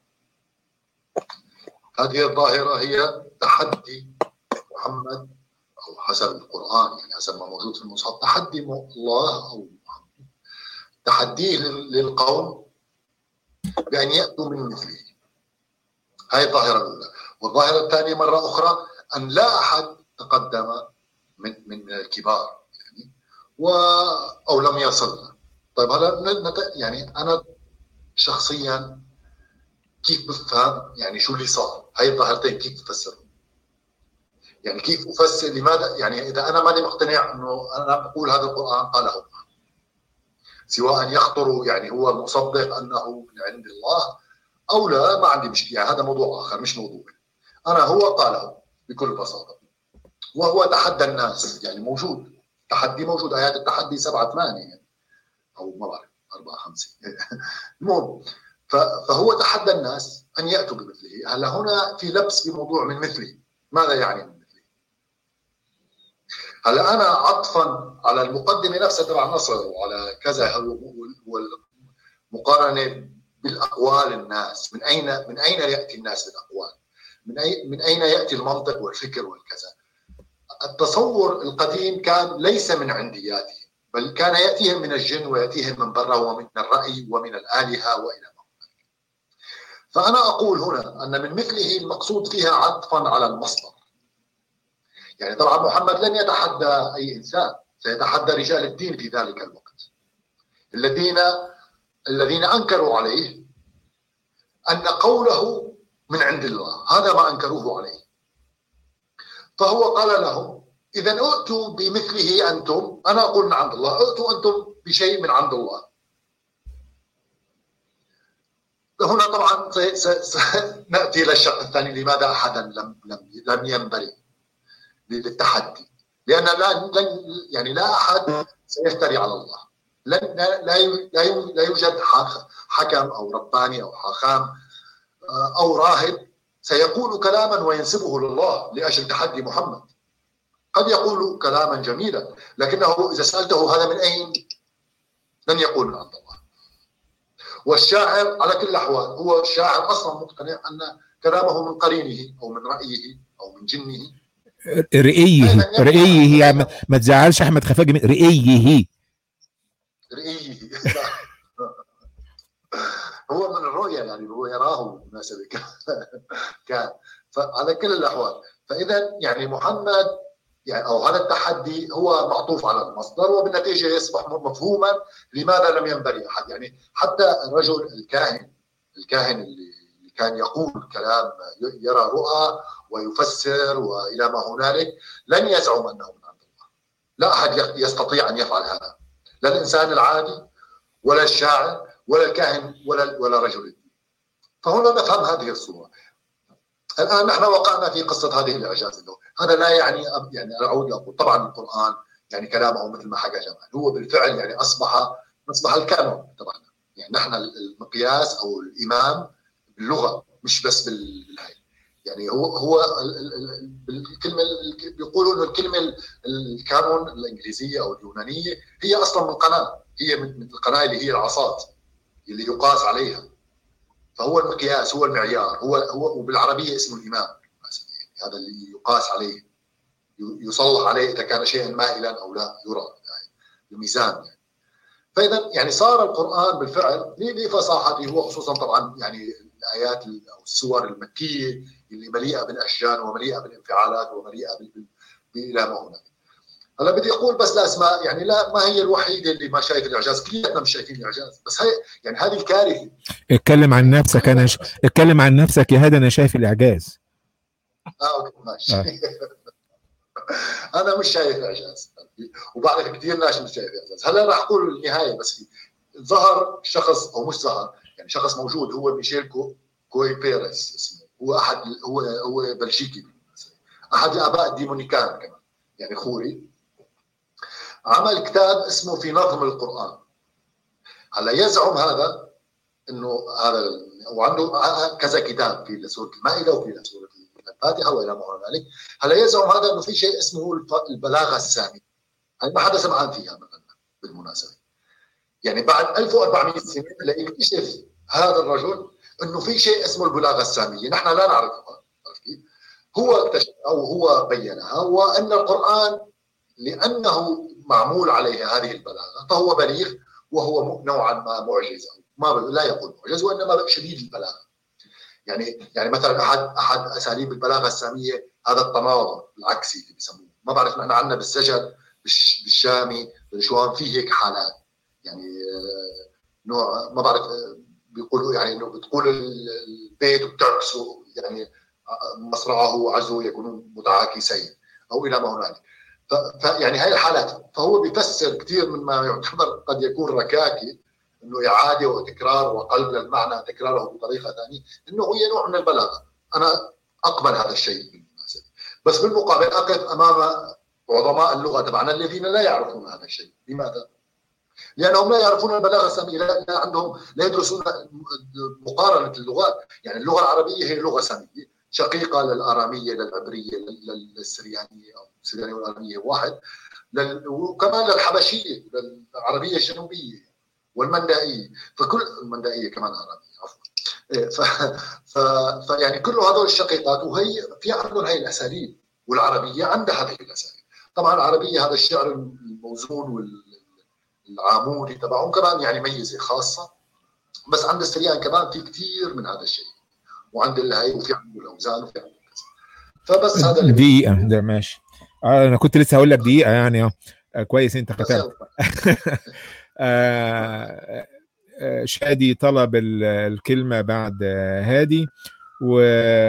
هذه الظاهره هي تحدي محمد او حسب القران يعني حسب ما موجود في المصحف تحدي الله او محمد تحديه لل- للقوم بأن يأتوا من مثله هاي الظاهرة الأولى والظاهرة الثانية مرة أخرى أن لا أحد تقدم من من الكبار يعني و أو لم يصلنا طيب هلا نت- يعني أنا شخصيا كيف بفهم يعني شو اللي صار هاي الظاهرتين كيف بفسرهم يعني كيف أفسر لماذا يعني إذا أنا ماني مقتنع أنه أنا بقول هذا القرآن قاله سواء يخطر يعني هو مصدق انه من عند الله او لا ما عندي مشكله يعني هذا موضوع اخر مش موضوع انا هو قاله بكل بساطه وهو تحدى الناس يعني موجود تحدي موجود ايات التحدي سبعه ثمانيه يعني. او ما بعرف اربعه خمسه المهم ف- فهو تحدى الناس ان ياتوا بمثله هلا هنا في لبس بموضوع من مثله ماذا يعني من مثله هلا انا عطفا على المقدمه نفسها تبع نصر وعلى كذا والمقارنه بالاقوال الناس من اين من اين ياتي الناس بالاقوال من اي من اين ياتي المنطق والفكر والكذا التصور القديم كان ليس من عندياتهم بل كان ياتيهم من الجن وياتيهم من برا ومن الراي ومن الالهه والى ما هنالك. فانا اقول هنا ان من مثله المقصود فيها عطفا على المصدر يعني طبعا محمد لن يتحدى اي انسان سيتحدى رجال الدين في ذلك الوقت الذين الذين انكروا عليه ان قوله من عند الله هذا ما انكروه عليه فهو قال لهم اذا ائتوا بمثله انتم انا اقول من عند الله ائتوا انتم بشيء من عند الله هنا طبعا ناتي الى الشق الثاني لماذا احدا لم لم لم ينبري للتحدي لان لا لن يعني لا احد سيفتري على الله لن لا لا لا يوجد حكم او رباني او حاخام او راهب سيقول كلاما وينسبه لله لاجل تحدي محمد قد يقول كلاما جميلا لكنه اذا سالته هذا من اين لن يقول من عند الله والشاعر على كل الاحوال هو الشاعر اصلا مقتنع ان كلامه من قرينه او من رايه او من جنه
رئيه رئيه يعني ما تزعلش احمد خفاجي رئيه
رئيه هو من الرؤيا يعني هو يراه مناسبة كان فعلى كل الاحوال فاذا يعني محمد يعني او هذا التحدي هو معطوف على المصدر وبالنتيجه يصبح مفهوما لماذا لم ينبري احد يعني حتى الرجل الكاهن الكاهن اللي كان يقول كلام يرى رؤى ويفسر والى ما هنالك لن يزعم انه من عند الله لا احد يستطيع ان يفعل هذا لا الانسان العادي ولا الشاعر ولا الكاهن ولا ولا رجل الدين فهنا نفهم هذه الصوره الان نحن وقعنا في قصه هذه الاعجاز له هذا لا يعني يعني اعود اقول طبعا القران يعني كلامه مثل ما حكى جمال هو بالفعل يعني اصبح اصبح الكانون طبعا يعني نحن المقياس او الامام باللغه مش بس بالهي يعني هو هو الكلمه بيقولوا انه الكلمه الكانون الانجليزيه او اليونانيه هي اصلا من قناه هي من القناه اللي هي العصات اللي يقاس عليها فهو المقياس هو المعيار هو هو وبالعربيه اسمه الامام هذا اللي يقاس عليه يصلح عليه اذا كان شيئا مائلا او لا يرى يعني الميزان يعني فاذا يعني صار القران بالفعل لفصاحته وخصوصا طبعا يعني الايات او السور المكيه اللي مليئه بالاشجان ومليئه بالانفعالات ومليئه الى ما هناك هلا بدي اقول بس لاسماء يعني لا ما هي الوحيده اللي ما شايف الاعجاز كلياتنا مش شايفين الاعجاز بس هي يعني هذه الكارثه
اتكلم عن نفسك انا ش... اتكلم عن نفسك يا هذا انا شايف الاعجاز
اه اوكي ماشي آه. انا مش شايف اعجاز وبعرف كثير ناس مش شايف اعجاز هلا راح اقول النهايه بس ظهر شخص او مش ظهر يعني شخص موجود هو ميشيل كو كوي بيريس اسمه هو احد هو هو بلجيكي احد الاباء الديمونيكان كمان يعني خوري عمل كتاب اسمه في نظم القران هلا يزعم هذا انه هذا وعنده كذا كتاب في سوره المائده وفي سوره الفاتحه والى ما هنالك هلا يزعم هذا انه في شيء اسمه البلاغه الساميه هاي ما حدا سمعان فيها مثلا بالمناسبه يعني بعد 1400 سنه ليكتشف هذا الرجل انه في شيء اسمه البلاغه الساميه نحن لا نعرفها هو اكتشف او هو بينها وان القران لانه معمول عليه هذه البلاغه فهو بليغ وهو نوعا ما معجز ما لا يقول معجز وانما شديد البلاغه يعني يعني مثلا احد احد اساليب البلاغه الساميه هذا التناظر العكسي اللي بيسموه ما بعرف نحن عندنا بالسجن بالشامي بالشوام في هيك حالات يعني نوع ما بعرف بيقولوا يعني انه بتقول البيت وبتعكسه يعني مصرعه وعزو يكونون متعاكسين او الى ما هنالك فيعني هاي الحالات فهو بيفسر كثير من ما يعتبر قد يكون ركاكي انه اعاده وتكرار وقلب للمعنى تكراره بطريقه ثانيه انه هي نوع من البلاغه انا اقبل هذا الشيء بالمناسبه بس بالمقابل اقف امام عظماء اللغه تبعنا الذين لا يعرفون هذا الشيء لماذا؟ لانهم لا يعرفون البلاغه الساميه لا عندهم لا يدرسون مقارنه اللغات يعني اللغه العربيه هي لغه ساميه شقيقه للاراميه للعبريه للسريانيه او السريانيه والاراميه واحد وكمان للحبشيه للعربيه الجنوبيه والمندائيه فكل المندائيه كمان عربيه عفوا إيه، ف... ف... فيعني كل هذول الشقيقات وهي في عندهم هي الاساليب والعربيه عندها هذه الاساليب طبعا العربيه هذا الشعر الموزون والعامودي تبعهم كمان يعني ميزه خاصه بس عند السريان كمان في كثير من هذا الشيء وعند الهي وفي عنده الاوزان وفي عنده كذا فبس هذا اللي
دقيقه ده ماشي انا كنت لسه هقول لك دقيقه يعني آه، كويس انت ختمت آه، آه، شادي طلب ال- الكلمه بعد آه، هادي و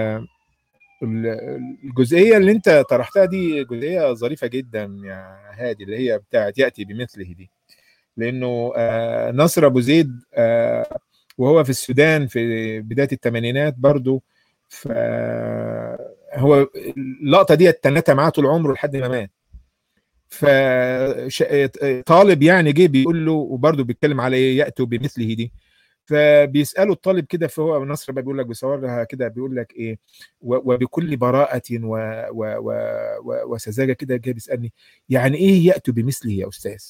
ال- الجزئيه اللي انت طرحتها دي جزئيه ظريفه جدا يا هادي اللي هي بتاعت ياتي بمثله دي لانه آه، نصر ابو زيد آه، وهو في السودان في بدايه الثمانينات برضو ف هو اللقطه دي تنتها معاه طول عمره لحد ما مات فطالب يعني جه بيقول له وبرضه بيتكلم على ايه ياتوا بمثله دي فبيسالوا الطالب كده فهو نصر بقى بيقول لك بيصورها كده بيقول لك ايه و- وبكل براءة و و و و وسذاجة كده جاي بيسالني يعني ايه ياتوا بمثله يا استاذ؟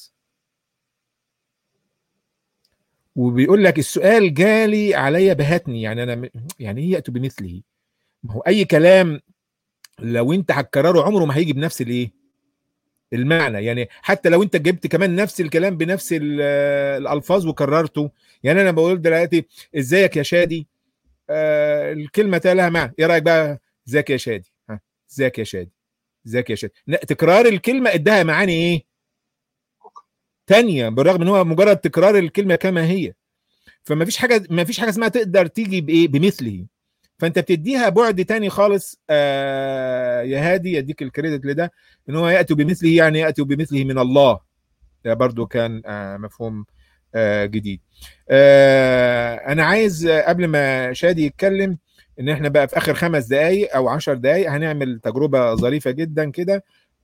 وبيقول لك السؤال جالي عليا بهتني يعني انا م- يعني ايه ياتوا بمثله؟ ما هو اي كلام لو انت هتكرره عمره ما هيجي بنفس الايه؟ المعنى يعني حتى لو انت جبت كمان نفس الكلام بنفس ال- الالفاظ وكررته يعني انا بقول دلوقتي ازيك يا شادي آه الكلمه لها معنى ايه رايك بقى ازيك يا شادي ها ازيك يا شادي ازيك يا شادي لا، تكرار الكلمه اداها معاني ايه تانية بالرغم ان هو مجرد تكرار الكلمه كما هي فما فيش حاجه ما فيش حاجه اسمها تقدر تيجي بايه بمثله فانت بتديها بعد تاني خالص آه يا هادي يديك الكريدت لده ان هو ياتي بمثله يعني ياتي بمثله من الله ده برضو كان آه مفهوم آه جديد آه انا عايز آه، قبل ما شادي يتكلم ان احنا بقى في اخر خمس دقائق او عشر دقائق هنعمل تجربه ظريفه جدا كده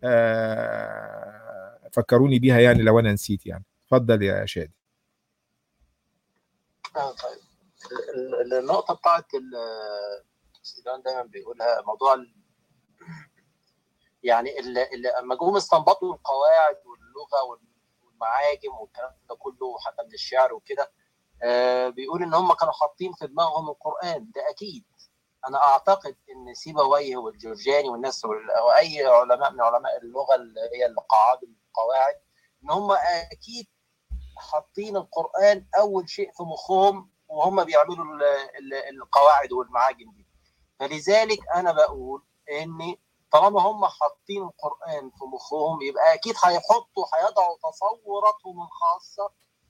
آه فكروني بيها يعني لو انا نسيت يعني اتفضل يا شادي
آه، طيب ال- ال- النقطة بتاعت ال- سيدان دايما بيقولها موضوع ال- يعني ال- ال- لما جم استنبطوا القواعد واللغة وال- والمعاجم والكلام ده كله حتى من الشعر وكده آه، بيقول ان هم كانوا حاطين في دماغهم القرآن ده اكيد انا اعتقد ان سيبويه والجورجاني والناس وال- واي علماء من علماء اللغة اللي هي القواعد القواعد ان هم اكيد حاطين القرآن أول شيء في مخهم وهم بيعملوا ال- ال- القواعد والمعاجم دي فلذلك أنا بقول إن طالما هم حاطين القرآن في مخهم يبقى أكيد هيحطوا هيضعوا تصوراتهم الخاصة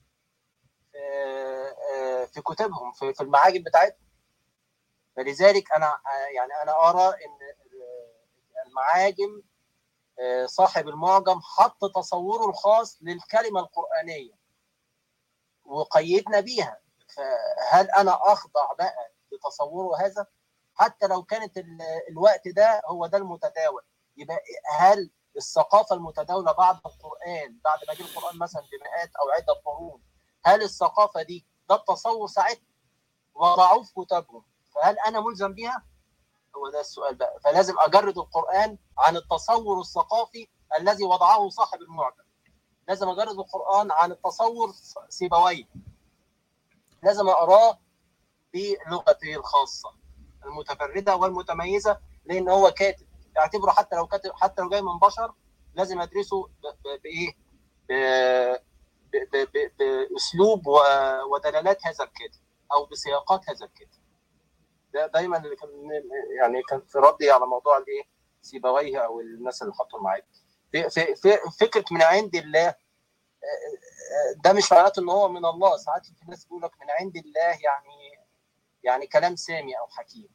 آه، آه، في كتبهم في في المعاجم بتاعتهم فلذلك أنا آه، يعني أنا أرى إن المعاجم آه، صاحب المعجم حط تصوره الخاص للكلمة القرآنية وقيدنا بيها فهل انا اخضع بقى لتصوره هذا حتى لو كانت ال- الوقت ده هو ده المتداول يبقى هل الثقافه المتداوله بعد القران بعد ما جه القران مثلا بمئات او عده قرون هل الثقافه دي ده التصور ساعتها وضعوه في كتبهم فهل انا ملزم بيها؟ هو ده السؤال بقى فلازم اجرد القران عن التصور الثقافي الذي وضعه صاحب المعجم لازم اجرد القران عن التصور سيبويه لازم اقراه بلغته الخاصه المتفرده والمتميزه لان هو كاتب اعتبره حتى لو كاتب حتى لو جاي من بشر لازم ادرسه ب- ب- بايه ب- ب- ب- ب- باسلوب و- ودلالات هذا الكاتب او بسياقات هذا الكاتب ده دايما اللي كان يعني كان في ردي على موضوع الايه سيبويه او الناس اللي حطوا معايا في في في فكره من عند الله ده مش معناته ان هو من الله ساعات في ناس بيقول لك من عند الله يعني يعني كلام سامي او حكيم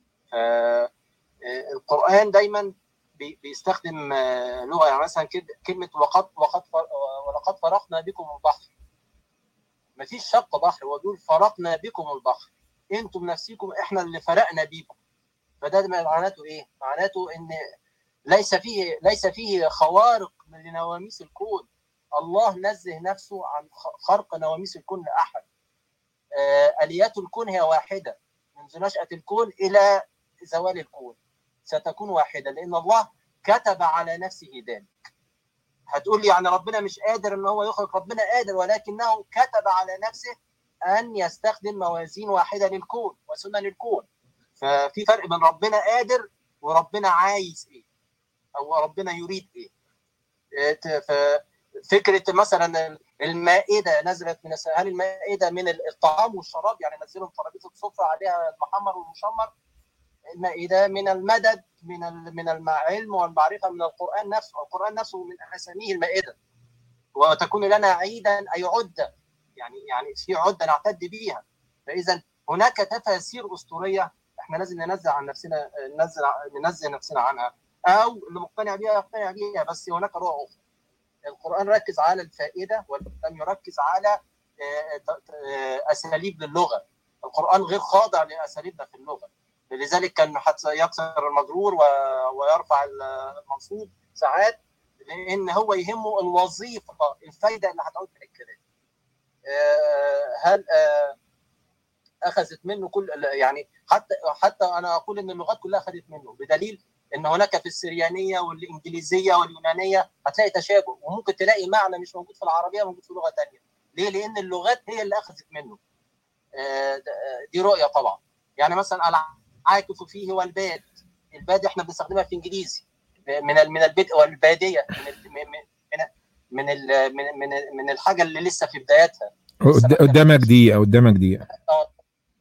القران دايما بي- بيستخدم آه، لغه يعني مثلا كده كلمه وقد وقد فر- ولقد فرقنا بكم البحر مفيش شق بحر هو بيقول فرقنا بكم البحر انتم نفسكم احنا اللي فرقنا بيكم فده معناته ايه؟ معناته ان ليس فيه ليس فيه خوارق من لنواميس الكون الله نزه نفسه عن خ- خرق نواميس الكون لاحد آه، اليات الكون هي واحده منذ نشاه الكون الى زوال الكون ستكون واحده لان الله كتب على نفسه ذلك هتقول لي يعني ربنا مش قادر ان هو يخرج ربنا قادر ولكنه كتب على نفسه ان يستخدم موازين واحده للكون وسنن الكون ففي فرق بين ربنا قادر وربنا عايز ايه او ربنا يريد ايه إيه ت- ففكره مثلا المائده نزلت من السماء هل المائده من الطعام والشراب يعني نزلوا ترابيزه سفره عليها المحمر والمشمر المائده من المدد من ال- من العلم والمعرفه من القران نفسه القران نفسه من اساميه المائده وتكون لنا عيدا اي عده يعني يعني في عده نعتد بيها فاذا هناك تفاسير اسطوريه احنا لازم ننزع عن نفسنا ننزل ننزه نفسنا عنها او اللي مقتنع بيها يقتنع بيها بس هناك رؤى اخرى القران ركز على الفائده ولم يركز على اساليب للغه القران غير خاضع لاساليبنا في اللغه لذلك كان يكسر المجرور ويرفع المنصوب ساعات لان هو يهمه الوظيفه الفايده اللي هتعود من الكلام هل اخذت منه كل يعني حتى حتى انا اقول ان اللغات كلها اخذت منه بدليل ان هناك في السريانيه والانجليزيه واليونانيه هتلاقي تشابه وممكن تلاقي معنى مش موجود في العربيه موجود في لغه ثانيه ليه؟ لان اللغات هي اللي اخذت منه دي رؤيه طبعا يعني مثلا العاكف فيه والباد الباد احنا بنستخدمها في الانجليزي من من البدء والباديه من من من من من, من الحاجه اللي لسه في بداياتها
قدامك دقيقه قدامك دقيقه
اه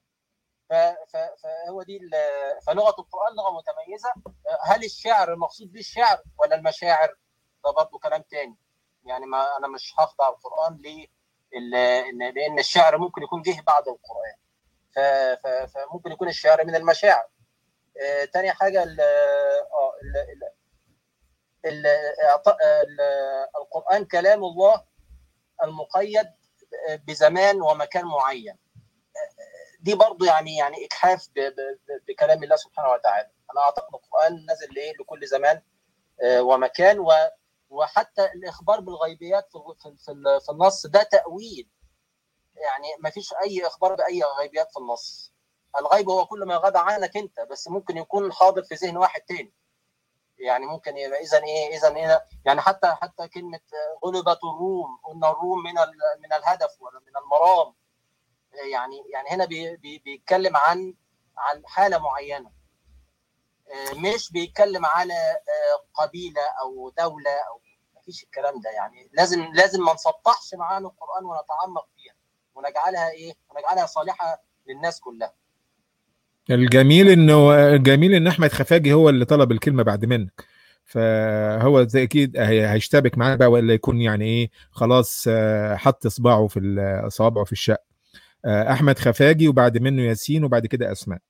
فهو دي فلغه القران لغه متميزه هل الشعر المقصود به الشعر ولا المشاعر ده برضه كلام تاني يعني ما انا مش هخضع القران ليه لان الشعر ممكن يكون جه بعد القران فممكن يكون الشعر من المشاعر آه تاني حاجه ال اه ال ال القران كلام الله المقيد بزمان ومكان معين دي برضو يعني يعني اجحاف بكلام الله سبحانه وتعالى انا اعتقد القران نزل لايه لكل زمان ومكان و وحتى الاخبار بالغيبيات في في في النص ده تاويل يعني ما فيش اي اخبار باي غيبيات في النص الغيب هو كل ما غاب عنك انت بس ممكن يكون حاضر في ذهن واحد تاني يعني ممكن يبقى اذا ايه اذا ايه يعني حتى حتى كلمه غلبت الروم قلنا الروم من من الهدف ولا من المرام يعني يعني هنا بي بي بيتكلم عن عن حاله معينه مش بيتكلم على قبيله او دوله او مفيش الكلام ده يعني لازم لازم ما نسطحش معاني القران ونتعمق فيها ونجعلها ايه ونجعلها صالحه للناس كلها
الجميل انه الجميل ان احمد خفاجي هو اللي طلب الكلمه بعد منك فهو زي اكيد هيشتبك معانا بقى ولا يكون يعني ايه خلاص حط صباعه في اصابعه في الشق احمد خفاجي وبعد منه ياسين وبعد كده اسماء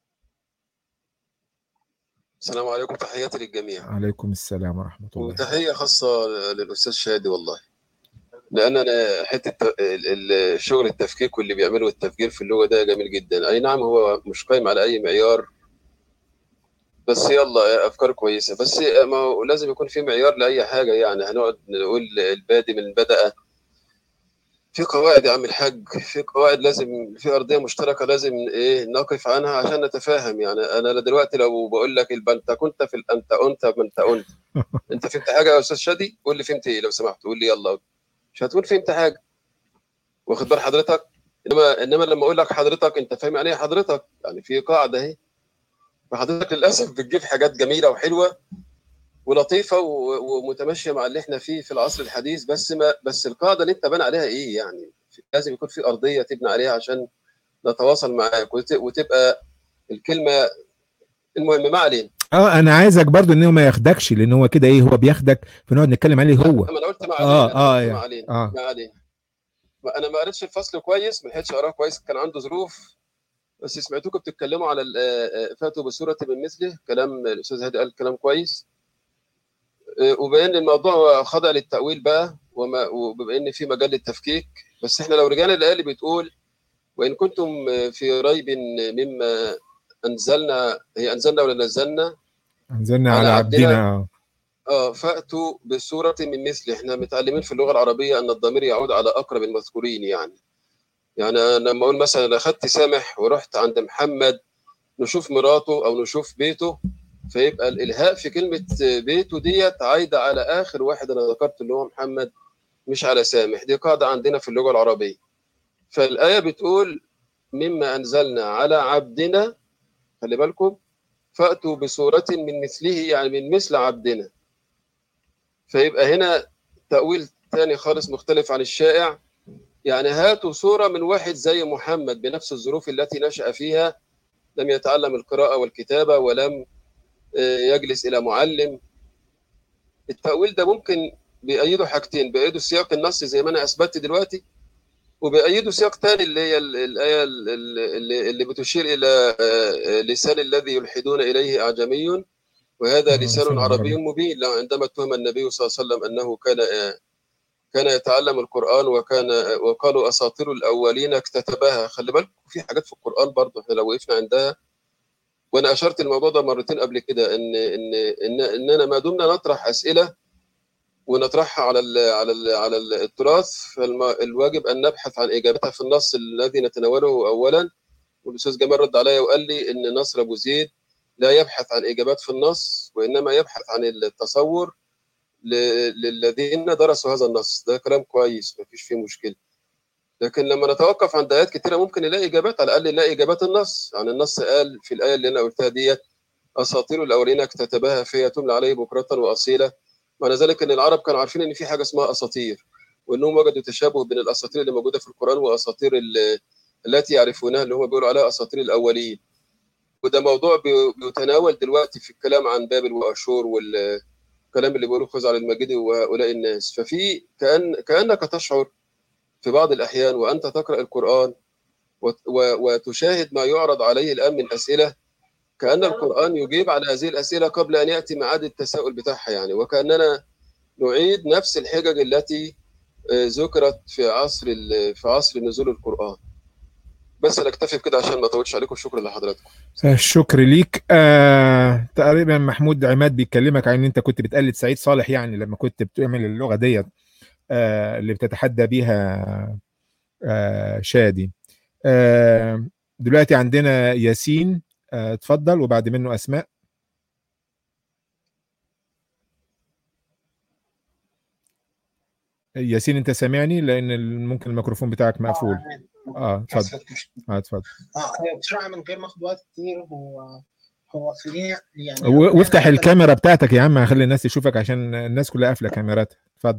السلام عليكم تحياتي للجميع
عليكم السلام ورحمه الله
وتحيه خاصه للاستاذ شادي والله لان انا حته الشغل التفكيك واللي بيعمله التفجير في اللغه ده جميل جدا اي نعم هو مش قايم على اي معيار بس يلا افكار كويسه بس ما هو لازم يكون في معيار لاي حاجه يعني هنقعد نقول البادي من بدا في قواعد يا عم الحاج في قواعد لازم في ارضيه مشتركه لازم ايه نقف عنها عشان نتفاهم يعني انا دلوقتي لو بقول لك انت كنت في انت انت ما انت انت انت فهمت حاجه يا استاذ شادي قول لي فهمت ايه لو سمحت قول لي يلا مش هتقول فهمت حاجه واخد بال حضرتك انما انما لما اقول لك حضرتك انت فاهم يعني ايه حضرتك يعني في قاعده اهي فحضرتك للاسف بتجيب حاجات جميله وحلوه ولطيفه ومتماشيه مع اللي احنا فيه في العصر الحديث بس ما بس القاعده اللي انت بنى عليها ايه يعني لازم يكون في ارضيه تبني عليها عشان نتواصل معاك وتبقى الكلمه المهم ما علينا
اه انا عايزك برضو ان هو ما ياخدكش لان هو كده ايه هو بياخدك فنقعد نتكلم عليه هو
ما انا قلت ما
اه
علينا
اه
ما
يعني
علينا
اه
ما علينا انا ما قريتش الفصل كويس ما لحقتش اقراه كويس كان عنده ظروف بس سمعتكم بتتكلموا على فاتوا بسوره من مثله كلام الاستاذ هادي قال كلام كويس وبين الموضوع خاضع للتاويل بقى وما وبما ان في مجال للتفكيك بس احنا لو رجعنا للايه اللي بتقول وان كنتم في ريب مما انزلنا هي انزلنا ولا نزلنا
انزلنا
على
على
عبدنا.
عبدنا
اه فاتوا بسوره من مثل احنا متعلمين في اللغه العربيه ان الضمير يعود على اقرب المذكورين يعني يعني انا لما اقول مثلا انا اخدت سامح ورحت عند محمد نشوف مراته او نشوف بيته فيبقى الالهاء في كلمه بيته ديت عايده على اخر واحد انا ذكرت اللي هو محمد مش على سامح دي قاعده عندنا في اللغه العربيه فالايه بتقول مما انزلنا على عبدنا خلي بالكم فاتوا بسوره من مثله يعني من مثل عبدنا فيبقى هنا تاويل تاني خالص مختلف عن الشائع يعني هاتوا صوره من واحد زي محمد بنفس الظروف التي نشا فيها لم يتعلم القراءه والكتابه ولم يجلس الى معلم التاويل ده ممكن بيأيدوا حاجتين بيأيدوا سياق النص زي ما انا اثبتت دلوقتي وبيأيدوا سياق تاني اللي هي ال- الآية ال- ال- اللي اللي بتشير إلى آه، لسان الذي يلحدون إليه أعجمي وهذا
آه،
لسان
لسان
عربي
عربي.
مبين لو عندما اتهم النبي صلى الله عليه وسلم أنه كان آه، كان يتعلم القرآن وكان آه، وقالوا أساطير الأولين اكتتبها خلي بالكم في حاجات في القرآن برضه احنا لو وقفنا عندها وانا اشرت الموضوع ده مرتين قبل كده ان ان ان اننا ما دمنا نطرح اسئله ونطرحها على ال على ال على ال- التراث فالواجب ان نبحث عن اجابتها في النص الذي نتناوله اولا والاستاذ جمال رد عليا وقال لي ان نصر ابو زيد لا يبحث عن اجابات في النص وانما يبحث عن التصور ل- للذين درسوا هذا النص ده كلام كويس ما فيش فيه مشكله لكن لما نتوقف عند ايات كتيره ممكن نلاقي اجابات على الاقل نلاقي اجابات النص يعني النص قال في الايه اللي انا قلتها ديت اساطير الاولين اكتتبها فهي تملى عليه بكره واصيله معنى ذلك ان العرب كانوا عارفين ان في حاجه اسمها اساطير وانهم وجدوا تشابه بين الاساطير اللي موجوده في القران واساطير ال- التي يعرفونها اللي هم بيقولوا عليها اساطير الاولين وده موضوع بي- بيتناول دلوقتي في الكلام عن بابل واشور والكلام اللي بيقولوا خذ على المجد وهؤلاء الناس ففي كان كانك تشعر في بعض الاحيان وانت تقرا القران وت- و- وتشاهد ما يعرض عليه الان من اسئله كان القران يجيب على هذه الاسئله قبل ان ياتي ميعاد التساؤل بتاعها يعني وكاننا نعيد نفس الحجج التي آه، ذكرت في عصر ال- في عصر نزول القران بس انا اكتفي بكده عشان ما اطولش عليكم شكرا لحضراتكم
الشكر ليك آه تقريبا محمود عماد بيكلمك عن ان انت كنت بتقلد سعيد صالح يعني لما كنت بتعمل اللغه ديت آه اللي بتتحدى بيها آه شادي آه دلوقتي عندنا ياسين آه اتفضل وبعد منه اسماء ياسين انت سامعني لان ال- ممكن الميكروفون بتاعك مقفول اه اتفضل
آسف، مش-
اه اتفضل
اه هو بسرعه من غير ما اخد وقت كتير هو هو خلينا يعني
و- وافتح
أنا-
الكاميرا بتاعتك يا عم هخلي الناس تشوفك عشان الناس كلها قافله كاميراتها اتفضل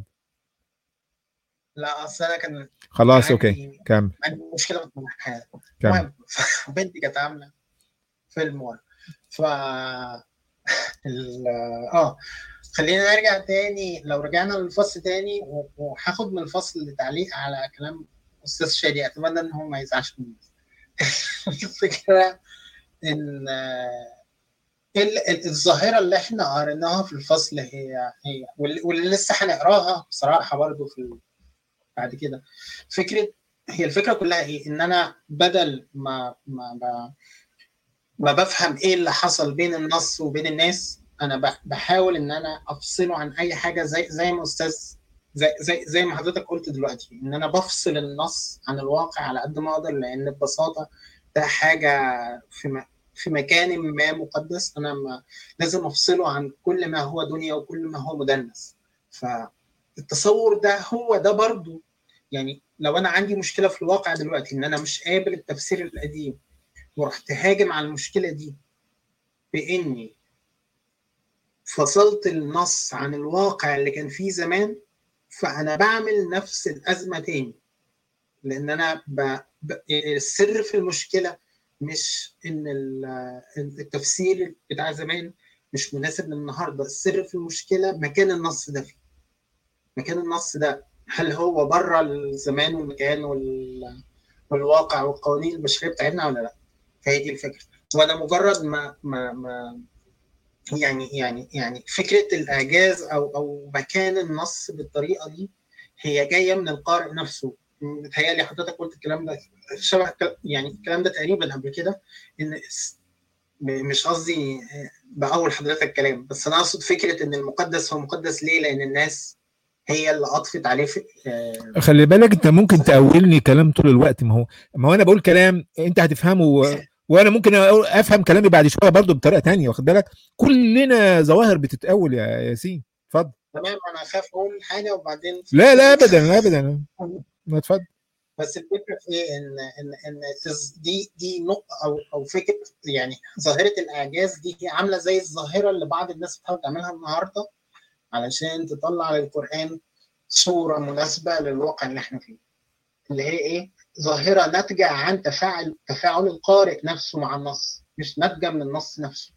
لا اصل انا كان
خلاص
عندي-
اوكي كمل
عندي مشكله في الحياه
كمل
المهم بنتي كانت عامله فيلم ورا ف ال- اه خلينا نرجع تاني لو رجعنا للفصل تاني و- وهاخد من الفصل لتعليق على كلام استاذ شادي اتمنى ان هو ما يزعلش مني الفكره ان آه، ال- ال- الظاهره اللي احنا قريناها في الفصل هي هي واللي واللي لسه هنقراها بصراحه برضو في ال- بعد كده فكره هي الفكره كلها ايه ان انا بدل ما ما ب- ما بفهم ايه اللي حصل بين النص وبين الناس انا ب- بحاول ان انا افصله عن اي حاجه زي زي ما استاذ زي زي زي ما حضرتك قلت دلوقتي ان انا بفصل النص عن الواقع على قد ما اقدر لان ببساطه ده حاجه في م- في مكان ما مقدس انا ما لازم افصله عن كل ما هو دنيا وكل ما هو مدنس فالتصور ده هو ده برضو يعني لو انا عندي مشكله في الواقع دلوقتي ان انا مش قابل التفسير القديم ورحت هاجم على المشكله دي باني فصلت النص عن الواقع اللي كان فيه زمان فانا بعمل نفس الازمه تاني لان انا ب... ب... السر في المشكله مش ان ال- التفسير بتاع زمان مش مناسب للنهارده السر في المشكله مكان النص ده فيه مكان النص ده هل هو بره الزمان والمكان وال... والواقع والقوانين البشريه بتاعتنا ولا لا فهي دي الفكره وانا مجرد ما ما ما يعني يعني يعني فكره الاعجاز او او مكان النص بالطريقه دي هي جايه من القارئ نفسه متهيألي حضرتك قلت الكلام ده شبه ك- يعني الكلام ده تقريبا قبل كده ان اس- م- مش قصدي بأول حضرتك كلام بس انا اقصد فكره ان المقدس هو مقدس ليه؟ لان الناس هي اللي اضفت عليه في آه،
خلي بالك انت ممكن تأولني كلام طول الوقت ما هو ما هو انا بقول كلام انت هتفهمه و... وانا ممكن أقول- افهم كلامي بعد شويه برضو بطريقه تانية واخد بالك كلنا ظواهر بتتأول يا ياسين اتفضل
تمام انا اخاف اقول حاجه وبعدين
لا لا ابدا لا ابدا ما اتفضل
بس الفكره في ايه ان ان ان إز- دي دي نقطه او او فكره يعني ظاهره الاعجاز دي هي عامله زي الظاهره اللي بعض الناس بتحاول تعملها النهارده علشان تطلع للقران صوره مناسبه للواقع اللي احنا فيه اللي هي ايه ظاهره ناتجه عن تفاعل تفاعل القارئ نفسه مع النص مش ناتجه من النص نفسه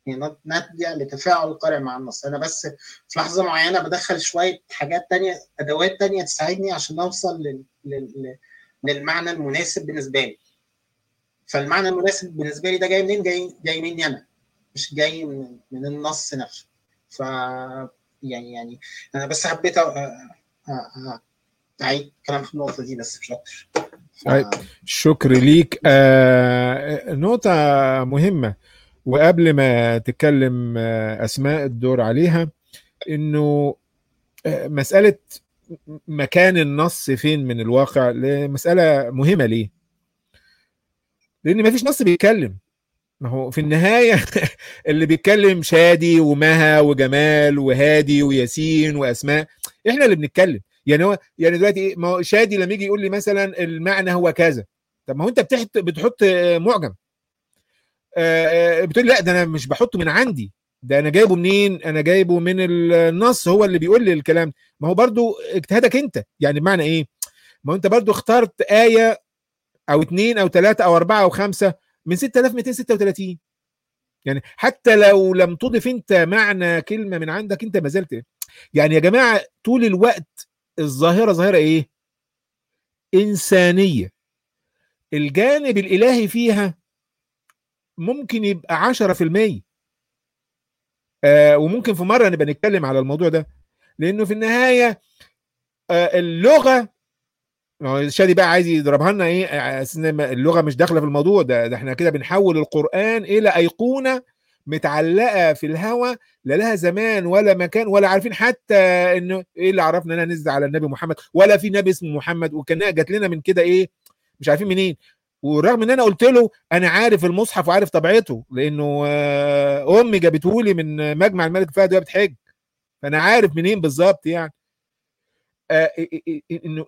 هي ناتجه لتفاعل القارئ مع النص انا بس في لحظه معينه بدخل شويه حاجات تانية ادوات تانية تساعدني عشان اوصل لل... لل... للمعنى المناسب بالنسبه لي فالمعنى المناسب بالنسبه لي ده جاي منين جاي جاي مني انا مش جاي من, من النص نفسه ف يعني يعني انا بس حبيت أ... أ... أ... اعيد كلام في النقطه دي بس مش اكتر ف...
طيب. شكر ليك آه نقطة مهمة وقبل ما تتكلم آه أسماء الدور عليها إنه آه مسألة مكان النص فين من الواقع مسألة مهمة ليه؟ لأن مفيش نص بيتكلم ما هو في النهاية اللي بيتكلم شادي ومها وجمال وهادي وياسين وأسماء إحنا اللي بنتكلم يعني هو يعني دلوقتي ما هو شادي لما يجي يقول لي مثلا المعنى هو كذا طب ما هو انت بتحط بتحط معجم بتقول لا ده انا مش بحطه من عندي ده انا جايبه منين انا جايبه من النص هو اللي بيقول لي الكلام ما هو برضو اجتهادك انت يعني بمعنى ايه ما هو انت برضو اخترت آية او اتنين او ثلاثة او اربعة او خمسة من 6236 يعني حتى لو لم تضف انت معنى كلمة من عندك انت ما زلت يعني يا جماعة طول الوقت الظاهرة ظاهرة ايه إنسانية الجانب الإلهي فيها ممكن يبقى عشرة في المية آه وممكن في مرة نبقى نتكلم على الموضوع ده لأنه في النهاية آه اللغة شادي بقى عايز يضربها لنا ايه اللغة مش داخلة في الموضوع ده, ده احنا كده بنحول القرآن إلى أيقونة متعلقة في الهوى لا لها زمان ولا مكان ولا عارفين حتى انه ايه اللي عرفنا انها نزل على النبي محمد ولا في نبي اسمه محمد وكانها جات لنا من كده ايه مش عارفين منين ورغم ان انا قلت له انا عارف المصحف وعارف طبيعته لانه امي جابته لي من مجمع الملك فهد وهي بتحج فانا عارف منين بالظبط يعني انه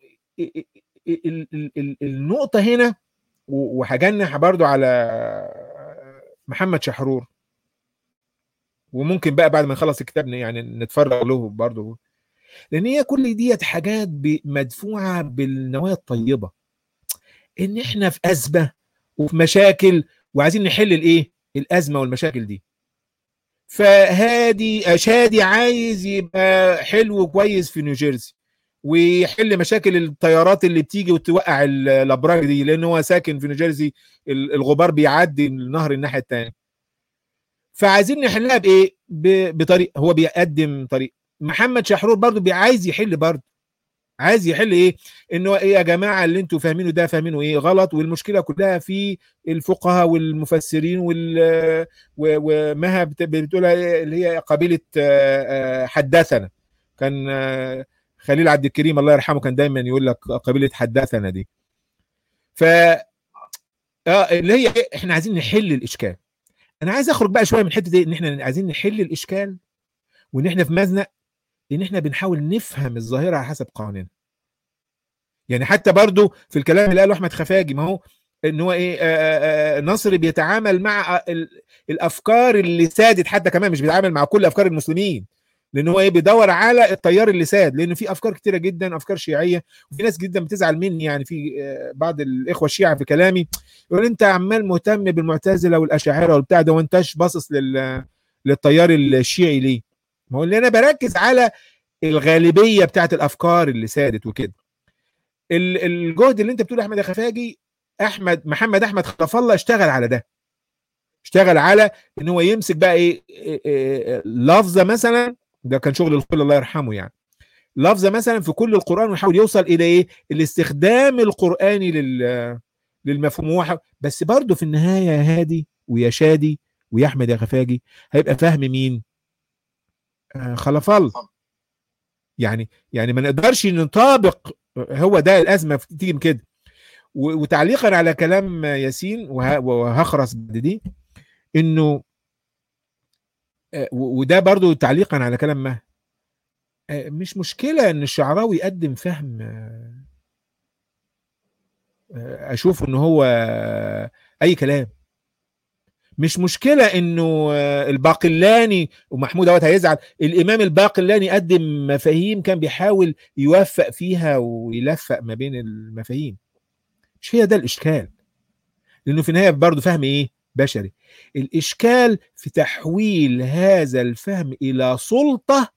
النقطه هنا وهجنح برضو على محمد شحرور وممكن بقى بعد ما نخلص الكتاب يعني نتفرغ له برضه لان هي كل ديت حاجات مدفوعه بالنوايا الطيبه ان احنا في ازمه وفي مشاكل وعايزين نحل الايه الازمه والمشاكل دي فهادي شادي عايز يبقى حلو وكويس في نيوجيرسي ويحل مشاكل الطيارات اللي بتيجي وتوقع الابراج دي لان هو ساكن في نيوجيرسي الغبار بيعدي النهر الناحيه الثانيه فعايزين نحلها بايه بطريق هو بيقدم طريق محمد شحرور برضو عايز يحل برضو عايز يحل ايه انه ايه يا جماعه اللي انتوا فاهمينه ده فاهمينه ايه غلط والمشكله كلها في الفقهاء والمفسرين وال ومها بتقولها اللي هي قبيله حدثنا كان خليل عبد الكريم الله يرحمه كان دايما يقول لك قبيله حدثنا دي ف اه اللي هي إيه؟ احنا عايزين نحل الاشكال انا عايز اخرج بقى شويه من الحته دي ان احنا عايزين نحل الاشكال وان احنا في مزنق ان احنا بنحاول نفهم الظاهره على حسب قوانينها يعني حتى برضو في الكلام اللي قاله احمد خفاجي ما هو ان هو ايه آآ آآ نصر بيتعامل مع الافكار اللي سادت حتى كمان مش بيتعامل مع كل افكار المسلمين لان هو ايه بيدور على التيار اللي ساد لان في افكار كتيره جدا افكار شيعيه وفي ناس جدا بتزعل مني يعني في بعض الاخوه الشيعه في كلامي يقول انت عمال مهتم بالمعتزله والاشاعره والبتاع ده وانتش باصص لل للتيار الشيعي ليه؟ ما هو اللي انا بركز على الغالبيه بتاعت الافكار اللي سادت وكده الجهد اللي انت بتقوله احمد خفاجي احمد محمد احمد خلف الله اشتغل على ده اشتغل على ان هو يمسك بقى ايه, إيه, إيه لفظه مثلا ده كان شغل الخل الله يرحمه يعني لفظه مثلا في كل القران ويحاول يوصل الى ايه الاستخدام القراني لل للمفهوم بس برضه في النهايه يا هادي ويا شادي ويا احمد يا خفاجي هيبقى فهم مين آه خلف الله يعني يعني ما نقدرش نطابق هو ده الازمه تيجي من كده وتعليقا على كلام ياسين وهخرس بعد دي انه وده برضو تعليقا على كلام مه مش مشكلة ان الشعراوي يقدم فهم اشوف ان هو اي كلام مش مشكلة انه الباقلاني ومحمود دوت هيزعل الامام الباقلاني قدم مفاهيم كان بيحاول يوفق فيها ويلفق ما بين المفاهيم مش هي ده الاشكال لانه في النهاية برضه فهم ايه بشري الاشكال في تحويل هذا الفهم الى سلطه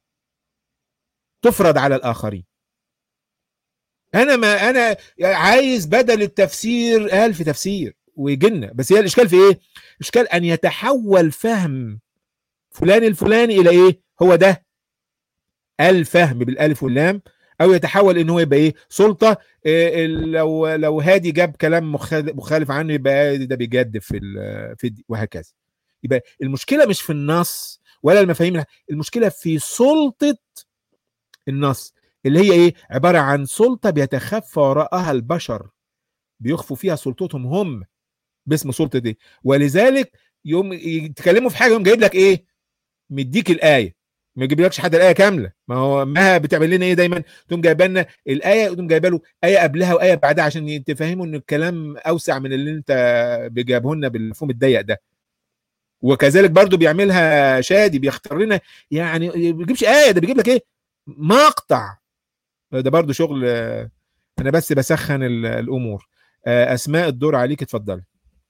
تفرض على الاخرين انا ما انا عايز بدل التفسير الف تفسير ويجينا بس هي الاشكال في ايه الاشكال ان يتحول فهم فلان الفلاني الى ايه هو ده الفهم بالالف واللام او يتحول ان هو يبقى ايه سلطه إيه لو لو هادي جاب كلام مخالف عنه يبقى ده بيجدف في في وهكذا يبقى المشكله مش في النص ولا المفاهيم المشكله في سلطه النص اللي هي ايه عباره عن سلطه بيتخفى وراءها البشر بيخفوا فيها سلطتهم هم باسم سلطه دي ولذلك يوم يتكلموا في حاجه يوم جايب لك ايه مديك الايه ما يجيبلكش حتى الايه كامله ما هو ما بتعمل لنا ايه دايما تقوم جايبه لنا الايه وتقوم جايبه له ايه قبلها وايه بعدها عشان تفهموا ان الكلام اوسع من اللي انت بجابه لنا بالمفهوم الضيق ده وكذلك برضو بيعملها شادي بيختار لنا يعني ما بيجيبش ايه ده بيجيب لك ايه مقطع ده برضو شغل انا بس بسخن الامور اسماء الدور عليك اتفضلي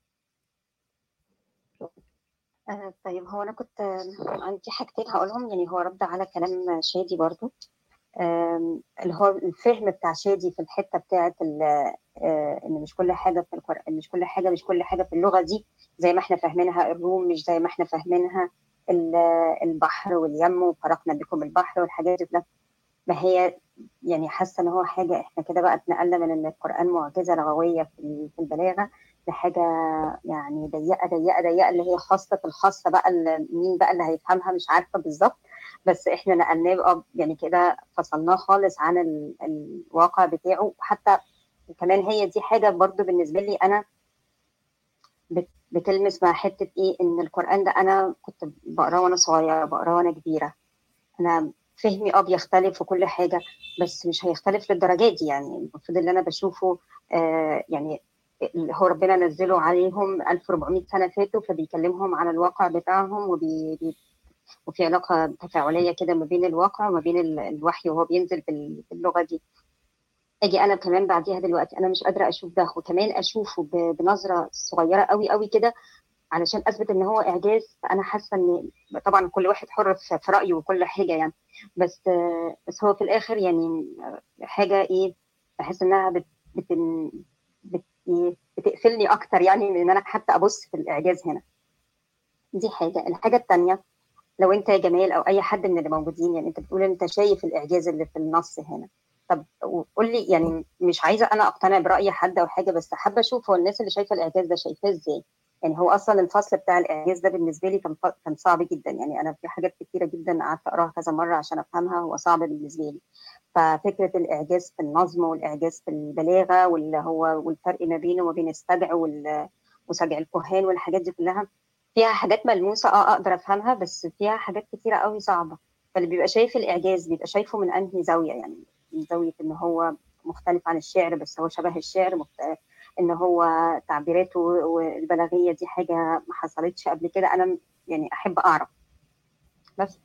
آه طيب هو انا كنت عندي حاجتين هقولهم يعني هو رد على كلام شادي برضو اللي هو الفهم بتاع شادي في الحته بتاعه ان مش كل حاجه في القران مش كل حاجه مش كل حاجه في اللغه دي زي ما احنا فاهمينها الروم مش زي ما احنا فاهمينها البحر واليم وفرقنا بكم البحر والحاجات دي ما هي يعني حاسه ان هو حاجه احنا كده بقى اتنقلنا من ان القران معجزه لغويه في البلاغه لحاجه يعني ضيقه ضيقه ضيقه اللي هي خاصه الخاصه بقى اللي مين بقى اللي هيفهمها مش عارفه بالظبط بس احنا نقلناه بقى يعني كده فصلناه خالص عن ال... الواقع بتاعه حتى كمان هي دي حاجه برضو بالنسبه لي انا بت... بتلمس مع حته ايه ان القران ده انا كنت بقراه وانا صغيره بقراه وانا كبيره انا فهمي اه بيختلف وكل حاجه بس مش هيختلف للدرجات دي يعني المفروض اللي انا بشوفه آه يعني اللي هو ربنا نزله عليهم 1400 سنه فاتوا فبيكلمهم عن الواقع بتاعهم وبي وفي علاقه تفاعليه كده ما بين الواقع وما بين الوحي وهو بينزل باللغه دي اجي انا كمان بعديها دلوقتي انا مش قادره اشوف ده وكمان اشوفه بنظره صغيره قوي قوي كده علشان اثبت ان هو اعجاز فانا حاسه ان طبعا كل واحد حر في رايه وكل حاجه يعني بس بس هو في الاخر يعني حاجه ايه بحس انها بت, بت, بت بتقفلني اكتر يعني من ان انا حتى ابص في الاعجاز هنا دي حاجه الحاجه الثانيه لو انت يا جمال او اي حد من اللي موجودين يعني انت بتقول انت شايف الاعجاز اللي في النص هنا طب قول لي يعني مش عايزه انا اقتنع براي حد او حاجه بس حابه اشوف هو الناس اللي شايفه الاعجاز ده شايفاه ازاي يعني هو اصلا الفصل بتاع الاعجاز ده بالنسبه لي كان كان صعب جدا يعني انا في حاجات كتيره جدا قعدت اقراها كذا مره عشان افهمها هو صعب بالنسبه لي ففكره الاعجاز في النظم والاعجاز في البلاغه واللي هو والفرق ما بينه وما بين السبع وسبع الكهان والحاجات دي كلها فيها حاجات ملموسه اه اقدر افهمها بس فيها حاجات كتيره قوي صعبه فاللي بيبقى شايف الاعجاز بيبقى شايفه من انهي زاويه يعني من زاويه ان هو مختلف عن الشعر بس هو شبه الشعر مختلف ان هو تعبيراته والبلاغيه دي حاجه ما حصلتش قبل كده انا يعني احب اعرف بس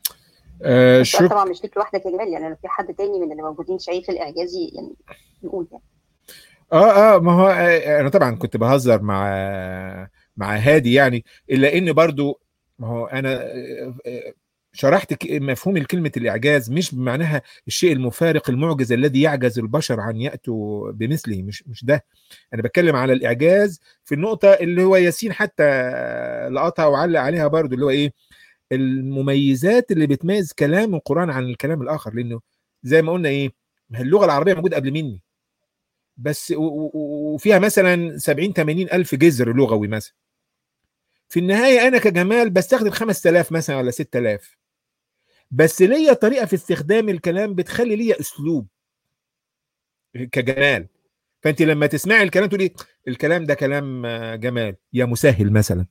آه
بس
شك...
طبعا مش ليك لوحدك يا جمال يعني لو في حد تاني من اللي موجودين شايف الاعجازي يعني نقول يعني
اه اه ما هو آه انا طبعا كنت بهزر مع مع هادي يعني الا ان برضو ما هو انا شرحت مفهوم كلمة الإعجاز مش بمعناها الشيء المفارق المعجز الذي يعجز البشر عن يأتوا بمثله مش مش ده أنا بتكلم على الإعجاز في النقطة اللي هو ياسين حتى لقطها وعلق عليها برضو اللي هو إيه المميزات اللي بتميز كلام القرآن عن الكلام الآخر لأنه زي ما قلنا إيه اللغة العربية موجودة قبل مني بس وفيها مثلا 70 80 ألف جذر لغوي مثلا في النهاية أنا كجمال بستخدم 5000 مثلا ولا 6000 بس ليا طريقة في استخدام الكلام بتخلي ليا أسلوب كجمال فأنت لما تسمعي الكلام تقولي الكلام ده كلام جمال يا مسهل مثلا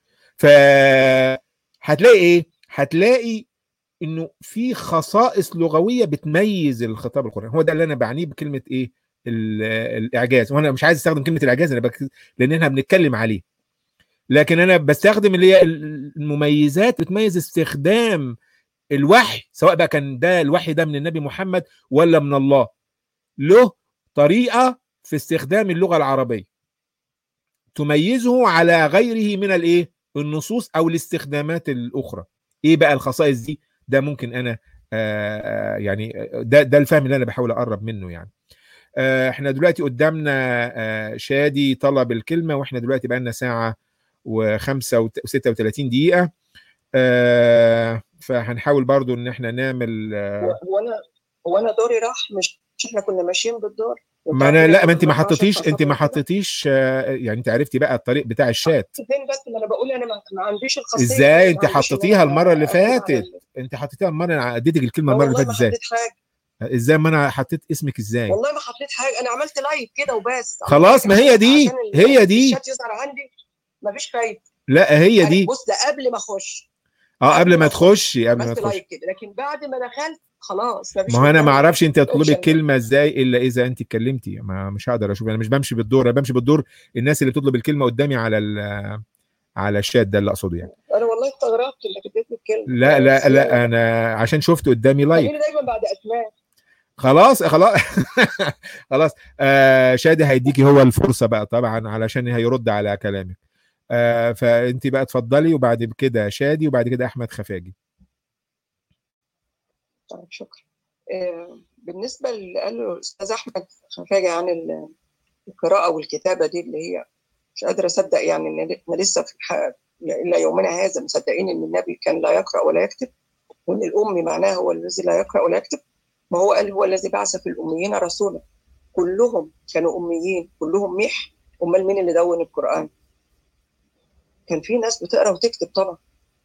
فهتلاقي إيه؟ هتلاقي إنه في خصائص لغوية بتميز الخطاب القرآني هو ده اللي أنا بعنيه بكلمة إيه؟ الإعجاز وأنا مش عايز أستخدم كلمة الإعجاز أنا بك... لأن احنا بنتكلم عليه لكن انا بستخدم اللي هي المميزات بتميز استخدام الوحي سواء بقى كان ده الوحي ده من النبي محمد ولا من الله له طريقه في استخدام اللغه العربيه تميزه على غيره من الايه النصوص او الاستخدامات الاخرى ايه بقى الخصائص دي ده ممكن انا آه يعني ده ده الفهم اللي انا بحاول اقرب منه يعني آه احنا دلوقتي قدامنا آه شادي طلب الكلمه واحنا دلوقتي بقى لنا ساعه و5 و36 دقيقه آه فهنحاول برضو ان احنا نعمل آه
هو انا هو انا دوري راح مش مش احنا كنا ماشيين بالدور
ما انا لا ما انت ما حطيتيش انت ما حطيتيش آه يعني انت عرفتي بقى الطريق بتاع الشات
فين بس ما انا بقول انا ما, ما عنديش الخاصيه
ازاي انت حطيتيها المره اللي فاتت انت حطيتيها المره انا اديتك الكلمه المره اللي فاتت ازاي ازاي ما انا حطيت اسمك ازاي
والله ما حطيت حاجه انا عملت لايف كده وبس
خلاص ما هي دي هي دي
الشات يظهر عندي ما فيش فايده
لا هي دي
بص ده قبل ما اخش
اه قبل ما تخشي قبل ما
عملت
تخشي
لايف كده لكن بعد ما دخلت خلاص
ما هو انا ما اعرفش انت تطلبي الكلمه ازاي الا اذا انت اتكلمتي ما مش هقدر اشوف انا مش بمشي بالدور انا بمشي بالدور الناس اللي بتطلب الكلمه قدامي على على الشات ده اللي اقصده يعني
انا والله استغربت اللي كتبت الكلمه
لا لا لا انا عشان شفت قدامي لايف
خليني دايما بعد اسماء
خلاص خلاص خلاص آه شادي هيديكي هو الفرصه بقى طبعا علشان هيرد على كلامك آه فانت بقى اتفضلي وبعد كده شادي وبعد كده احمد خفاجي
طيب شكرا آه بالنسبه اللي قاله الاستاذ احمد خفاجي عن القراءه والكتابه دي اللي هي مش قادره اصدق يعني ان احنا لسه في الحق الى يومنا هذا مصدقين ان النبي كان لا يقرا ولا يكتب وان الامي معناه هو الذي لا يقرا ولا يكتب ما هو قال هو الذي بعث في الاميين رسولا كلهم كانوا اميين كلهم ميح امال مين اللي دون القران كان في ناس بتقرا وتكتب طبعا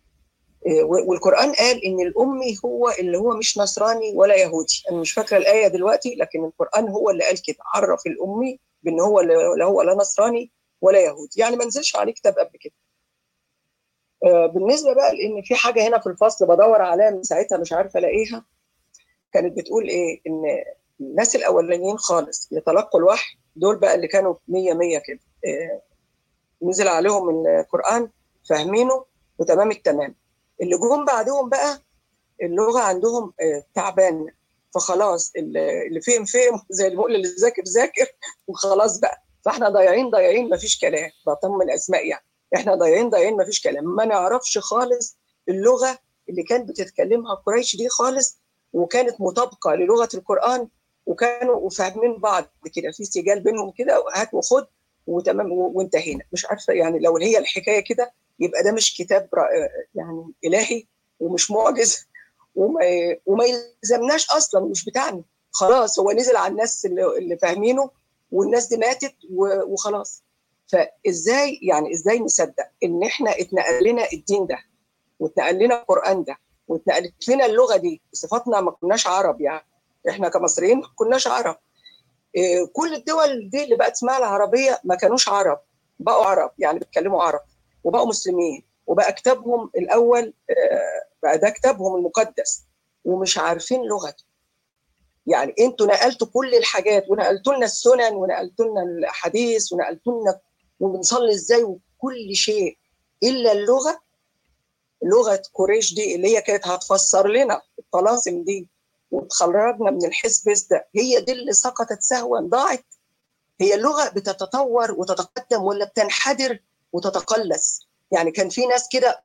والقران قال ان الامي هو اللي هو مش نصراني ولا يهودي انا مش فاكره الايه دلوقتي لكن القران هو اللي قال كده عرف الامي بان هو لا هو لا نصراني ولا يهودي يعني ما نزلش عليه كتاب قبل كده بالنسبه بقى لان في حاجه هنا في الفصل بدور عليها من ساعتها مش عارفه الاقيها كانت بتقول ايه ان الناس الاولانيين خالص اللي تلقوا الوحي دول بقى اللي كانوا 100 100 كده إيه نزل عليهم القران فاهمينه وتمام التمام اللي جم بعدهم بقى اللغه عندهم إيه تعبانه فخلاص اللي فهم فهم زي اللي بيقول اللي ذاكر ذاكر وخلاص بقى فاحنا ضايعين ضايعين مفيش كلام بطمن اسماء يعني احنا ضايعين ضايعين مفيش كلام ما نعرفش خالص اللغه اللي كانت بتتكلمها قريش دي خالص وكانت مطابقه للغه القران وكانوا فاهمين بعض كده في سجال بينهم كده هات وخد وتمام وانتهينا مش عارفه يعني لو هي الحكايه كده يبقى ده مش كتاب يعني الهي ومش معجز وما وما يلزمناش اصلا مش بتاعنا خلاص هو نزل على الناس اللي, اللي فاهمينه والناس دي ماتت وخلاص فازاي يعني ازاي نصدق ان احنا اتنقل لنا الدين ده واتنقل لنا القران ده واتنقلت لنا اللغه دي صفاتنا ما كناش عرب يعني احنا كمصريين ما كناش عرب إيه كل الدول دي اللي بقت اسمها العربيه ما كانوش عرب بقوا عرب يعني بيتكلموا عرب وبقوا مسلمين وبقى كتابهم الاول بقى ده كتابهم المقدس ومش عارفين لغته يعني انتوا نقلتوا كل الحاجات ونقلتوا لنا السنن ونقلتوا لنا الاحاديث ونقلتوا لنا وبنصلي ازاي وكل شيء الا اللغه لغه قريش دي اللي هي كانت هتفسر لنا الطلاسم دي وتخرجنا من الحسبس ده هي دي اللي سقطت سهوا ضاعت هي اللغه بتتطور وتتقدم ولا بتنحدر وتتقلص يعني كان في ناس كده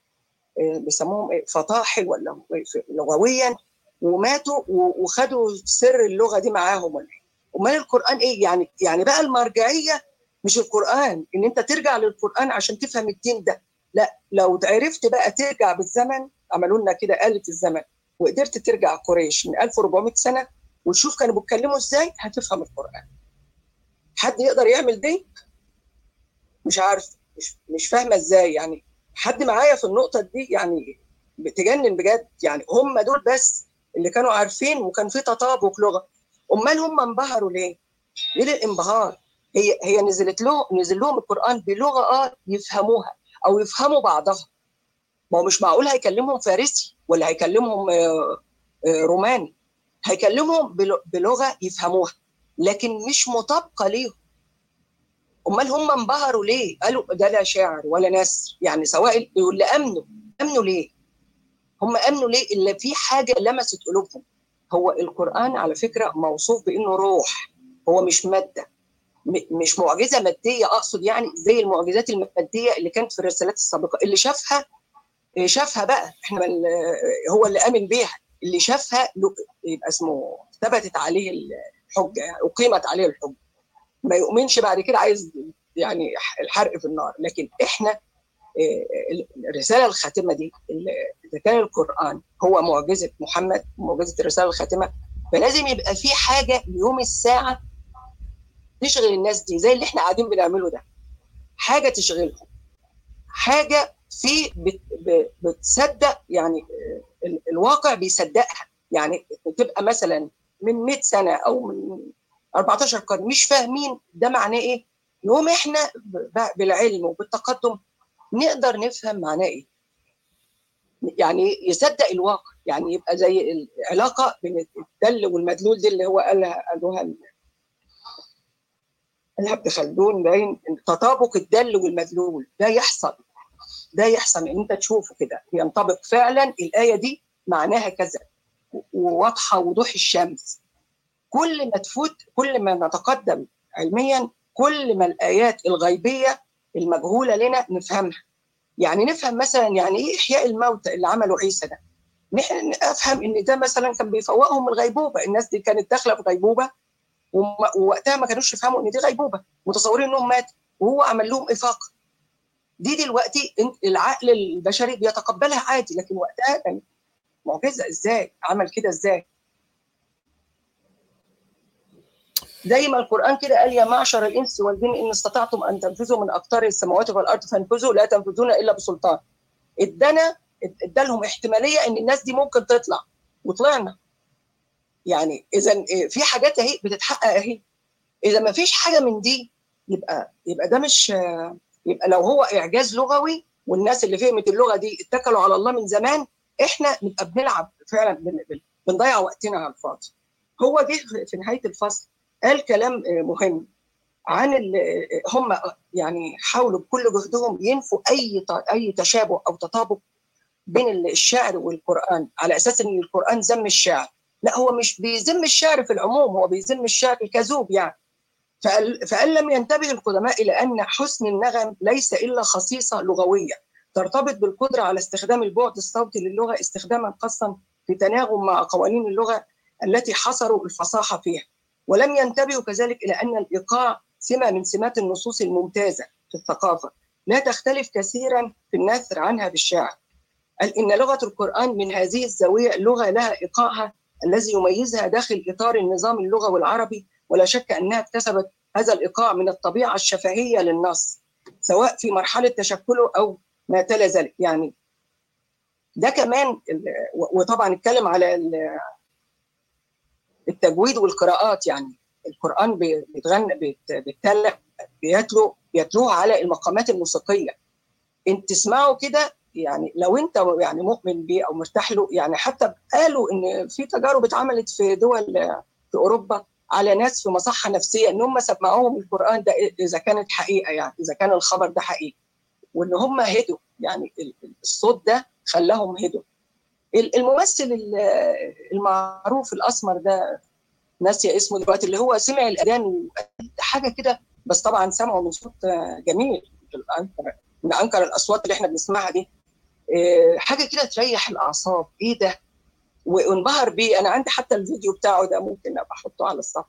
بيسموهم فطاحل ولا لغويا وماتوا وخدوا سر اللغه دي معاهم ولا امال القران ايه يعني يعني بقى المرجعيه مش القران ان انت ترجع للقران عشان تفهم الدين ده لا لو عرفت بقى ترجع بالزمن عملوا لنا كده آلة الزمن وقدرت ترجع قريش من 1400 سنه وتشوف كانوا بيتكلموا ازاي هتفهم القران حد يقدر يعمل دي مش عارف مش مش فاهمه ازاي يعني حد معايا في النقطه دي يعني بتجنن بجد يعني هم دول بس اللي كانوا عارفين وكان في تطابق لغه امال هم انبهروا ليه؟ ليه الانبهار؟ هي هي نزلت لهم نزل لهم القران بلغه اه يفهموها او يفهموا بعضها ما هو مش معقول هيكلمهم فارسي ولا هيكلمهم روماني هيكلمهم بلغه يفهموها لكن مش مطابقه ليهم امال هم انبهروا ليه؟ قالوا ده لا شاعر ولا نثر يعني سواء اللي امنوا امنوا ليه؟ هم امنوا ليه؟ اللي في حاجه لمست قلوبهم هو القران على فكره موصوف بانه روح هو مش ماده م- مش معجزه ماديه اقصد يعني زي المعجزات الماديه اللي كانت في الرسالات السابقه اللي شافها شافها بقى احنا من هو اللي امن بيها اللي شافها له- يبقى اسمه ثبتت عليه الحجه يعني اقيمت عليه الحجه ما يؤمنش بعد كده عايز يعني الحرق في النار لكن احنا آه، الرساله الخاتمه دي اللي- اذا كان القران هو معجزه محمد معجزه الرساله الخاتمه فلازم يبقى في حاجه ليوم الساعه تشغل الناس دي زي اللي احنا قاعدين بنعمله ده حاجه تشغلهم حاجه في بت- ب- بتصدق يعني آه، ال- الواقع بيصدقها يعني تبقى مثلا من 100 سنه او من 14 قرن مش فاهمين ده معناه ايه يوم احنا ب- بالعلم وبالتقدم نقدر نفهم معناه ايه يعني يصدق الواقع يعني يبقى زي العلاقه بين الدل والمدلول دي اللي هو قالها قالوها ال- قالها ابن خلدون باين تطابق الدل والمدلول ده يحصل ده يحصل ان انت تشوفه كده ينطبق فعلا الايه دي معناها كذا وواضحه وضوح الشمس كل ما تفوت كل ما نتقدم علميا كل ما الايات الغيبيه المجهوله لنا نفهمها يعني نفهم مثلا يعني ايه احياء الموتى اللي عمله عيسى ده نحن افهم ان ده مثلا كان بيفوقهم من الغيبوبه الناس دي كانت داخله في غيبوبه وم- ووقتها ما كانوش يفهموا ان دي غيبوبه متصورين انهم ماتوا وهو عمل لهم افاقه دي دلوقتي انت- العقل البشري بيتقبلها عادي لكن وقتها كان معجزه ازاي عمل كده ازاي زي ما القران كده قال يا معشر الانس والجن ان استطعتم ان تنفذوا من اقطار السماوات والارض فانفذوا لا تنفذون الا بسلطان ادانا ادالهم احتماليه ان الناس دي ممكن تطلع وطلعنا يعني اذا في حاجات اهي بتتحقق اهي اذا ما فيش حاجه من دي يبقى يبقى ده مش يبقى لو هو اعجاز لغوي والناس اللي فهمت اللغه دي اتكلوا على الله من زمان احنا نبقى بنلعب فعلا بن- بن- بنضيع وقتنا على الفاضي هو جه في نهايه الفصل قال كلام مهم عن ال- هم يعني حاولوا بكل جهدهم ينفوا اي ت- اي تشابه او تطابق بين الشعر والقران على اساس ان القران ذم الشعر لا هو مش بيذم الشعر في العموم هو بيذم الشعر الكذوب يعني فقال, فقال لم ينتبه القدماء الى ان حسن النغم ليس الا خصيصه لغويه ترتبط بالقدره على استخدام البعد الصوتي للغه استخداما خاصا في تناغم مع قوانين اللغه التي حصروا الفصاحه فيها ولم ينتبهوا كذلك الى ان الايقاع سمه من سمات النصوص الممتازه في الثقافه لا تختلف كثيرا في النثر عنها بالشعر قال ان لغه القران من هذه الزاويه لغه لها ايقاعها الذي يميزها داخل اطار النظام اللغوي العربي ولا شك انها اكتسبت هذا الايقاع من الطبيعه الشفهيه للنص سواء في مرحله تشكله او ما تلا ذلك يعني ده كمان ال- وطبعا اتكلم على ال- التجويد والقراءات يعني القران بي- بيتغنى بيت- بيتلى بيتلو بيتلوه على المقامات الموسيقيه انت تسمعه كده يعني لو انت يعني مؤمن بيه او مرتاح له يعني حتى قالوا ان في تجارب اتعملت في دول في اوروبا على ناس في مصحه نفسيه ان هم سمعوهم القران ده اذا كانت حقيقه يعني اذا كان الخبر ده حقيقي وان هم هدوا يعني ال- ال- الصوت ده خلاهم هدوا ال- الممثل ال- المعروف الاسمر ده ناسيه اسمه دلوقتي اللي هو سمع الاذان وقال حاجه كده بس طبعا سمعه من صوت جميل الأنكر- من انكر الاصوات اللي احنا بنسمعها دي إيه، حاجه كده تريح الاعصاب ايه ده وانبهر بيه انا عندي حتى الفيديو بتاعه ده ممكن ابقى احطه على الصفحه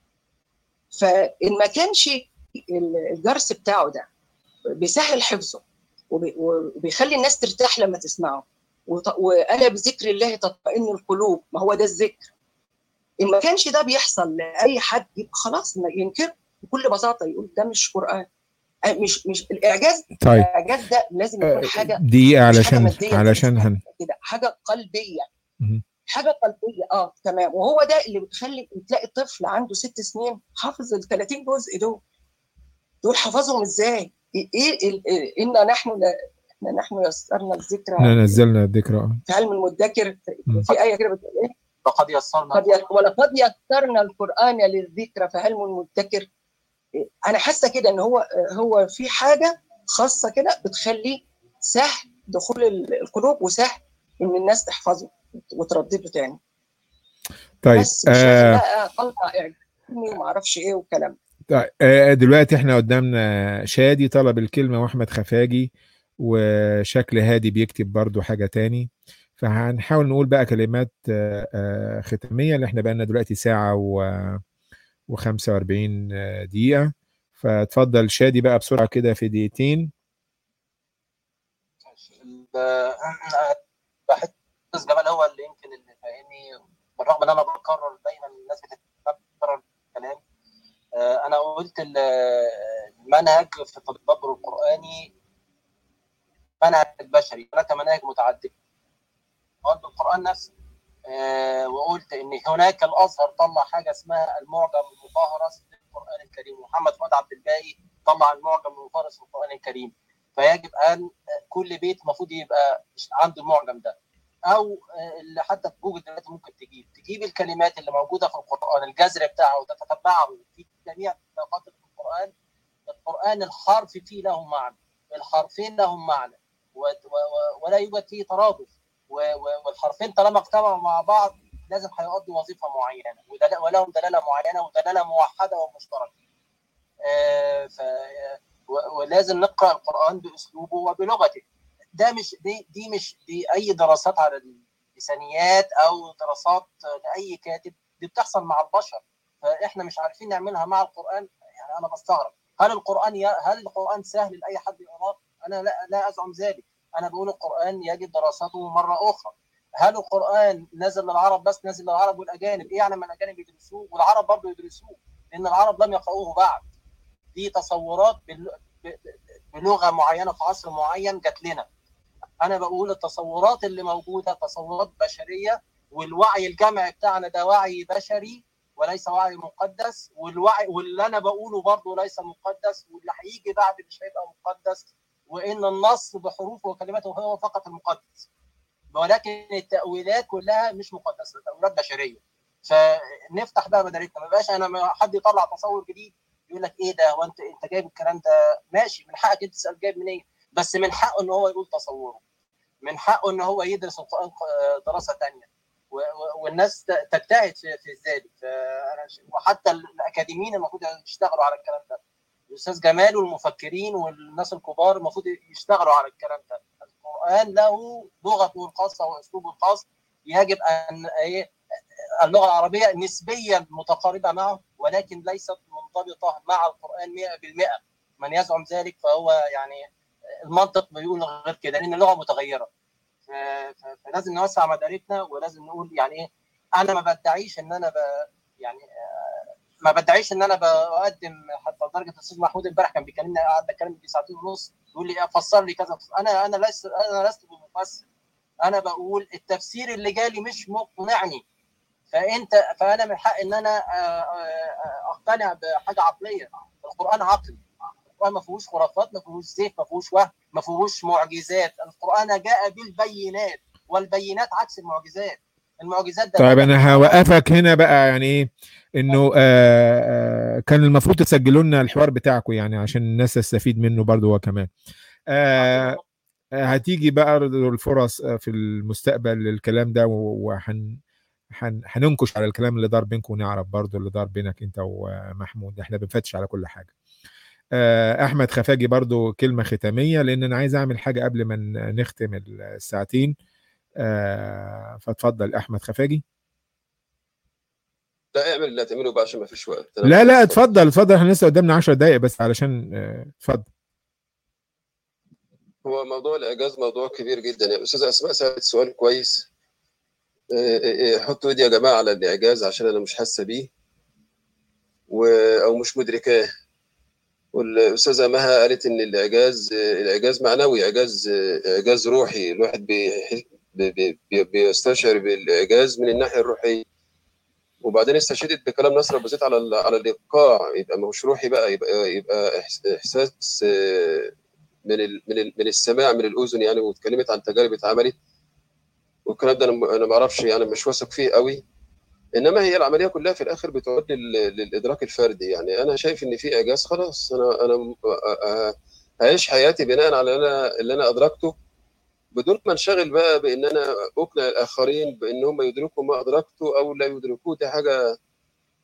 فان ما كانش ال- الجرس بتاعه ده بيسهل حفظه وبي- وبيخلي الناس ترتاح لما تسمعه وط- والا بذكر الله تطمئن القلوب ما هو ده الذكر ان ما كانش ده بيحصل لاي حد يبقى خلاص ما ينكر بكل بساطه يقول ده مش قران آه، مش مش الاعجاز
طيب
الاعجاز ده لازم يكون حاجه
دقيقة
مش حاجة
علشان
مادية
علشان هن
كده حاجه قلبيه
مهم.
حاجه قلبيه اه تمام وهو ده اللي بتخلي تلاقي طفل عنده ست سنين حافظ ال 30 جزء دول دول حافظهم ازاي؟ ايه إيه ال- إيه انا نحن لا- احنا نحن يسرنا الذكرى
احنا نزلنا الذكرى
في علم المدكر
مم.
في ايه كده بتقول ايه؟
لقد يسرنا
قد ي- ولقد يسرنا القران للذكرى فهل من مدكر؟ إيه، انا حاسه كده ان هو هو في حاجه خاصه كده بتخليه سهل دخول ال- القلوب وسهل ان الناس تحفظه وتردده تاني
طيب
بس مش لازم
آه
بقى طلع اعجابني وما اعرفش ايه والكلام
طيب آه، دلوقتي احنا قدامنا شادي طلب الكلمة واحمد خفاجي وشكل هادي بيكتب برضو حاجة تاني فهنحاول نقول بقى كلمات آه، آه، ختامية اللي احنا بقالنا دلوقتي ساعة و و45 دقيقة فتفضل شادي بقى بسرعة كده في دقيقتين
بحس جمال هو اللي يمكن اللي فاهمني بالرغم ان انا بكرر دايما الناس بتكرر الكلام آه، انا قلت ال- المنهج في التدبر القراني منهج بشري هناك مناهج متعدده قلت القران نفسه آه، وقلت ان هناك الازهر طلع حاجه اسمها المعجم المفهرس للقران الكريم محمد فؤاد عبد الباقي طلع المعجم المفهرس للقران الكريم فيجب ان كل بيت المفروض يبقى عنده المعجم ده او آه، اللي حتى في جوجل دلوقتي ممكن تجيب تجيب الكلمات اللي موجوده في القران الجذر بتاعه وتتتبعه في جميع نقاط القران القران الحرف فيه له معنى الحرفين لهم معنى و- و- و- ولا يوجد فيه ترادف و- و- والحرفين طالما اجتمعوا مع بعض لازم هيؤدوا وظيفه معينه ودل- ولهم دلاله معينه ودلاله موحده ومشتركه آه، ف و- ولازم نقرا القران باسلوبه وبلغته ده مش دي دي مش دي اي دراسات على اللسانيات او دراسات لاي كاتب دي بتحصل مع البشر فاحنا مش عارفين نعملها مع القران يعني انا بستغرب هل القران ي... هل القران سهل لاي حد يقراه؟ انا لا لا ازعم ذلك انا بقول القران يجب دراسته مره اخرى هل القران نزل للعرب بس نزل للعرب والاجانب ايه يعني ما الاجانب يدرسوه والعرب برضه يدرسوه لان العرب لم يقرؤوه بعد دي تصورات بال... ب- ب- بلغه معينه في عصر معين جات لنا انا بقول التصورات اللي موجوده تصورات بشريه والوعي الجمعي بتاعنا ده وعي بشري وليس وعي مقدس والوعي واللي انا بقوله برضه ليس مقدس واللي هيجي بعد مش هيبقى مقدس وان النص بحروفه وكلماته هو فقط المقدس ولكن التاويلات كلها مش مقدسه تاويلات بشريه فنفتح بقى مداركنا ما بقاش انا ما حد يطلع تصور جديد يقول لك ايه ده وانت انت جايب الكلام ده ماشي من حقك انت تسال جايب منين بس من حقه ان هو يقول تصوره من حقه ان هو يدرس القران دراسه ثانيه والناس ت- تجتهد في في ذلك فأنا ش- وحتى الاكاديميين المفروض يشتغلوا على الكلام ده الاستاذ جمال والمفكرين والناس الكبار المفروض يشتغلوا على الكلام ده القران له لغته الخاصه واسلوبه الخاص يجب ان ايه اللغه العربيه نسبيا متقاربه معه ولكن ليست منضبطه مع القران 100% من يزعم ذلك فهو يعني المنطق بيقول غير كده لان اللغه متغيره ف- ف- فلازم نوسع مداركنا ولازم نقول يعني ايه انا ما بدعيش ان انا ب يعني آه، ما بدعيش ان انا بقدم حتى لدرجه الاستاذ محمود امبارح كان بيكلمني قعد اتكلم في ساعتين ونص يقول لي فسر لي كذا انا انا لست انا لست بمفسر انا بقول التفسير اللي جالي مش مقنعني فانت فانا من حق ان انا آه، آه، اقتنع بحاجه عقليه القران عقلي القران ما فيهوش خرافات ما فيهوش زيف ما فيهوش وهم ما فيهوش معجزات القران جاء بالبينات والبينات عكس المعجزات المعجزات ده
طيب انا هوقفك هنا بقى يعني ايه انه آه آه كان المفروض تسجلوا لنا الحوار بتاعكم يعني عشان الناس تستفيد منه برضو هو كمان آه آه، هتيجي بقى الفرص آه، في المستقبل للكلام ده وهن هن- هننكش على الكلام اللي دار بينكم ونعرف برضو اللي دار بينك انت ومحمود احنا بنفتش على كل حاجه آه، احمد خفاجي برضو كلمه ختاميه لان انا عايز اعمل حاجه قبل ما ن- نختم الساعتين آه، فاتفضل احمد خفاجي
لا اعمل اللي هتعمله بقى عشان ما فيش وقت أنا
لا لا
بس-
اتفضل اتفضل احنا لسه قدامنا 10 دقايق بس علشان آه، اتفضل
هو موضوع الاعجاز موضوع كبير جدا يا استاذه اسماء سالت سؤال كويس آه، آه، آه، حطوا ايدي يا جماعه على الاعجاز عشان انا مش حاسه بيه و... او مش مدركاه والاستاذه مها قالت ان الاعجاز آه، الاعجاز معنوي اعجاز آه، اعجاز روحي الواحد بيح- بي... بي... بي... بيستشعر بالاعجاز من الناحيه الروحيه وبعدين استشهدت بكلام نصر أبو زيد على ال- على الايقاع يبقى مش روحي بقى يبقى يبقى إحس- احساس آه، من ال... من ال... من السماع من الاذن يعني واتكلمت عن تجارب اتعملت والكلام ده انا م- انا ما اعرفش يعني مش واثق فيه قوي انما هي العمليه كلها في الاخر بتعود لل... للادراك الفردي يعني انا شايف ان في اعجاز خلاص انا انا م- آه، آه، هعيش حياتي بناء على اللي انا اللي انا ادركته بدون ما انشغل بقى بان انا اقنع الاخرين بان هم يدركوا ما ادركته او لا يدركوه دي حاجه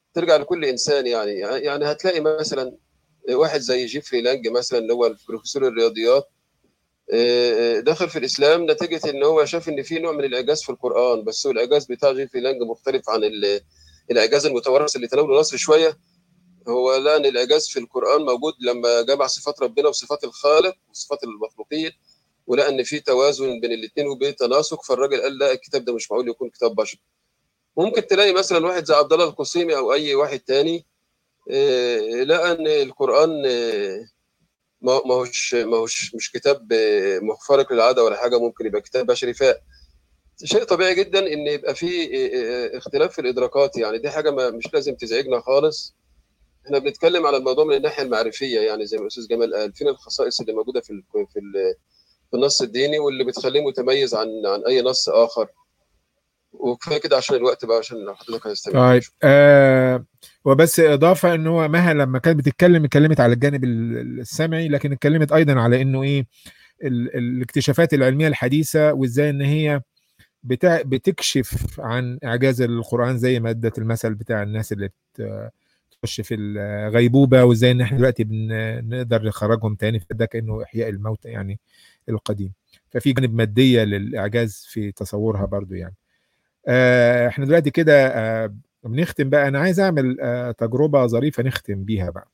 ترجع لكل انسان يعني يعني هتلاقي مثلا واحد زي جيفري لانج مثلا اللي هو البروفيسور الرياضيات دخل في الاسلام نتيجه ان هو شاف ان في نوع من الاعجاز في القران بس هو الاعجاز بتاع جيفري لانج مختلف عن الاعجاز المتوارث اللي تناوله نصر شويه هو لقى ان الاعجاز في القران موجود لما جمع صفات ربنا وصفات الخالق وصفات المخلوقين ولقى ان في توازن بين الاثنين وبين تناسق فالراجل قال لا الكتاب ده مش معقول يكون كتاب بشر ممكن تلاقي مثلا واحد زي عبد الله القصيمي او اي واحد تاني لقى ان القران ما هوش ما هوش مش كتاب مخفرق للعاده ولا حاجه ممكن يبقى كتاب بشري ف شيء طبيعي جدا ان يبقى في اختلاف في الادراكات يعني دي حاجه ما مش لازم تزعجنا خالص احنا بنتكلم على الموضوع من الناحيه المعرفيه يعني زي ما الاستاذ جمال قال فين الخصائص اللي موجوده في ال في ال في النص الديني واللي بتخليه متميز عن عن اي نص اخر وكفايه كده عشان الوقت بقى عشان حضرتك هتستمع
طيب آه وبس اضافه ان هو مها لما كانت بتتكلم اتكلمت على الجانب السمعي لكن اتكلمت ايضا على انه ايه ال الاكتشافات العلميه الحديثه وازاي ان هي بتاع بتكشف عن اعجاز القران زي ما ادت المثل بتاع الناس اللي تخش في الغيبوبه وازاي ان احنا دلوقتي بنقدر نخرجهم تاني فده كانه احياء الموتى يعني القديم ففي جانب ماديه للاعجاز في تصورها برضو يعني آه احنا دلوقتي كده آه بنختم بقى انا عايز اعمل آه تجربه ظريفه نختم بيها بقى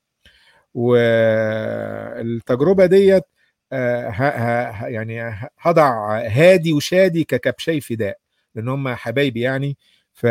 والتجربه ديت آه يعني هضع هادي وشادي ككبشي فداء لان هم حبايبي يعني ف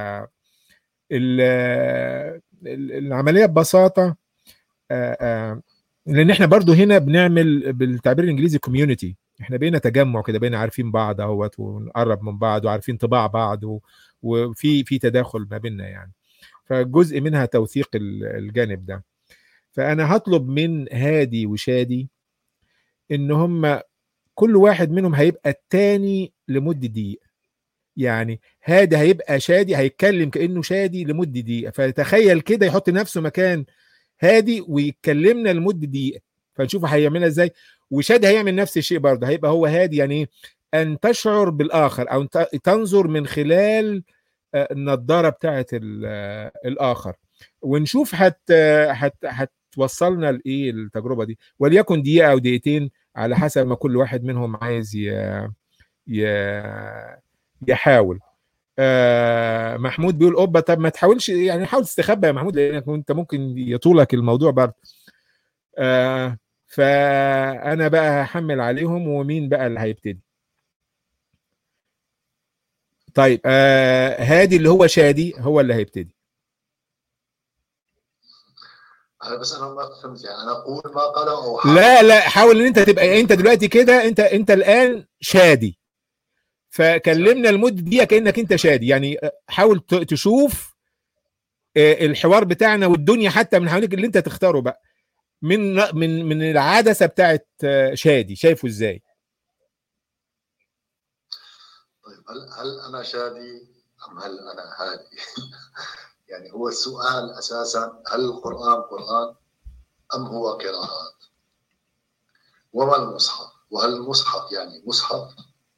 العمليه ببساطه آه آه لان احنا برضو هنا بنعمل بالتعبير الانجليزي كوميونتي احنا بقينا تجمع كده بقينا عارفين بعض اهوت ونقرب من بعض وعارفين طباع بعض وفي في تداخل ما بيننا يعني فجزء منها توثيق الجانب ده فانا هطلب من هادي وشادي ان هم كل واحد منهم هيبقى التاني لمده دقيقه يعني هادي هيبقى شادي هيتكلم كانه شادي لمده دقيقه فتخيل كده يحط نفسه مكان هادي ويتكلمنا لمده دقيقه فنشوف هيعملها ازاي وشادي هيعمل نفس الشيء برضه هيبقى هو هادي يعني ايه ان تشعر بالاخر او تنظر من خلال النضاره بتاعه الاخر ونشوف هت هت هتوصلنا لايه التجربه دي وليكن دقيقه او دقيقتين على حسب ما كل واحد منهم عايز ي... ي... يحاول آه محمود بيقول اوبا طب ما تحاولش يعني حاول تستخبى يا محمود لانك انت ممكن يطولك الموضوع برضه آه فانا بقى هحمل عليهم ومين بقى اللي هيبتدي طيب آه هادي اللي هو شادي هو اللي هيبتدي
بس انا ما فهمت يعني انا اقول ما قاله او
لا لا حاول ان انت تبقى انت دلوقتي كده انت انت الان شادي فكلمنا لمده دقيقه كانك انت شادي يعني حاول تشوف الحوار بتاعنا والدنيا حتى من حواليك اللي انت تختاره بقى من من من العدسه بتاعت شادي شايفه ازاي
طيب هل هل انا شادي ام هل انا هادي يعني هو السؤال اساسا هل القران قران ام هو قراءات وما المصحف وهل المصحف يعني مصحف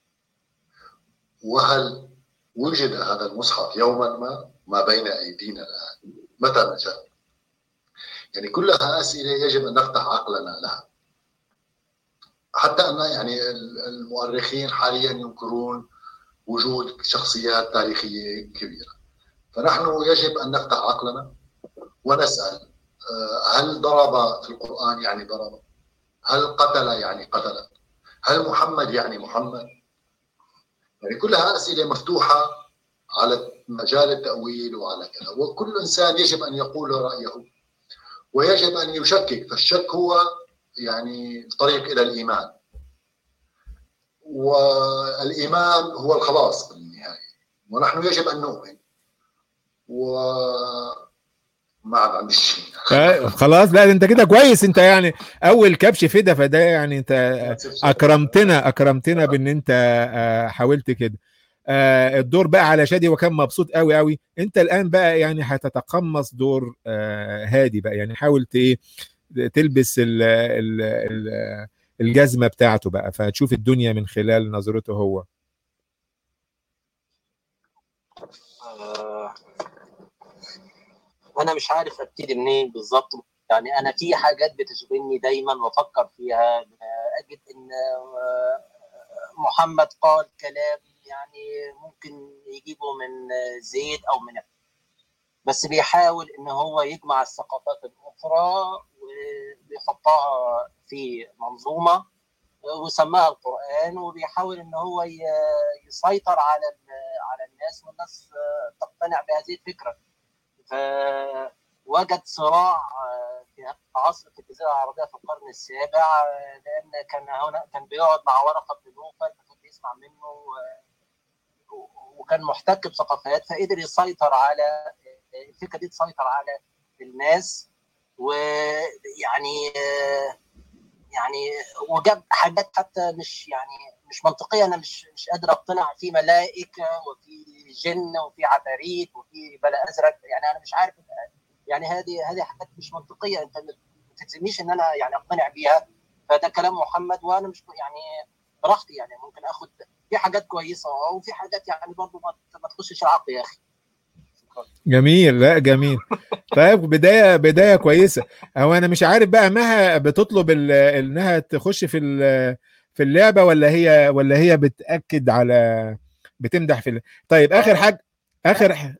وهل وجد هذا المصحف يوما ما ما بين ايدينا الان متى نجا يعني كلها اسئله يجب ان نفتح عقلنا لها حتى ان يعني المؤرخين حاليا ينكرون وجود شخصيات تاريخيه كبيره فنحن يجب ان نفتح عقلنا ونسال هل ضرب في القران يعني ضرب هل قتل يعني قتل هل محمد يعني محمد يعني كلها اسئله مفتوحه على مجال التاويل وعلى كذا وكل انسان يجب ان يقول رايه ويجب ان يشكك فالشك هو يعني الطريق الى الايمان والايمان هو الخلاص بالنهايه ونحن يجب ان نؤمن و ما عاد عندي شيء
خلاص لا انت كده كويس انت يعني اول كبش فدا فده يعني انت اكرمتنا اكرمتنا بان انت حاولت كده الدور بقى على شادي وكان مبسوط قوي قوي انت الان بقى يعني هتتقمص دور هادي بقى يعني حاول ايه تلبس ال ال ال الجزمه بتاعته بقى فتشوف الدنيا من خلال نظرته هو
انا مش عارف ابتدي منين بالظبط يعني انا في حاجات بتشغلني دايما وافكر فيها اجد ان محمد قال كلام يعني ممكن يجيبه من زيد او من بس بيحاول ان هو يجمع الثقافات الاخرى وبيحطها في منظومه وسماها القران وبيحاول ان هو يسيطر على على الناس والناس تقتنع بهذه الفكره فوجد صراع في عصر في الجزيره العربيه في القرن السابع لان كان هنا كان بيقعد مع ورقه بن نوفل فكان بيسمع منه وكان محتك بثقافات فقدر يسيطر على الفكره دي تسيطر على الناس ويعني يعني وجاب حاجات حتى مش يعني مش منطقيه انا مش مش قادر اقتنع في ملائكه وفي جن وفي عفاريت وفي بلا ازرق يعني انا مش عارف يعني هذه هذه حاجات مش منطقيه انت ما تلزمنيش ان انا يعني اقتنع بيها فده كلام محمد وانا مش يعني براحتي يعني ممكن اخد في حاجات كويسه وفي حاجات يعني برضه ما تخشش العقل يا اخي
جميل لا جميل طيب بدايه بدايه كويسه هو انا مش عارف بقى مها بتطلب انها تخش في في اللعبه ولا هي ولا هي بتاكد على بتمدح في ال... طيب اخر حاجه اخر ح...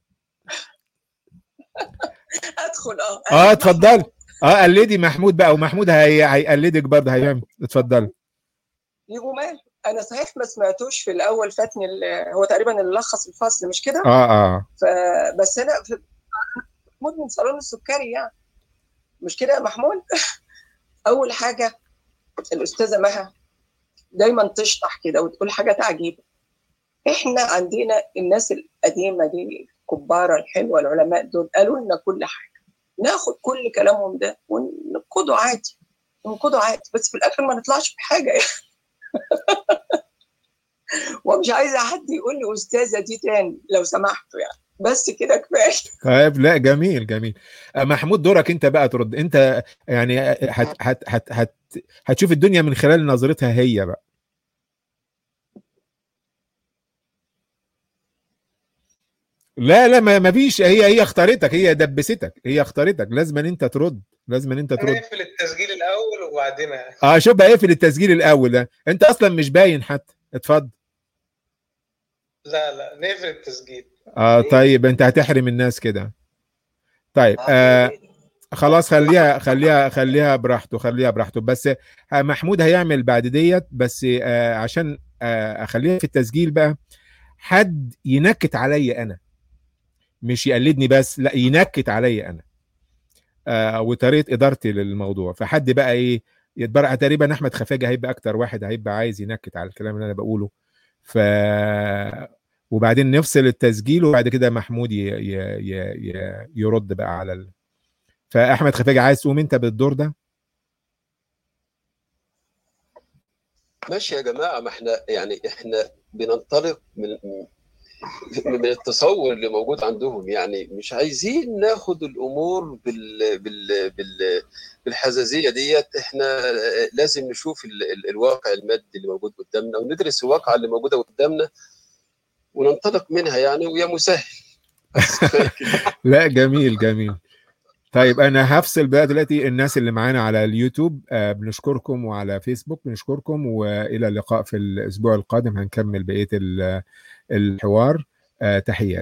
ادخل اه
اه اتفضلي اه قلدي محمود بقى ومحمود هي... هيقلدك برضه هيعمل اتفضلي
يجوا مال انا صحيح ما سمعتوش في الاول فاتني هو تقريبا اللي لخص الفصل مش كده؟
اه اه
فبس انا في محمود من صالون السكري يعني مش كده يا محمود؟ اول حاجه الاستاذه مها دايما تشطح كده وتقول حاجات عجيبه احنا عندنا الناس القديمه دي الكبار الحلوه العلماء دول قالوا لنا كل حاجه ناخد كل كلامهم ده وننقده عادي ننقده عادي بس في الاخر ما نطلعش بحاجه يعني ومش عايزه حد يقول لي استاذه دي تاني لو سمحتوا يعني بس كده كفايه
طيب لا جميل جميل محمود دورك انت بقى ترد انت يعني هت هت هت هت هتشوف الدنيا من خلال نظرتها هي بقى لا لا ما فيش هي هي اختارتك هي دبستك هي اختارتك لازم ان انت ترد لازم ان انت ترد
نقفل التسجيل الاول وبعدين
اه شوف بقى اقفل التسجيل الاول ده انت اصلا مش باين حتى اتفضل
لا لا نقفل التسجيل
اه طيب انت هتحرم الناس كده طيب آه خلاص خليها خليها خليها براحته خليها براحته بس محمود هيعمل بعد ديت بس آه عشان آه اخليها في التسجيل بقى حد ينكت عليا انا مش يقلدني بس لا ينكت عليا انا آه وطريقه ادارتي للموضوع فحد بقى ايه يتبرع تقريبا احمد خفاجه هيبقى اكتر واحد هيبقى عايز ينكت على الكلام اللي انا بقوله ف وبعدين نفصل التسجيل وبعد كده محمود ي... ي... ي... يرد بقى على ال... فاحمد خفاجه عايز تقوم انت بالدور ده
ماشي يا جماعه ما احنا يعني احنا بننطلق من من التصور اللي موجود عندهم يعني مش عايزين ناخد الامور بال بال بال بالحزازيه ديت احنا لازم نشوف ال ال الواقع المادي اللي موجود قدامنا وندرس الواقع اللي موجوده قدامنا وننطلق منها يعني ويا مسهل
لا جميل جميل طيب انا هفصل بقى دلوقتي الناس اللي معانا على اليوتيوب آه بنشكركم وعلى فيسبوك بنشكركم والى اللقاء في الاسبوع القادم هنكمل بقيه الحوار آه تحيات